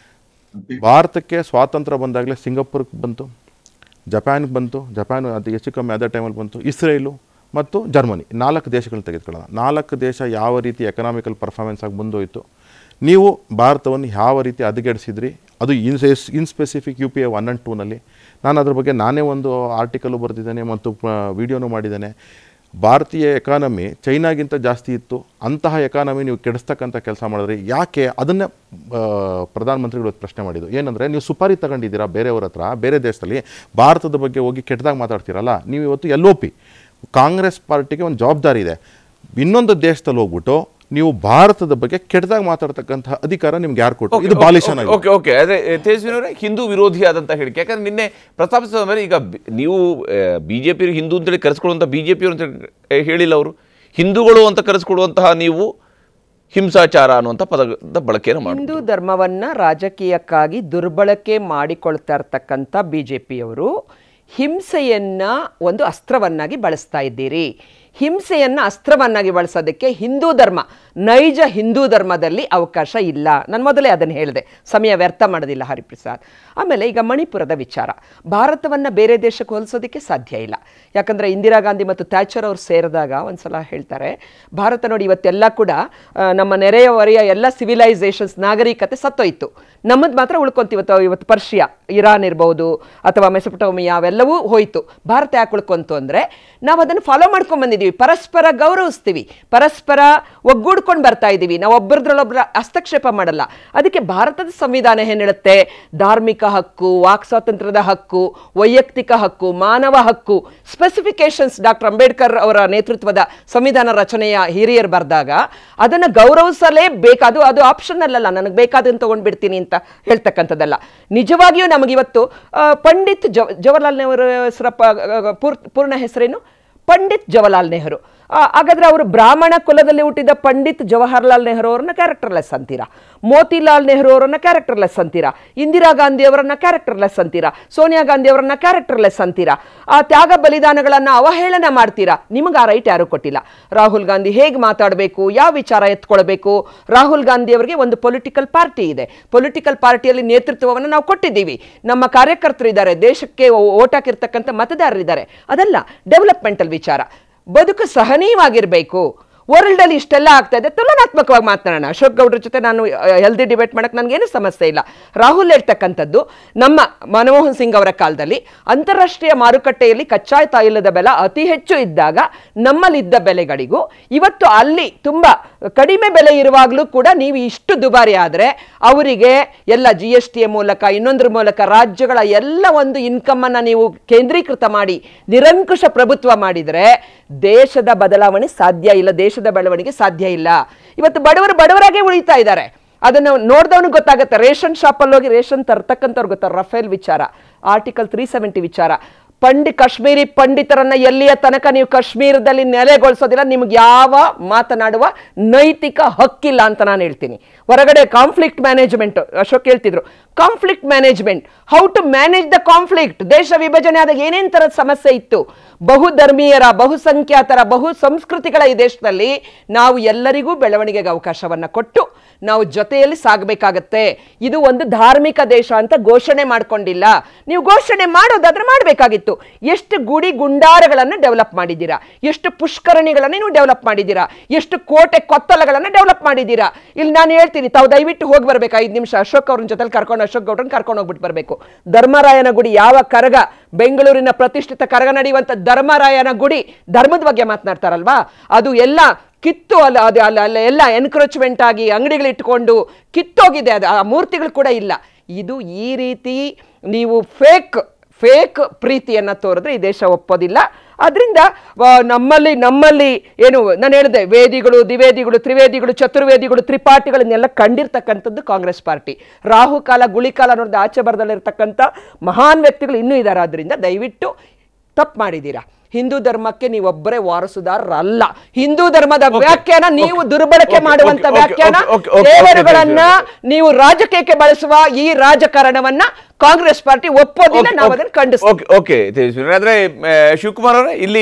ಭಾರತಕ್ಕೆ ಸ್ವಾತಂತ್ರ್ಯ ಬಂದಾಗಲೇ ಸಿಂಗಾಪುರ್ಗೆ ಬಂತು ಜಪಾನ್ಗೆ ಬಂತು ಜಪಾನ್ ಅದು ಹೆಚ್ಚು ಕಮ್ಮಿ ಅದೇ ಟೈಮಲ್ಲಿ ಬಂತು ಇಸ್ರೇಲು ಮತ್ತು ಜರ್ಮನಿ ನಾಲ್ಕು ದೇಶಗಳನ್ನ ತೆಗೆದುಕೊಳ್ಳೋಣ ನಾಲ್ಕು ದೇಶ ಯಾವ ರೀತಿ ಎಕನಾಮಿಕಲ್ ಪರ್ಫಾರ್ಮೆನ್ಸ್ ಆಗಿ ಮುಂದೋಯ್ತು ನೀವು ಭಾರತವನ್ನು ಯಾವ ರೀತಿ ಹದಗೆಡಿಸಿದ್ರಿ ಅದು in in specific U P A one and ಟೂನಲ್ಲಿ ನಾನು ಅದ್ರ ಬಗ್ಗೆ ನಾನೇ ಒಂದು ಆರ್ಟಿಕಲು ಬರೆದಿದ್ದೇನೆ ಮತ್ತು ವಿಡಿಯೋನು ಮಾಡಿದ್ದೇನೆ ಭಾರತೀಯ ಎಕಾನಮಿ ಚೈನಾಗಿಂತ ಜಾಸ್ತಿ ಇತ್ತು ಅಂತಹ ಎಕಾನಮಿ ನೀವು ಕೆಡಿಸ್ತಕ್ಕಂಥ ಕೆಲಸ ಮಾಡಿದ್ರಿ ಯಾಕೆ ಅದನ್ನೇ ಆ, ಪ್ರಧಾನಮಂತ್ರಿಗಳು ಇವತ್ತು ಪ್ರಶ್ನೆ ಮಾಡಿದ್ದು ಏನಂದರೆ ನೀವು ಸುಪಾರಿ ತಗೊಂಡಿದ್ದೀರಾ ಬೇರೆಯವ್ರ ಹತ್ರ ಬೇರೆ ದೇಶದಲ್ಲಿ ಭಾರತದ ಬಗ್ಗೆ ಹೋಗಿ ಕೆಟ್ಟದಾಗ ಮಾತಾಡ್ತೀರಲ್ಲ ನೀವು ಇವತ್ತು ಎಲ್ ಒ ಪಿ ಕಾಂಗ್ರೆಸ್ ಪಾರ್ಟಿಗೆ ಒಂದು ಜವಾಬ್ದಾರಿ ಇದೆ ಇನ್ನೊಂದು ದೇಶದಲ್ಲಿ ಹೋಗ್ಬಿಟ್ಟು ನೀವು ಭಾರತದ ಬಗ್ಗೆ ಕೆಟ್ಟದಾಗ ಮಾತಾಡ್ತಕ್ಕಂಥ ಅಧಿಕಾರ ನಿಮ್ಗೆ ಯಾರು ಕೊಟ್ಟು ಇದು ಬಾಲಿಶನ್ ಆಗಿದೆ ಓಕೆ ಓಕೆ ಅದೇ ತೇಜಸ್ವಿನವರೇ ಹಿಂದೂ ವಿರೋಧಿಯಾದಂಥ ಹೇಳಿಕೆ ಯಾಕಂದ್ರೆ ನಿನ್ನೆ ಪ್ರಸ್ತಾಪಿಸಿದ ಮೇಲೆ ಈಗ ಬಿ- ನೀವು ಬಿಜೆಪಿ ಹಿಂದೂ ಅಂತೇಳಿ ಕರೆಸ್ಕೊಳ್ಳುವಂಥ ಬಿಜೆಪಿ ಅಂತ ಹೇಳಿಲ್ಲ ಅವರು ಹಿಂದೂಗಳು ಅಂತ ಕರೆಸ್ಕೊಡುವಂತಹ ನೀವು ಹಿಂಸಾಚಾರ ಅನ್ನುವಂಥ ಪದದ ಬಳಕೆಯನ್ನು ಮಾಡಿ ಹಿಂದೂ ಧರ್ಮವನ್ನ ರಾಜಕೀಯಕ್ಕಾಗಿ ದುರ್ಬಳಕೆ ಮಾಡಿಕೊಳ್ತಾ ಇರ್ತಕ್ಕಂಥ ಬಿಜೆಪಿಯವರು ಹಿಂಸೆಯನ್ನ ಒಂದು ಅಸ್ತ್ರವನ್ನಾಗಿ ಬಳಸ್ತಾ ಇದ್ದೀರಿ ಹಿಂಸೆಯನ್ನ ಅಸ್ತ್ರವನ್ನಾಗಿ ಬಳಸೋದಕ್ಕೆ ಹಿಂದೂ ಧರ್ಮ ನೈಜ ಹಿಂದೂ ಧರ್ಮದಲ್ಲಿ ಅವಕಾಶ ಇಲ್ಲ ನಾನು ಮೊದಲೇ ಅದನ್ನು ಹೇಳಿದೆ ಸಮಯ ವ್ಯರ್ಥ ಮಾಡೋದಿಲ್ಲ ಹರಿಪ್ರಸಾದ್ ಆಮೇಲೆ ಈಗ ಮಣಿಪುರದ ವಿಚಾರ ಭಾರತವನ್ನು ಬೇರೆ ದೇಶಕ್ಕೆ ಹೋಲಿಸೋದಕ್ಕೆ ಸಾಧ್ಯ ಇಲ್ಲ ಯಾಕಂದರೆ ಇಂದಿರಾ ಗಾಂಧಿ ಮತ್ತು ಥ್ಯಾಚರ್ ಅವರು ಸೇರಿದಾಗ ಒಂದ್ಸಲ ಹೇಳ್ತಾರೆ ಭಾರತ ನೋಡಿ ಇವತ್ತೆಲ್ಲ ಕೂಡ ಆ, ನಮ್ಮ ನೆರೆಯವರೆಯ ಎಲ್ಲ ಸಿವಿಲೈಸೇಷನ್ಸ್ ನಾಗರಿಕತೆ ಸತ್ತೋಯ್ತು ನಮ್ಮದು ಮಾತ್ರ ಉಳ್ಕೊಂತೀವಿ ಇವತ್ತು ಇವತ್ತು ಪರ್ಷಿಯಾ ಇರಾನ್ ಇರ್ಬೋದು ಅಥವಾ ಮೆಸಪಟೋಮಿಯಾ ಅವೆಲ್ಲವೂ ಹೋಯ್ತು ಭಾರತ ಯಾಕೆ ಉಳ್ಕೊಂತು ಅಂದರೆ ನಾವು ಅದನ್ನು ಫಾಲೋ ಮಾಡ್ಕೊಂಡು ಬಂದಿದ್ದೀವಿ ಪರಸ್ಪರ ಗೌರವಿಸ್ತೀವಿ ಪರಸ್ಪರ ಒಗ್ಗೂಡ್ಕೊಂಡು ಬರ್ತಾ ಇದ್ದೀವಿ ನಾವು ಒಬ್ಬರದ್ರಲ್ಲೊಬ್ಬರ ಹಸ್ತಕ್ಷೇಪ ಮಾಡಲ್ಲ ಅದಕ್ಕೆ ಭಾರತದ ಸಂವಿಧಾನ ಏನು ಹೇಳುತ್ತೆ ಧಾರ್ಮಿಕ ಹಕ್ಕು ವಾಕ್ ಸ್ವಾತಂತ್ರ್ಯದ ಹಕ್ಕು ವೈಯಕ್ತಿಕ ಹಕ್ಕು ಮಾನವ ಹಕ್ಕು ಸ್ಪೆಸಿಫಿಕೇಶನ್ಸ್ ಡಾಕ್ಟರ್ ಅಂಬೇಡ್ಕರ್ ಅವರ ನೇತೃತ್ವದ ಸಂವಿಧಾನ ರಚನೆಯ ಹಿರಿಯರು ಬರೆದಾಗ ಅದನ್ನು ಗೌರವಿಸಲೇಬೇಕು ಅದು ಅದು ಆಪ್ಷನ್ ಅಲ್ಲಲ್ಲ ನನಗೆ ಬೇಕಾದನ್ನು ತಗೊಂಡ್ಬಿಡ್ತೀನಿ ಅಂತ ಹೇಳ್ತಕ್ಕಂಥದ್ದಲ್ಲ ನಿಜವಾಗಿಯೂ ನಮಗಿವತ್ತು ಆ, ಪಂಡಿತ್ ಜವ ಜವಾಹರ್ಲಾಲ್ ನೆಹರು ಹೆಸರ ಪ- ಪೂರ್- ಪೂರ್ಣ ಹೆಸರೇನು ಪಂಡಿತ್ ಜವಾಹರ್ಲಾಲ್ ನೆಹರು ಆ, ಹಾಗಾದ್ರೆ ಅವರು ಬ್ರಾಹ್ಮಣ ಕುಲದಲ್ಲಿ ಹುಟ್ಟಿದ ಪಂಡಿತ್ ಜವಾಹರ್ಲಾಲ್ ನೆಹರು ಅವರನ್ನ ಕ್ಯಾರೆಕ್ಟರ್ಲೆಸ್ ಅಂತೀರಾ ಮೋತಿಲಾಲ್ ನೆಹರು ಅವರನ್ನ ಕ್ಯಾರೆಕ್ಟರ್ಲೆಸ್ ಅಂತೀರಾ ಇಂದಿರಾ ಗಾಂಧಿ ಅವರನ್ನ ಕ್ಯಾರೆಕ್ಟರ್ಲೆಸ್ ಅಂತೀರಾ ಸೋನಿಯಾ ಗಾಂಧಿ ಅವರನ್ನ ಕ್ಯಾರೆಕ್ಟರ್ಲೆಸ್ ಅಂತೀರಾ ಆ ತ್ಯಾಗ ಬಲಿದಾನಗಳನ್ನ ಅವಹೇಳನ ಮಾಡ್ತೀರಾ ನಿಮಗೆ ಆ ರೈಟ್ ಯಾರು ಕೊಟ್ಟಿಲ್ಲ ರಾಹುಲ್ ಗಾಂಧಿ ಹೇಗೆ ಮಾತಾಡಬೇಕು ಯಾವ ವಿಚಾರ ಎತ್ಕೊಳ್ಬೇಕು ರಾಹುಲ್ ಗಾಂಧಿ ಅವರಿಗೆ ಒಂದು ಪೊಲಿಟಿಕಲ್ ಪಾರ್ಟಿ ಇದೆ ಪೊಲಿಟಿಕಲ್ ಪಾರ್ಟಿಯಲ್ಲಿ ನೇತೃತ್ವವನ್ನು ನಾವು ಕೊಟ್ಟಿದ್ದೀವಿ ನಮ್ಮ ಕಾರ್ಯಕರ್ತರು ಇದ್ದಾರೆ ದೇಶಕ್ಕೆ ಓಟ್ ಹಾಕಿರ್ತಕ್ಕಂಥ ಮತದಾರರಿದ್ದಾರೆ ಅದಲ್ಲ ಡೆವಲಪ್ಮೆಂಟಲ್ ವಿಚಾರ ಬದುಕು ಸಹನೀಯವಾಗಿರಬೇಕು ವರ್ಲ್ಡ್ ಅಲ್ಲಿ ಇಷ್ಟೆಲ್ಲ ಆಗ್ತಾ ಇದೆ ತುಲನಾತ್ಮಕವಾಗಿ ಮಾತನಾಡೋಣ ಅಶೋಕ್ ಗೌಡ್ರ ಜೊತೆ ನಾನು ಹೆಲ್ದಿ ಡಿಬೇಟ್ ಮಾಡಕ್ಕೆ ನನಗೇನು ಸಮಸ್ಯೆ ಇಲ್ಲ ರಾಹುಲ್ ಹೇಳ್ತಕ್ಕಂಥದ್ದು ನಮ್ಮ ಮನಮೋಹನ್ ಸಿಂಗ್ ಅವರ ಕಾಲದಲ್ಲಿ ಅಂತಾರಾಷ್ಟ್ರೀಯ ಮಾರುಕಟ್ಟೆಯಲ್ಲಿ ಕಚ್ಚಾ ತೈಲದ ಬೆಲೆ ಅತಿ ಹೆಚ್ಚು ಇದ್ದಾಗ ನಮ್ಮಲ್ಲಿದ್ದ ಬೆಲೆಗಳಿಗೂ ಇವತ್ತು ಅಲ್ಲಿ ತುಂಬ ಕಡಿಮೆ ಬೆಲೆ ಇರುವಾಗಲೂ ಕೂಡ ನೀವು ಇಷ್ಟು ದುಬಾರಿ ಆದರೆ ಅವರಿಗೆ ಎಲ್ಲ ಜಿ ಎಸ್ ಟಿಯ ಮೂಲಕ ಇನ್ನೊಂದ್ರ ಮೂಲಕ ರಾಜ್ಯಗಳ ಎಲ್ಲ ಒಂದು ಇನ್ಕಮನ್ನು ನೀವು ಕೇಂದ್ರೀಕೃತ ಮಾಡಿ ನಿರಂಕುಶ ಪ್ರಭುತ್ವ ಮಾಡಿದರೆ ದೇಶದ ಬದಲಾವಣೆ ಸಾಧ್ಯ ಇಲ್ಲ ದೇಶದ ಬೆಳವಣಿಗೆ ಸಾಧ್ಯ ಇಲ್ಲ ಇವತ್ತು ಬಡವರು ಬಡವರಾಗೇ ಉಳಿತಾ ಇದ್ದಾರೆ ಅದನ್ನು ನೋಡಿದವನು ಗೊತ್ತಾಗುತ್ತೆ ರೇಷನ್ ಶಾಪಲ್ಲಿ ಹೋಗಿ ರೇಷನ್ ತರ್ತಕ್ಕಂಥವ್ರು ಗೊತ್ತಾ ರಫೇಲ್ ವಿಚಾರ ಆರ್ಟಿಕಲ್ ತ್ರೀ ಸೆವೆಂಟಿ ವಿಚಾರ ಪಂಡಿ ಕಾಶ್ಮೀರಿ ಪಂಡಿತರನ್ನ ಎಲ್ಲಿಯ ತನಕ ನೀವು ಕಾಶ್ಮೀರದಲ್ಲಿ ನೆಲೆಗೊಳಿಸೋದಿಲ್ಲ ನಿಮ್ಗೆ ಯಾವ ಮಾತನಾಡುವ ನೈತಿಕ ಹಕ್ಕಿಲ್ಲ ಅಂತ ನಾನು ಹೇಳ್ತೀನಿ ಹೊರಗಡೆ ಕಾನ್ಫ್ಲಿಕ್ಟ್ ಮ್ಯಾನೇಜ್ಮೆಂಟ್ ಅಶೋಕ್ ಹೇಳ್ತಿದ್ರು conflict management how to manage the conflict ದೇಶ ವಿಭಜನೆ ಆದಾಗ ಏನೇನ್ ತರದ ಸಮಸ್ಯೆ ಇತ್ತು ಬಹುಧರ್ಮೀಯರ ಬಹುಸಂಖ್ಯಾತರ ಬಹು ಸಂಸ್ಕೃತಿಗಳ ಈ ದೇಶದಲ್ಲಿ ನಾವು ಎಲ್ಲರಿಗೂ ಬೆಳವಣಿಗೆಗೆ ಅವಕಾಶವನ್ನ ಕೊಟ್ಟು ನಾವು ಜೊತೆಯಲ್ಲಿ ಸಾಗಬೇಕಾಗತ್ತೆ ಇದು ಒಂದು ಧಾರ್ಮಿಕ ದೇಶ ಅಂತ ಘೋಷಣೆ ಮಾಡ್ಕೊಂಡಿಲ್ಲ ನೀವು ಘೋಷಣೆ ಮಾಡೋದಾದ್ರೆ ಮಾಡಬೇಕಾಗಿತ್ತು ಎಷ್ಟು ಗುಡಿ ಗುಂಡಾರಗಳನ್ನು ಡೆವಲಪ್ ಮಾಡಿದ್ದೀರಾ ಎಷ್ಟು ಪುಷ್ಕರಣಿಗಳನ್ನು ನೀವು ಡೆವಲಪ್ ಮಾಡಿದ್ದೀರಾ ಎಷ್ಟು ಕೋಟೆ ಕೊತ್ತಲಗಳನ್ನು ಡೆವಲಪ್ ಮಾಡಿದ್ದೀರಾ ಇಲ್ಲಿ ನಾನು ಹೇಳ್ತೀನಿ ತಾವು ದಯವಿಟ್ಟು ಹೋಗಿ ಬರ್ಬೇಕು ಐದು ನಿಮಿಷ ಅಶೋಕ್ ಅವ್ರನ್ನ ಜೊತೆಲಿ ಕರ್ಕೊಂಡು ಅಶೋಕ್ ಗೌಡ್ರನ್ನ ಕರ್ಕೊಂಡು ಹೋಗ್ಬಿಟ್ಟು ಬರಬೇಕು ಧರ್ಮರಾಯನ ಗುಡಿ ಯಾವ ಕರಗ ಬೆಂಗಳೂರಿನ ಪ್ರತಿಷ್ಠಿತ ಕರಗ ನಡೆಯುವಂತ ಧರ್ಮರಾಯನ ಗುಡಿ ಧರ್ಮದ ಬಗ್ಗೆ ಮಾತನಾಡ್ತಾರಲ್ವಾ ಅದು ಎಲ್ಲ ಕಿತ್ತು ಅಲ್ಲ ಅದು ಅಲ್ಲ ಅಲ್ಲ ಎಲ್ಲ ಎನ್ಕ್ರೋಚ್ಮೆಂಟ್ ಆಗಿ ಅಂಗಡಿಗಳು ಇಟ್ಕೊಂಡು ಕಿತ್ತೋಗಿದೆ ಅದು ಆ ಮೂರ್ತಿಗಳು ಕೂಡ ಇಲ್ಲ ಇದು ಈ ರೀತಿ ನೀವು ಫೇಕ್ ಫೇಕ್ ಪ್ರೀತಿಯನ್ನು ತೋರಿದ್ರೆ ಈ ದೇಶ ಒಪ್ಪೋದಿಲ್ಲ ಅದರಿಂದ ನಮ್ಮಲ್ಲಿ ನಮ್ಮಲ್ಲಿ ಏನು ನಾನು ಹೇಳಿದೆ ವೇದಿಗಳು ದ್ವಿವೇದಿಗಳು ತ್ರಿವೇದಿಗಳು ಚತುರ್ವೇದಿಗಳು ತ್ರಿಪಾಠಿಗಳನ್ನೆಲ್ಲ ಕಂಡಿರ್ತಕ್ಕಂಥದ್ದು ಕಾಂಗ್ರೆಸ್ ಪಾರ್ಟಿ ರಾಹುಕಾಲ ಗುಳಿಕಾಲ ಅನ್ನೋದು ಆಚೆ ಬರದಲ್ಲಿರ್ತಕ್ಕಂಥ ಮಹಾನ್ ವ್ಯಕ್ತಿಗಳು ಇನ್ನೂ ಇದ್ದಾರೆ ಆದ್ದರಿಂದ ದಯವಿಟ್ಟು ತಪ್ಪು ಮಾಡಿದ್ದೀರಾ ಹಿಂದೂ ಧರ್ಮಕ್ಕೆ ನೀವೊಬ್ಬರೇ ವಾರಸುದಾರರಲ್ಲ ಹಿಂದೂ ಧರ್ಮದ ವ್ಯಾಖ್ಯಾನ ನೀವು ದುರ್ಬಳಕೆ Okay, ಮಾಡುವಂತ okay, okay, ವ್ಯಾಖ್ಯಾನ okay, okay, okay, ದೇವರುಗಳನ್ನ okay, ನೀವು ರಾಜಕೀಯಕ್ಕೆ ಬಳಸುವ ಈ ರಾಜಕಾರಣವನ್ನ ಕಾಂಗ್ರೆಸ್ ಪಾರ್ಟಿ ಒಪ್ಪೋದಿಲ್ಲ ನಾವು ಅದನ್ನು ಖಂಡಿಸ್ತೀವಿ ಓಕೆ ಓಕೆ ತೇಜಸ್ವಿನಿ ಆದ್ರೆ ಆ, ಶಿವಕುಮಾರ್ ಅವರೇ ಇಲ್ಲಿ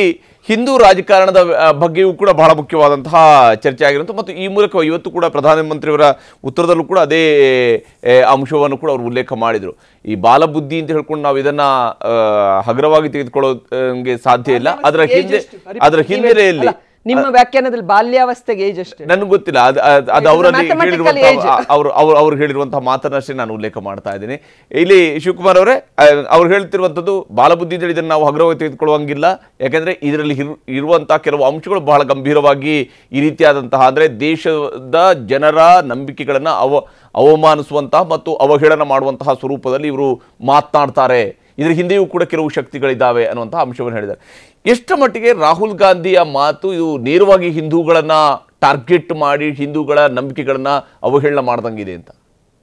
ಹಿಂದೂ ರಾಜಕಾರಣದ ಆ, ಬಗ್ಗೆಯೂ ಕೂಡ ಬಹಳ ಮುಖ್ಯವಾದಂತಹ ಚರ್ಚೆ ಆಗಿರುವಂಥ ಮತ್ತು ಈ ಮೂಲಕ ಇವತ್ತು ಕೂಡ ಪ್ರಧಾನಮಂತ್ರಿಯವರ ಉತ್ತರದಲ್ಲೂ ಕೂಡ ಅದೇ ಏ, ಅಂಶವನ್ನು ಕೂಡ ಅವರು ಉಲ್ಲೇಖ ಮಾಡಿದರು ಈ ಬಾಲಬುದ್ಧಿ ಅಂತ ಹೇಳ್ಕೊಂಡು ನಾವು ಇದನ್ನ ಆ, ಹಗುರವಾಗಿ ತೆಗೆದುಕೊಳ್ಳೋಂಗೆ ಸಾಧ್ಯ ಇಲ್ಲ ಅದರ Age ಹಿಂದೆ ಎಷ್ಟು? ಹರಿ- ಅದರ ನೀವೇ- ಹಿನ್ನೆಲೆಯಲ್ಲಿ ಅಲ್ಲ, ನಿಮ್ಮ ವ್ಯಾಖ್ಯಾನದಲ್ಲಿ ಬಾಲ್ಯಾವಸ್ಥೆಗೆ ಏಜ್ ಅಷ್ಟೇ ನನಗೆ ಗೊತ್ತಿಲ್ಲ ಅದು ಅದು- ಅದು ಅವರಲ್ಲಿ mathematical ಹೇಳಿರುವಂತಹ age. ಅವರು ಅವರು ಅವ್ರು ಹೇಳಿರುವಂತಹ ಮಾತನ್ನಷ್ಟೇ ನಾನು ಉಲ್ಲೇಖ ಮಾಡ್ತಾ ಇದ್ದೀನಿ ಇಲ್ಲಿ ಶಿವಕುಮಾರ್ ಅವರೇ ಆ, ಅವ್ರು ಹೇಳ್ತಿರುವಂಥದ್ದು ಬಾಲಬುದ್ಧಿ ಅಂತ ಇದನ್ನು ನಾವು ಹಗುರವಾಗಿ ತೆಗೆದುಕೊಳ್ಳುವಂಗಿಲ್ಲ ಯಾಕೆಂದ್ರೆ ಇದರಲ್ಲಿ ಇರು- ಇರುವಂತಹ ಕೆಲವು ಅಂಶಗಳು ಬಹಳ ಗಂಭೀರವಾಗಿ ಈ ರೀತಿಯಾದಂತಹ ಅಂದ್ರೆ ದೇಶದ ಜನರ ನಂಬಿಕೆಗಳನ್ನ ಅವ ಅವಮಾನಿಸುವಂತಹ ಮತ್ತು ಅವಹೇಳನ ಮಾಡುವಂತಹ ಸ್ವರೂಪದಲ್ಲಿ ಇವರು ಮಾತನಾಡ್ತಾರೆ ಇದರ ಹಿಂದೆಯೂ ಕೂಡ ಕೆಲವು ಶಕ್ತಿಗಳಿದ್ದಾವೆ ಅನ್ನುವಂತಹ ಅಂಶವನ್ನು ಹೇಳಿದ್ದಾರೆ ಎಷ್ಟು ಮಟ್ಟಿಗೆ ರಾಹುಲ್ ಗಾಂಧಿಯ ಮಾತು ಇದು ನೇರವಾಗಿ ಹಿಂದೂಗಳನ್ನ ಟಾರ್ಗೆಟ್ ಮಾಡಿ ಹಿಂದೂಗಳ ನಂಬಿಕೆಗಳನ್ನ ಅವಹೇಳನ ಮಾಡ್ದಂಗಿದೆ ಅಂತ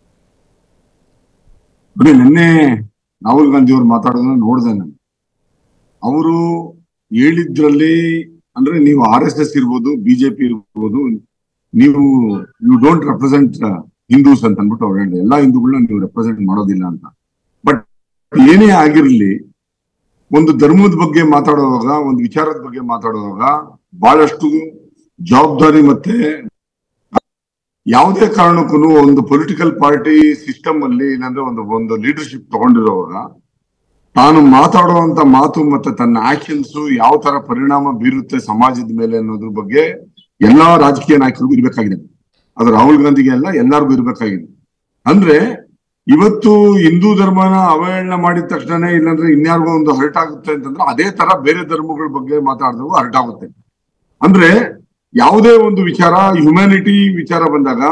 ನೋಡಿ ನಿನ್ನೆ ರಾಹುಲ್ ಗಾಂಧಿ ಅವರು ಮಾತಾಡೋದನ್ನ ನೋಡಿದೆ ನಾನು ಅವರು ಹೇಳಿದ್ರಲ್ಲಿ ಅಂದ್ರೆ ನೀವು ಆರ್ ಎಸ್ ಎಸ್ ಇರ್ಬೋದು ಬಿಜೆಪಿ ಇರ್ಬೋದು ನೀವು ಯು ಡೋಂಟ್ ರೆಪ್ರೆಸೆಂಟ್ ಹಿಂದೂಸ್ ಅಂತ ಅಂದ್ಬಿಟ್ಟು ಅವ್ರು ಹೇಳಿದೆ ಎಲ್ಲಾ ಹಿಂದೂಗಳನ್ನ ನೀವು ರೆಪ್ರೆಸೆಂಟ್ ಮಾಡೋದಿಲ್ಲ ಅಂತ ಬಟ್ ಏನೇ ಆಗಿರ್ಲಿ ಒಂದು ಧರ್ಮದ ಬಗ್ಗೆ ಮಾತಾಡುವಾಗ ಒಂದು ವಿಚಾರದ ಬಗ್ಗೆ ಮಾತಾಡುವಾಗ ಬಹಳಷ್ಟು ಜವಾಬ್ದಾರಿ ಮತ್ತೆ ಯಾವುದೇ ಕಾರಣಕ್ಕೂ ಒಂದು ಪೊಲಿಟಿಕಲ್ ಪಾರ್ಟಿ ಸಿಸ್ಟಮ್ ಅಲ್ಲಿ ಇಲ್ಲಾಂದ್ರೆ ಒಂದು ಒಂದು ಲೀಡರ್ಶಿಪ್ ತಗೊಂಡಿರೋವಾಗ ತಾನು ಮಾತಾಡುವಂತ ಮಾತು ಮತ್ತೆ ತನ್ನ ಆಕ್ಷನ್ಸ್ ಯಾವ ತರ ಪರಿಣಾಮ ಬೀರುತ್ತೆ ಸಮಾಜದ ಮೇಲೆ ಅನ್ನೋದ್ರ ಬಗ್ಗೆ ಎಲ್ಲಾ ರಾಜಕೀಯ ನಾಯಕರಿಗೂ ಇರ್ಬೇಕಾಗಿದೆ ಅದು ರಾಹುಲ್ ಗಾಂಧಿಗೆ ಅಲ್ಲ ಎಲ್ಲಾರ್ಗು ಇರ್ಬೇಕಾಗಿದೆ ಅಂದ್ರೆ ಇವತ್ತು ಹಿಂದೂ ಧರ್ಮನ ಅವಹೇಳನ ಮಾಡಿದ ತಕ್ಷಣ ಇಲ್ಲಾಂದ್ರೆ ಇನ್ಯಾರಿಗೋ ಒಂದು ಹರ್ಟ್ ಆಗುತ್ತೆ ಅಂತಂದ್ರೆ ಅದೇ ತರ ಬೇರೆ ಧರ್ಮಗಳ ಬಗ್ಗೆ ಮಾತಾಡಿದಾಗ ಹರ್ಟ್ ಆಗುತ್ತೆ ಅಂದ್ರೆ ಯಾವುದೇ ಒಂದು ವಿಚಾರ ಹ್ಯುಮ್ಯಾನಿಟಿ ವಿಚಾರ ಬಂದಾಗ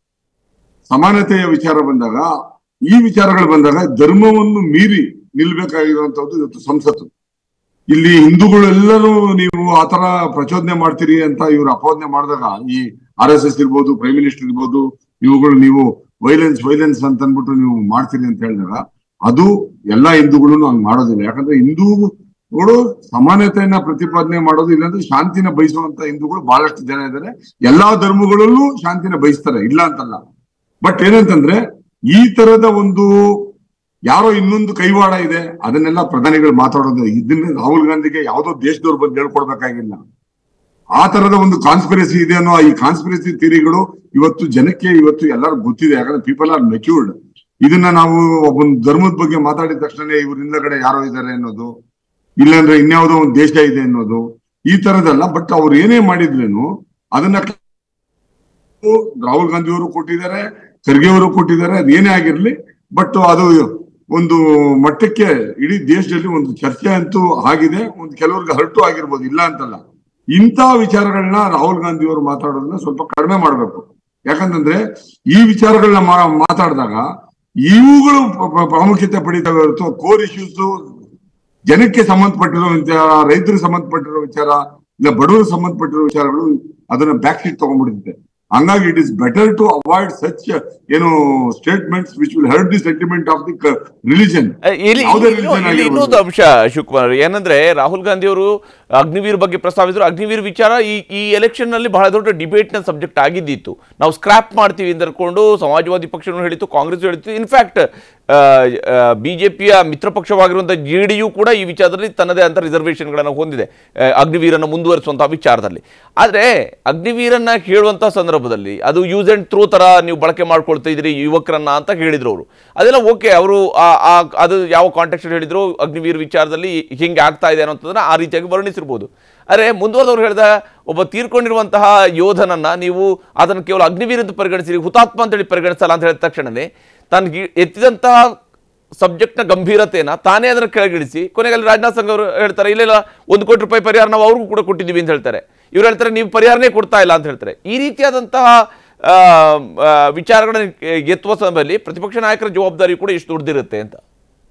ಸಮಾನತೆಯ ವಿಚಾರ ಬಂದಾಗ ಈ ವಿಚಾರಗಳು ಬಂದಾಗ ಧರ್ಮವನ್ನು ಮೀರಿ ನಿಲ್ಬೇಕಾಗಿರುವಂತದ್ದು ಇವತ್ತು ಸಂಸತ್ತು ಇಲ್ಲಿ ಹಿಂದೂಗಳೆಲ್ಲರೂ ನೀವು ಆತರ ಪ್ರಚೋದನೆ ಮಾಡ್ತೀರಿ ಅಂತ ಇವ್ರು ಅಪವಾದನೆ ಮಾಡಿದಾಗ ಈ ಆರ್ ಎಸ್ ಎಸ್ ಇರ್ಬೋದು ಪ್ರೈಮ್ ಮಿನಿಸ್ಟರ್ ಇರ್ಬೋದು ಇವುಗಳು ನೀವು ವೈಲೆನ್ಸ್ ವೈಲೆನ್ಸ್ ಅಂತ ಅಂದ್ಬಿಟ್ಟು ನೀವು ಮಾಡ್ತೀರಿ ಅಂತ ಹೇಳಿದಾಗ ಅದು ಎಲ್ಲಾ ಹಿಂದೂಗಳು ಹಂಗ್ ಮಾಡೋದಿಲ್ಲ ಯಾಕಂದ್ರೆ ಹಿಂದೂಗಳು ಸಮಾನತೆಯನ್ನ ಪ್ರತಿಪಾದನೆ ಮಾಡೋದು ಇಲ್ಲಾಂದ್ರೆ ಶಾಂತಿನ ಬಯಸುವಂತ ಹಿಂದೂಗಳು ಬಹಳಷ್ಟು ಜನ ಇದ್ದಾರೆ ಎಲ್ಲಾ ಧರ್ಮಗಳಲ್ಲೂ ಶಾಂತಿನ ಬಯಸ್ತಾರೆ ಇಲ್ಲ ಅಂತಲ್ಲ ಬಟ್ ಏನಂತಂದ್ರೆ ಈ ತರದ ಒಂದು ಯಾರೋ ಇನ್ನೊಂದು ಕೈವಾಡ ಇದೆ ಅದನ್ನೆಲ್ಲ ಪ್ರಧಾನಿಗಳು ಮಾತಾಡೋದು ಇದನ್ನ ರಾಹುಲ್ ಗಾಂಧಿಗೆ ಯಾವ್ದೋ ದೇಶದವ್ರು ಬಂದು ಹೇಳ್ಕೊಡ್ಬೇಕಾಗಿಲ್ಲ ಆ ತರದ ಒಂದು ಕಾನ್ಸ್ಪಿರಸಿ ಇದೆ ಅನ್ನೋ ಈ ಕಾನ್ಸ್ಪಿರಸಿ ಥಿಯರಿಗಳು ಇವತ್ತು ಜನಕ್ಕೆ ಇವತ್ತು ಎಲ್ಲರೂ ಗೊತ್ತಿದೆ ಯಾಕಂದ್ರೆ ಪೀಪಲ್ ಆರ್ ಮೆಚ್ಯೂರ್ಡ್ ಇದನ್ನ ನಾವು ಒಂದು ಧರ್ಮದ ಬಗ್ಗೆ ಮಾತಾಡಿದ ತಕ್ಷಣ ಇವ್ರ ಹಿಂದಗಡೆ ಯಾರೋ ಇದ್ದಾರೆ ಅನ್ನೋದು ಇಲ್ಲಾಂದ್ರೆ ಇನ್ಯಾವುದೋ ಒಂದು ದೇಶ ಇದೆ ಅನ್ನೋದು ಈ ತರದಲ್ಲ ಬಟ್ ಅವ್ರು ಏನೇ ಮಾಡಿದ್ರೇನು ಅದನ್ನ ರಾಹುಲ್ ಗಾಂಧಿ ಅವರು ಕೊಟ್ಟಿದ್ದಾರೆ ಖರ್ಗೆ ಅವರು ಕೊಟ್ಟಿದ್ದಾರೆ ಅದು ಏನೇ ಆಗಿರ್ಲಿ ಬಟ್ ಅದು ಒಂದು ಮಟ್ಟಕ್ಕೆ ಇಡೀ ದೇಶದಲ್ಲಿ ಒಂದು ಚರ್ಚೆ ಅಂತೂ ಆಗಿದೆ ಒಂದು ಕೆಲವ್ರಿಗೆ ಹರ್ಟು ಆಗಿರ್ಬೋದು ಇಲ್ಲ ಅಂತಲ್ಲ ಇಂಥ ವಿಚಾರಗಳನ್ನ ರಾಹುಲ್ ಗಾಂಧಿ ಅವರು ಮಾತಾಡೋದನ್ನ ಸ್ವಲ್ಪ ಕಡಿಮೆ ಮಾಡ್ಬೇಕು ಯಾಕಂತಂದ್ರೆ ಈ ವಿಚಾರಗಳನ್ನ ಮಾ- ಮಾತಾಡಿದಾಗ ಇವುಗಳು ಪ್ರ- ಪ್ರ- ಪ್ರಾಮುಖ್ಯತೆ ಪಡೀತವೆ ಹೊರತು ಕೋರ್ ಇಶ್ಯೂಸ್ ಜನಕ್ಕೆ ಸಂಬಂಧಪಟ್ಟಿರೋ ವಿಚಾರ ರೈತರಿಗೆ ಸಂಬಂಧಪಟ್ಟಿರೋ ವಿಚಾರ ಇಲ್ಲ ಬಡವರಿಗೆ ಸಂಬಂಧಪಟ್ಟಿರೋ ವಿಚಾರಗಳು ಅದನ್ನ ಬ್ಯಾಕ್ ಸೀಟ್ ತಗೊಂಡ್ಬಿಡುತ್ತೆ ಹಂಗಾಗಿ it is better to avoid such ಏನು statements which will hurt the sentiment of the religion uh, ಇಲ್ಲಿ ಯಾವುದೇ ಇಲ್ಲಿ- religion ಇಲ್ಲಿ ಇನ್ನೊಂದು ಆಗಿರ್ಬೋದು. ಅಂಶ ಶಿವಕುಮಾರ್ ಏನಂದ್ರೆ ರಾಹುಲ್ ಗಾಂಧಿ ಅವರು ಅಗ್ನಿವೀರ್ ಬಗ್ಗೆ ಪ್ರಸ್ತಾವಿಸಿದ್ರು ಅಗ್ನಿವೀರ್ ವಿಚಾರ ಈ ಈ ಎಲೆಕ್ಷನ್ ನಲ್ಲಿ ಬಹಳ ದೊಡ್ಡ ಡಿಬೇಟ್ ನ ಸಬ್ಜೆಕ್ಟ್ ಆಗಿದ್ದಿತ್ತು ನಾವು ಸ್ಕ್ರಾಪ್ ಮಾಡ್ತೀವಿ ಅಂತ ಅನ್ಕೊಂಡು ಸಮಾಜವಾದಿ ಪಕ್ಷನೂ ಹೇಳಿತ್ತು ಕಾಂಗ್ರೆಸ್ ಹೇಳಿತ್ತು ಇನ್ಫ್ಯಾಕ್ಟ್ ಬಿಜೆಪಿಯ ಮಿತ್ರ ಪಕ್ಷವಾಗಿರುವಂತಹ ಜೆ ಡಿಯು ಕೂಡ ಈ ವಿಚಾರದಲ್ಲಿ ತನ್ನದೇ ಅಂತ ರಿಸರ್ವೇಷನ್ಗಳನ್ನು ಹೊಂದಿದೆ ಅಹ್, ಅಗ್ನಿವೀರನ್ನ ಮುಂದುವರಿಸುವಂತಹ ವಿಚಾರದಲ್ಲಿ ಆದರೆ ಅಗ್ನಿವೀರನ್ನ ಹೇಳುವಂತಹ ಸಂದರ್ಭದಲ್ಲಿ ಅದು ಯೂಸ್ ಅಂಡ್ ಥ್ರೋ ತರ ನೀವು ಬಳಕೆ ಮಾಡ್ಕೊಳ್ತಾ ಇದ್ರಿ ಯುವಕರನ್ನ ಅಂತ ಹೇಳಿದ್ರು ಅವರು ಅದೆಲ್ಲ ಓಕೆ ಅವರು ಅದು ಯಾವ ಕಾಂಟೆಕ್ಸ್ಟ್ ಹೇಳಿದ್ರು ಅಗ್ನಿವೀರ್ ವಿಚಾರದಲ್ಲಿ ಹಿಂಗೆ ಆಗ್ತಾ ಇದೆ ಅನ್ನೋಂಥದ್ದನ್ನ ಆ ರೀತಿಯಾಗಿ ವರ್ಣಿಸಿರ್ಬೋದು ಆದರೆ ಮುಂದುವರೆದವ್ರು ಹೇಳಿದ ಒಬ್ಬ ತೀರ್ಕೊಂಡಿರುವಂತಹ ಯೋಧನನ್ನ ನೀವು ಅದನ್ನು ಕೇವಲ ಅಗ್ನಿವೀರ್ ಅಂತ ಪರಿಗಣಿಸಿರಿ ಹುತಾತ್ಮ ಅಂತೇಳಿ ಪರಿಗಣಿಸಲ್ಲ ಅಂತ ಹೇಳಿದ ತಕ್ಷಣವೇ ತಾನು ಗಿ- ಎತ್ತಿದಂತಹ ಸಬ್ಜೆಕ್ಟ್ನ ಗಂಭೀರತೆಯನ್ನ ತಾನೇ ಅದನ್ನು ಕೆಳಗಿಳಿಸಿ ಕೊನೆಗೆ ಅಲ್ಲಿ ರಾಜನಾಥ್ ಸಿಂಗ್ ಅವರು ಹೇಳ್ತಾರೆ ಇಲ್ಲ ಇಲ್ಲ ಒಂದು ಕೋಟಿ ರೂಪಾಯಿ ಪರಿಹಾರ ನಾವು ಅವ್ರಿಗೂ ಕೂಡ ಕೊಟ್ಟಿದ್ದೀವಿ ಅಂತ ಹೇಳ್ತಾರೆ ಇವ್ರು ಹೇಳ್ತಾರೆ ನೀವು ಪರಿಹಾರನೇ ಕೊಡ್ತಾ ಇಲ್ಲ ಅಂತ ಹೇಳ್ತಾರೆ ಈ ರೀತಿಯಾದಂತಹ ಆ, ಆ, ವಿಚಾರಗಳನ್ನ ಎತ್ತುವ ಸಮಯದಲ್ಲಿ ಪ್ರತಿಪಕ್ಷ ನಾಯಕರ ಜವಾಬ್ದಾರಿ ಕೂಡ ಎಷ್ಟು ದೊಡ್ಡದಿರುತ್ತೆ ಅಂತ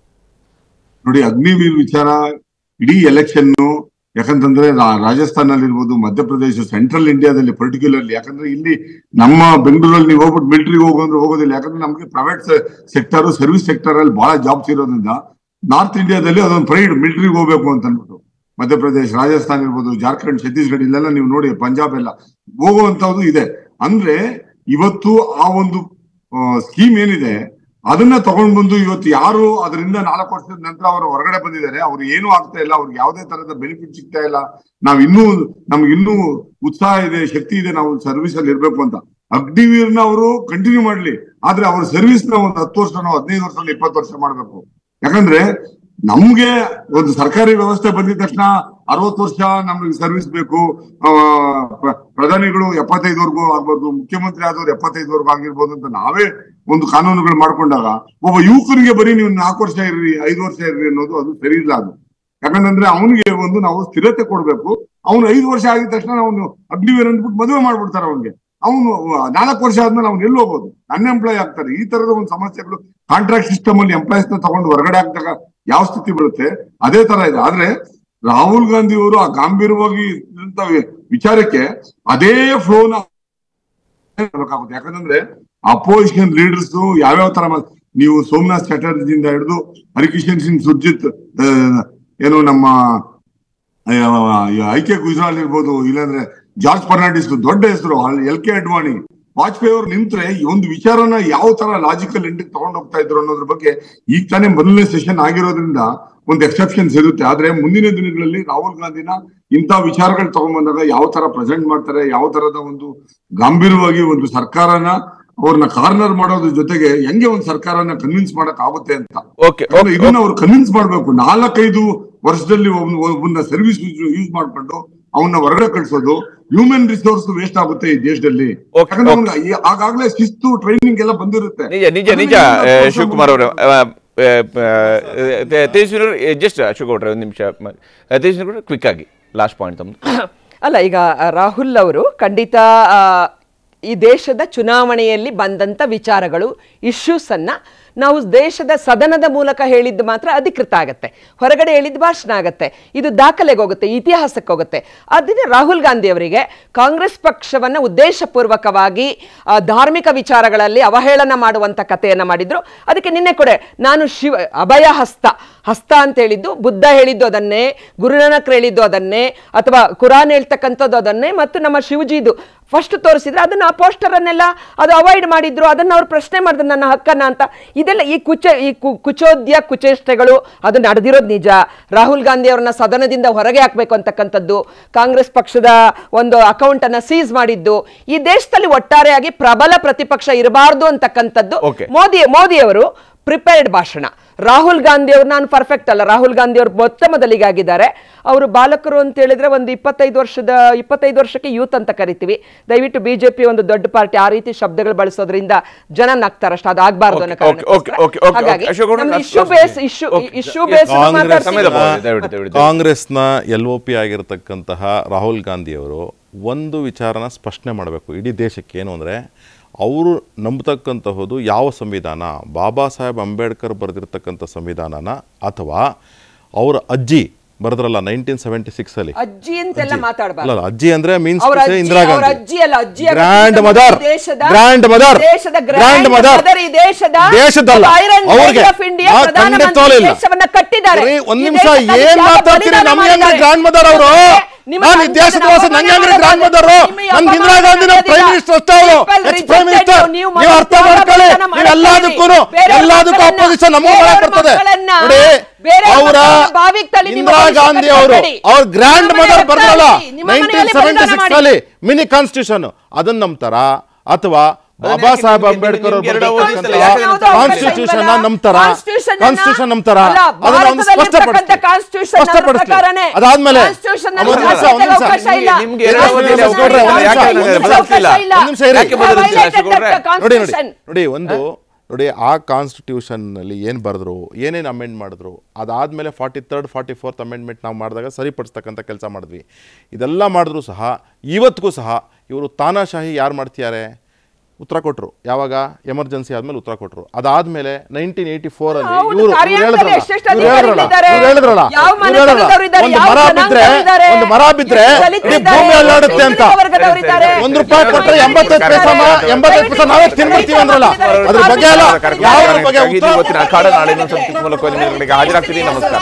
ನೋಡಿ ಅಗ್ನಿವೀರ್ ವಿಚಾರ ಇಡೀ ಎಲೆಕ್ಷನ್ ಯಾಕಂತಂದ್ರೆ ರಾ- ರಾಜಸ್ಥಾನಲ್ಲಿರ್ಬೋದು ಮಧ್ಯಪ್ರದೇಶ ಸೆಂಟ್ರಲ್ ಇಂಡಿಯಾದಲ್ಲಿ ಪರ್ಟಿಕ್ಯುಲರ್ಲಿ ಯಾಕಂದ್ರೆ ಇಲ್ಲಿ ನಮ್ಮ ಬೆಂಗಳೂರಲ್ಲಿ ನೀವು ಹೋಗ್ಬಿಟ್ಟು ಮಿಲಿಟರಿಗೆ ಹೋಗಂದ್ರೆ ಹೋಗೋದಿಲ್ಲ ಯಾಕಂದ್ರೆ ನಮಗೆ ಪ್ರೈವೇಟ್ ಸೆಕ್ಟರ್ ಸರ್ವಿಸ್ ಸೆಕ್ಟರ್ ಅಲ್ಲಿ ಬಹಳ ಜಾಬ್ಸ್ ಇರೋದ್ರಿಂದ ನಾರ್ತ್ ಇಂಡಿಯಾದಲ್ಲಿ ಅದೊಂದು ಪ್ರೈಡ್ ಮಿಲಿಟರಿಗೆ ಹೋಗ್ಬೇಕು ಅಂತ ಅಂದ್ಬಿಟ್ಟು ಮಧ್ಯಪ್ರದೇಶ ರಾಜಸ್ಥಾನ್ ಇರ್ಬೋದು ಜಾರ್ಖಂಡ್ ಛತ್ತೀಸ್ಗಢ ಇಲ್ಲೆಲ್ಲ ನೀವು ನೋಡಿ ಪಂಜಾಬ್ ಎಲ್ಲ ಹೋಗುವಂತದ್ದು ಇದೆ ಅಂದ್ರೆ ಇವತ್ತು ಆ ಒಂದು ಸ್ಕೀಮ್ ಏನಿದೆ ಅದನ್ನ ತಗೊಂಡ್ ಬಂದು ಇವತ್ತು ಯಾರು ಅದರಿಂದ ನಾಲ್ಕು ವರ್ಷದ ನಂತರ ಅವರು ಹೊರಗಡೆ ಬಂದಿದ್ದಾರೆ ಅವ್ರು ಏನೂ ಆಗ್ತಾ ಇಲ್ಲ ಅವ್ರಿಗೆ ಯಾವುದೇ ತರದ ಬೆನಿಫಿಟ್ ಸಿಗ್ತಾ ಇಲ್ಲ ನಾವ್ ಇನ್ನೂ ನಮ್ಗೆ ಇನ್ನೂ ಉತ್ಸಾಹ ಇದೆ ಶಕ್ತಿ ಇದೆ ನಾವು ಸರ್ವಿಸ್ ಅಲ್ಲಿ ಇರ್ಬೇಕು ಅಂತ ಅಗ್ನಿವೀರ್ನ ಅವರು ಕಂಟಿನ್ಯೂ ಮಾಡ್ಲಿ ಆದ್ರೆ ಅವ್ರ ಸರ್ವಿಸ್ ನ ಒಂದು ಹತ್ತು ವರ್ಷನೋ ಹದಿನೈದು ವರ್ಷನೋ ಇಪ್ಪತ್ತು ವರ್ಷ ಮಾಡ್ಬೇಕು ಯಾಕಂದ್ರೆ ನಮ್ಗೆ ಒಂದು ಸರ್ಕಾರಿ ವ್ಯವಸ್ಥೆ ಬಂದಿದ ತಕ್ಷಣ ಅರವತ್ತು ವರ್ಷ ನಮ್ಗೆ ಸರ್ವಿಸ್ ಬೇಕು ಆ, ಪ್ರ- ಪ್ರಧಾನಿಗಳು ಎಪ್ಪತ್ತೈದವರೆಗೂ ಆಗ್ಬೋದು ಮುಖ್ಯಮಂತ್ರಿ ಆದವ್ರು ಎಪ್ಪತ್ತೈದವರೆಗೂ ಆಗಿರ್ಬೋದು ಅಂತ ನಾವೇ ಒಂದು ಕಾನೂನುಗಳು ಮಾಡ್ಕೊಂಡಾಗ ಒಬ್ಬ ಯುವಕರಿಗೆ ಬರೀ ನೀವು ನಾಲ್ಕು ವರ್ಷ ಇರ್ರಿ ಐದು ವರ್ಷ ಇರ್ರಿ ಅನ್ನೋದು ಅದು ಸರಿ ಇಲ್ಲ ಅದು ಯಾಕಂದ್ರೆ ಅವನಿಗೆ ಒಂದು ನಾವು ಸ್ಥಿರತೆ ಕೊಡ್ಬೇಕು ಅವನು ಐದು ವರ್ಷ ಆಗಿದ ತಕ್ಷಣ ಅವನು ಅಗ್ನಿವೀರ್ ಅಂದ್ಬಿಟ್ಟು ಮದುವೆ ಮಾಡ್ಬಿಡ್ತಾರೆ ಅವನಿಗೆ ಅವನು ನಾಲ್ಕು ವರ್ಷ ಆದ್ಮೇಲೆ ಅವ್ನು ಎಲ್ಲಿ ಹೋಗ್ಬೋದು ಅನ್ಎಂಪ್ಲಾಯ್ ಆಗ್ತಾರೆ ಈ ತರದ ಒಂದು ಸಮಸ್ಯೆಗಳು ಕಾಂಟ್ರಾಕ್ಟ್ ಸಿಸ್ಟಮ್ ಅಲ್ಲಿ ಎಂಪ್ಲಾಯ್ಸ್ ನ ತಗೊಂಡು ಹೊರಗಡೆ ಹಾಕಿದಾಗ ಯಾವ ಸ್ಥಿತಿ ಬೀಳುತ್ತೆ ಅದೇ ತರ ಇದೆ ಆದ್ರೆ ರಾಹುಲ್ ಗಾಂಧಿ ಅವರು ಆ ಗಾಂಭೀರ್ಯವಾಗಿ ಇದ್ದಂತ ವಿ- ವಿಚಾರಕ್ಕೆ ಅದೇ ಫ್ಲೋನ ಬೇಕಾಗುತ್ತೆ ಯಾಕಂದ್ರೆ ಅಪೋಸಿಷನ್ ಲೀಡರ್ಸ್ ಯಾವ್ಯಾವ ತರ ಮಾಡ್- ನೀವು ಸೋಮನಾಥ್ ಚಟರ್ಜಿಯಿಂದ ಹಿಡಿದು ಹರಿಕಿಶನ್ ಸಿಂಗ್ ಸುರ್ಜಿತ್ ಆ, ಏನು ನಮ್ಮ ಐ ಕೆ ಗುಜರಾಲ್ ಇರ್ಬೋದು ಇಲ್ಲಾಂದ್ರೆ ಜಾರ್ಜ್ ಫರ್ನಾಂಡಿಸ್ ದೊಡ್ಡ ಹೆಸರು ಎಲ್ ಕೆ ಅಡ್ವಾಣಿ ವಾಜಪೇಯಿ ಅವರು ನಿಂತ್ರೆ ಈ ಒಂದು ವಿಚಾರನ ಯಾವ ತರ ಲಾಜಿಕಲ್ ಎಂಡಿಗೆ ತಗೊಂಡು ಹೋಗ್ತಾ ಇದ್ರು ಅನ್ನೋದ್ರ ಬಗ್ಗೆ ಈಗ ತಾನೇ ಮೊದಲನೇ ಸೆಷನ್ ಆಗಿರೋದ್ರಿಂದ ಒಂದು ಎಕ್ಸೆಪ್ಷನ್ಸ್ ಇರುತ್ತೆ ಆದ್ರೆ ಮುಂದಿನ ದಿನಗಳಲ್ಲಿ ರಾಹುಲ್ ಗಾಂಧಿನ ಇಂಥ ವಿಚಾರಗಳು ತಗೊಂಡ್ಬಂದಾಗ ಯಾವ ತರ ಪ್ರೆಸೆಂಟ್ ಮಾಡ್ತಾರೆ ಯಾವ ತರದ ಒಂದು ಗಂಭೀರವಾಗಿ ಒಂದು ಸರ್ಕಾರನ ಅವ್ರನ್ನ ಕಾರ್ನರ್ ಮಾಡೋದ್ರ ಜೊತೆಗೆ ಹೆಂಗೆ ಒಂದು ಸರ್ಕಾರನ ಕನ್ವಿನ್ಸ್ ಮಾಡಕ್ ಆಗುತ್ತೆ ಅಂತ ಓಕೆ ಯಾಕಂದ್ರೆ ಇದನ್ನ ಅವ್ರು ಕನ್ವಿನ್ಸ್ ಮಾಡ್ಬೇಕು ನಾಲ್ಕೈದು ವರ್ಷದಲ್ಲಿ ಒಬ್ಬ- ಒಬ್ಬನ್ನ ಸರ್ವಿಸ್ ಯೂಸ್ ಮಾಡ್ಕೊಂಡು ಅವನ್ನ ಹೊರಗಡೆ ಕಳ್ಸೋದು ಹ್ಯೂಮನ್ ರಿಸೋರ್ಸ್ ವೇಸ್ಟ್ ಆಗುತ್ತೆ ಈ ದೇಶದಲ್ಲಿ Okay, ಯಾಕಂದ್ರೆ ಅವ್ನಿಗೆ ಈ- ಆಗಾಗ್ಲೇ ಶಿಸ್ತು ಟ್ರೈನಿಂಗ್ ಎಲ್ಲ ಬಂದಿರುತ್ತೆ ನಿಜ ನಿಜ ನಿಜ ಅದನ್ನ ಆ, ಇನ್ನೊಂದು ಶಿವಕುಮಾರ್ ಅವರು ತೇಜಸ್ವಿನವರು ಜಸ್ಟ್ ಅಶೋಕ್ ಒಂದು ನಿಮಿಷ ತೇಜಸ್ವಿನವರು ಕ್ವಿಕ್ ಆಗಿ ಲಾಸ್ಟ್ ಪಾಯಿಂಟ್ ತಮ್ಮದು ಅಲ್ಲ ಈಗ ಆ, ರಾಹುಲ್ ಅವರು ಖಂಡಿತ ಆ, ಈ ದೇಶದ ಚುನಾವಣೆಯಲ್ಲಿ ಬಂದಂಥ ವಿಚಾರಗಳು ಇಶ್ಯೂಸ್ ಅನ್ನ ನಾವು ದೇಶದ ಸದನದ ಮೂಲಕ ಹೇಳಿದ್ದು ಮಾತ್ರ ಅಧಿಕೃತ ಆಗತ್ತೆ ಹೊರಗಡೆ ಹೇಳಿದ್ದು ಭಾಷಣ ಆಗತ್ತೆ ಇದು ದಾಖಲೆಗೆ ಹೋಗುತ್ತೆ ಇತಿಹಾಸಕ್ಕೆ ಹೋಗುತ್ತೆ ಅದನ್ನ ರಾಹುಲ್ ಗಾಂಧಿ ಅವರಿಗೆ ಕಾಂಗ್ರೆಸ್ ಪಕ್ಷವನ್ನ ಉದ್ದೇಶಪೂರ್ವಕವಾಗಿ ಆ, ಧಾರ್ಮಿಕ ವಿಚಾರಗಳಲ್ಲಿ ಅವಹೇಳನ ಮಾಡುವಂತ ಕಥೆಯನ್ನ ಮಾಡಿದ್ರು ಅದಕ್ಕೆ ನಿನ್ನೆ ಕೂಡ ನಾನು ಶಿವ ಅಭಯ ಹಸ್ತ ಹಸ್ತ ಅಂತ ಹೇಳಿದ್ದು ಬುದ್ಧ ಹೇಳಿದ್ದು ಅದನ್ನೇ ಗುರುನಾನಕ್ ಹೇಳಿದ್ದು ಅದನ್ನೇ ಅಥವಾ ಕುರಾನ್ ಹೇಳ್ತಕ್ಕಂಥದ್ದು ಅದನ್ನೇ ಮತ್ತು ನಮ್ಮ ಶಿವಜಿದು ಫಸ್ಟ್ ತೋರಿಸಿದ್ರೆ ಅದನ್ನ ಆ ಪೋಸ್ಟರ್ ಅನ್ನೆಲ್ಲ ಅದು ಅವಾಯ್ಡ್ ಮಾಡಿದ್ರು ಅದನ್ನ ಅವ್ರು ಪ್ರಶ್ನೆ ಮಾಡಿದ್ರು ನನ್ನ ಹಕ್ಕನ್ನ ಅಂತ ಇದೆಲ್ಲ ಈ ಕುಚ ಈ ಕು- ಕುಚೋದ್ಯ ಕುಚೇಷ್ಟೆಗಳು ಅದು ನಡೆದಿರೋದು ನಿಜ ರಾಹುಲ್ ಗಾಂಧಿ ಅವ್ರನ್ನ ಸದನದಿಂದ ಹೊರಗೆ ಹಾಕ್ಬೇಕು ಅಂತಕ್ಕಂಥದ್ದು ಕಾಂಗ್ರೆಸ್ ಪಕ್ಷದ ಒಂದು ಅಕೌಂಟ್ ಅನ್ನ ಸೀಸ್ ಮಾಡಿದ್ದು ಈ ದೇಶದಲ್ಲಿ ಒಟ್ಟಾರೆಯಾಗಿ ಪ್ರಬಲ ಪ್ರತಿಪಕ್ಷ ಇರಬಾರ್ದು ಅಂತಕ್ಕಂಥದ್ದು Okay. ಮೋದಿ ಮೋದಿ ಅವರು ಪ್ರಿಪೇರ್ಡ್ ಭಾಷಣ ರಾಹುಲ್ ಗಾಂಧಿ ಅವರು ನಾನು ಪರ್ಫೆಕ್ಟ್ ಅಲ್ಲ ರಾಹುಲ್ ಗಾಂಧಿ ಅವರು ಮೊತ್ತ ಮೊದಲಿಗೆ ಆಗಿದ್ದಾರೆ ಅವರು ಬಾಲಕರು ಅಂತ ಹೇಳಿದ್ರೆ ಒಂದು ಇಪ್ಪತ್ತೈದು ವರ್ಷದ ಇಪ್ಪತ್ತೈದು ವರ್ಷಕ್ಕೆ ಯೂತ್ ಅಂತ ಕರಿತೀವಿ ದಯವಿಟ್ಟು ಬಿಜೆಪಿ ಒಂದು ದೊಡ್ಡ ಪಾರ್ಟಿ ಆ ರೀತಿ ಶಬ್ದಗಳು ಬಳಸೋದ್ರಿಂದ ಜನ ನಗ್ತಾರಷ್ಟ ಅದು ಆಗ್ಬಾರ್ದು ಅನ್ನೋ Okay, okay, okay, okay, okay, ಹಾಗಾಗಿ okay. ಅಶೋಕ್ ಅವ್ರೆ, last- issue last base minute. Issue Okay, issue yes. Base ಸಮಯದ ಅಭಾವ ಇದೆ, ದಯವಿಟ್ಟು, ದಯವಿಟ್ಟು. ಕಾಂಗ್ರೆಸ್ನ ಎಲ್ ಒ ಪಿ ಆಗಿರತಕ್ಕಂತಹ ರಾಹುಲ್ ಗಾಂಧಿಯವರು ಒಂದು ವಿಚಾರನ ಸ್ಪಷ್ಟನೆ ಮಾಡಬೇಕು ಇಡೀ ದೇಶಕ್ಕೆ ಏನು ಅಂದರೆ ಅವರು ನಂಬತಕ್ಕಂತಹದ್ದು ಯಾವ ಸಂವಿಧಾನ ಬಾಬಾ ಸಾಹೇಬ್ ಅಂಬೇಡ್ಕರ್ ಬರೆದಿರ್ತಕ್ಕಂಥ ಸಂವಿಧಾನನ ಅಥವಾ ಅವರ ಅಜ್ಜಿ ಬರೆದ್ರಲ್ಲ ನೈನ್ಟೀನ್ ಸೆವೆಂಟಿ ಸಿಕ್ಸ್ ಅಲ್ಲಿ ಅಜ್ಜಿ ಅಂತೆಲ್ಲ ಮಾತಾಡಬಾರ್ದು ಅಲ್ಲ ಅಜ್ಜಿ ಅಂದ್ರೆ ಮೀನ್ಸ್ ಅವ್ರ ಅಜ್ಜಿ- ಇಂದಿರಾ ಅವ್ರ ಗಾಂಧಿ ಅಜ್ಜಿ ಅಲ್ಲ, ಅಜ್ಜಿ ಆಗುತ್ತೆ ಗ್ರ್ಯಾಂಡ್ ನಮ್ಮ ಮದರ್ ದೇಶದ- ಗ್ರ್ಯಾಂಡ್ ಮದರ್ ದೇಶದ grand ಗ್ರ್ಯಾಂಡ್ ಮದರ್ mother ಈ ದೇಶದ ದೇಶದಲ್ಲ Iron Lady ಅವ್ರಿಗೆ of India ಆ, ಪ್ರಧಾನಮಂತ್ರಿ ಖಂಡಿತವಾಗ್ಲೂ ಇಲ್ಲ. ದೇಶವನ್ನ ಕಟ್ಟಿದ್ದಾರೆ. ರೀ, ಒಂದ್ ಈ ನಿಮಿಷ ದೇಶದಲ್ಲಿ ಏನ್ ಯಾವ ಮಾತಾಡ್ತೀರಿ ಬಲಿದಾನ ನಮ್ಗೆ ಹೆಂಗ್ರಿ ಮಾಡಿದ್ದಾರೆ? ಗ್ರ್ಯಾಂಡ್ ಮದರ್ ಅವರು ನಿಮ್ಮ ನಾನು ಈ ಸಂತಾನ ದೇಶದ ವಾಸ ನಂಗೆ ಹೆಂಗ್ರಿ ಅಪಮಾನ ಗ್ರ್ಯಾಂಡ್ ಮದರ್ ನಿಮ್ಮ ನನ್ಗೆ ಇಂದಿರಾ ಅಪಮಾನ ಗಾಂಧಿನ ಮಾಡೋದಿಲ್ಲ. ಪ್ರೈಮ್ ಮಿನಿಸ್ಟರ್ ಅಷ್ಟೇ ಅವರು People ex prime rejected minister you. ನೀವು ನೀವು ಅರ್ಥ ಮಾಡ್ಕೊಳ್ಳಿ ಬಲಿದಾನ ನೀವು ಎಲ್ಲದಕ್ಕೂ ಬೇರೆಯವ್ರ ಎಲ್ಲದಕ್ಕೂ ಮಕ್ಕಳನ್ನ- ಅಪೋಸಿಷನ್ ನಮಗೂ ಬೇರೆಯವ್ರ ಮಾಡಕ್ಕಿರ್ತದೆ ಮಕ್ಕಳನ್ನ ನೋಡಿ ಬೇರೆಯವ್ರ ಅವರ ಮಕ್ಕಳನ್ನ ಬಾವಿಗೆ ತಳ್ಳಿ ನಿಮ್ಮ ಇಂದಿರಾ ಭವಿಷ್ಯ ಗಾಂಧಿ ಅವರು ಕಟ್ಬೇಡಿ. ಅವ್ರ ಗ್ರ್ಯಾಂಡ್ ನಿಮ್ಮ ಮದರ್ ಮನೆಯಲ್ಲಿ ಬರ್ದಲ್ಲ ಬದಲಾಯಿಸಿ. ನಿಮ್ಮ ನೈನ್ಟೀನ್ ಮನೆಯಲ್ಲಿ ಸೆವೆಂಟಿ ಬದಲಾವಣೆ ಸಿಕ್ಸ್ ಮಾಡಿ. ಅಲ್ಲಿ ಮಿನಿ ಕಾನ್ಸ್ಟಿಟ್ಯೂಷನ್ ಅದನ್ನ ನಂಬ್ತಾರ ಅಥವಾ ಬಾಬಾ ಯಾಕೆ ಸಾಹೇಬ್ ನಿಮ್ಗೆ- ಅಂಬೇಡ್ಕರ್ ನಿಮ್ಗೆ ಎರಡು ಅವಧಿ ಇರ್ತಲ್ಲ, ಯಾಕೆ ಅದನ್ನ ಕಾನ್ಸ್ಟಿಟ್ಯೂಷನ್ ನಂಬ್ತಾರ ಕಾನ್ಸ್ಟಿಟ್ಯೂಷನ್ ನಂಬ್ತಾರ ಅದನ್ನ ಒಂದು ಸ್ಪಷ್ಟಪಡಿಸಿ ಸ್ಪಷ್ಟಪಡಿಸಿ ಅದಾದ್ಮೇಲೆ ಒಂದ್ ನಿಮಿಷ, ಒಂದ್ ನಿಮಿಷ. ನಿಮ್ಗೆ ಎರಡು ಅವಧಿಯಲ್ಲಿ ಒಂದ್ ನಿಮಿಷ, ಅವಕಾಶ ಒಂದ್ ಇಲ್ಲ, ನಿಮಿಷ, ಯಾಕೆ ಒಂದ್ ನಿಮಿಷ. ಬದಲಿಸ್ಲಿಲ್ಲ? ಒಂದ್ ನಿಮಿಷ ಇರಿ. ಯಾಕೆ ಬದಲಿಸ್ಲಿಲ್ಲ, ಅಶೋಕ್ ಅವ್ರೆ? ನೋಡಿ ನೋಡಿ ನೋಡಿ ಒಂದು ನೋಡಿ ಆ ಕಾನ್ಸ್ಟಿಟ್ಯೂಷನ್ನಲ್ಲಿ ಏನು ಬರೆದ್ರು ಏನೇನು ಅಮೆಂಡ್ ಮಾಡಿದ್ರು ಅದಾದಮೇಲೆ forty third forty fourth amendment ನಾವು ಮಾಡಿದಾಗ ಸರಿಪಡಿಸ್ತಕ್ಕಂಥ ಕೆಲಸ ಮಾಡಿದ್ವಿ ಇದೆಲ್ಲ ಮಾಡಿದ್ರು ಸಹ ಇವತ್ತಿಗೂ ಸಹ ಇವರು ತಾನಾಶಾಹಿ ಯಾರು ಮಾಡ್ತಿದ್ದಾರೆ ಉತ್ತರ ಕೊಟ್ಟರು ಯಾವಾಗ ಎಮರ್ಜೆನ್ಸಿ ಆದ್ಮೇಲೆ ಉತ್ತರ ಕೊಟ್ಟರು ಅದಾದ್ಮೇಲೆ ನೈನ್ಟೀನ್ ಏಯ್ಟಿ ಫೋರ್ ಅಲ್ಲಿ ಹೌದು, ಇವರು ಕಾರ್ಯಾಂಗದಲ್ಲಿ ಎಷ್ಟೆಷ್ಟು ಇವ್ರು ಹೇಳಿದ್ರಲ್ಲ ಅಧಿಕಾರಿಗಳಿದ್ದಾರೆ? ಇವ್ರು ಹೇಳಿದ್ರಲ್ಲ ಯಾವ ಇವ್ರು ಹೇಳಿದ್ರಲ್ಲ ಮನೆತನದವ್ರು ಇದ್ದಾರೆ, ಒಂದು ಯಾವ ಮರ ಬಿದ್ರೆ ಜನಾಂಗದವ್ರಿದ್ದಾರೆ, ಒಂದು ಮರ ಬಿದ್ರೆ ಎಷ್ಟು ದಲಿತರು ಇಡೀ ಇದ್ದಾರೆ, ಭೂಮಿ ಅಲ್ಲಾಡುತ್ತೆ ಅಂತ ಹಿಂದುಳಿದ ವರ್ಗದವರಿದ್ದಾರೆ. ಒಂದು ರೂಪಾಯಿ ಕೊಟ್ಟರೆ ಎಂಬತ್ತೈದು ಪೈಸಾ ಎಂಬತ್ತೈದು ಪೈಸಾ ನಾವೇ ತಿನ್ಬಿಡ್ತೀವಿ ಅಂದ್ರಲ್ಲ ಅದ್ರ ಬಗ್ಗೆ ಅಲ್ಲ ಯಾವ ಬಗ್ಗೆ ಉತ್ತರ ಇವತ್ತಿನ ಅಖಾಡ ನಾಳೆ ಇನ್ನೊಂದು ಸ್ವಲ್ಪ ಮೂಲಕ ನಿಮಗೆ ಹಾಜರಾಗ್ತೀನಿ ನಮಸ್ಕಾರ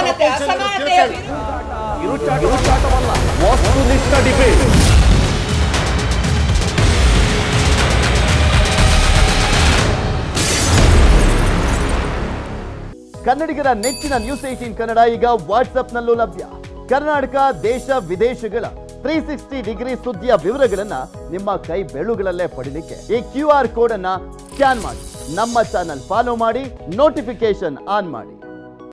ವಸ್ತುನಿಷ್ಠ ಡಿಬೇಟ್ ಕನ್ನಡಿಗರ ನೆಚ್ಚಿನ ನ್ಯೂಸ್ ಏಟೀನ್ ಕನ್ನಡ ಈಗ ವಾಟ್ಸ್ಆಪ್ನಲ್ಲೂ ಲಭ್ಯ ಕರ್ನಾಟಕ ದೇಶ ವಿದೇಶಗಳ ತ್ರೀ ಸಿಕ್ಸ್ಟಿ ಡಿಗ್ರಿ ಸುದ್ದಿಯ ವಿವರಗಳನ್ನ ನಿಮ್ಮ ಕೈ ಬೆಳುಗಳಲ್ಲೇ ಪಡಿಲಿಕ್ಕೆ ಈ ಕ್ಯೂ ಆರ್ ಕೋಡ್ ಅನ್ನ ಸ್ಕ್ಯಾನ್ ಮಾಡಿ ನಮ್ಮ ಚಾನಲ್ ಫಾಲೋ ಮಾಡಿ ನೋಟಿಫಿಕೇಶನ್ ಆನ್ ಮಾಡಿ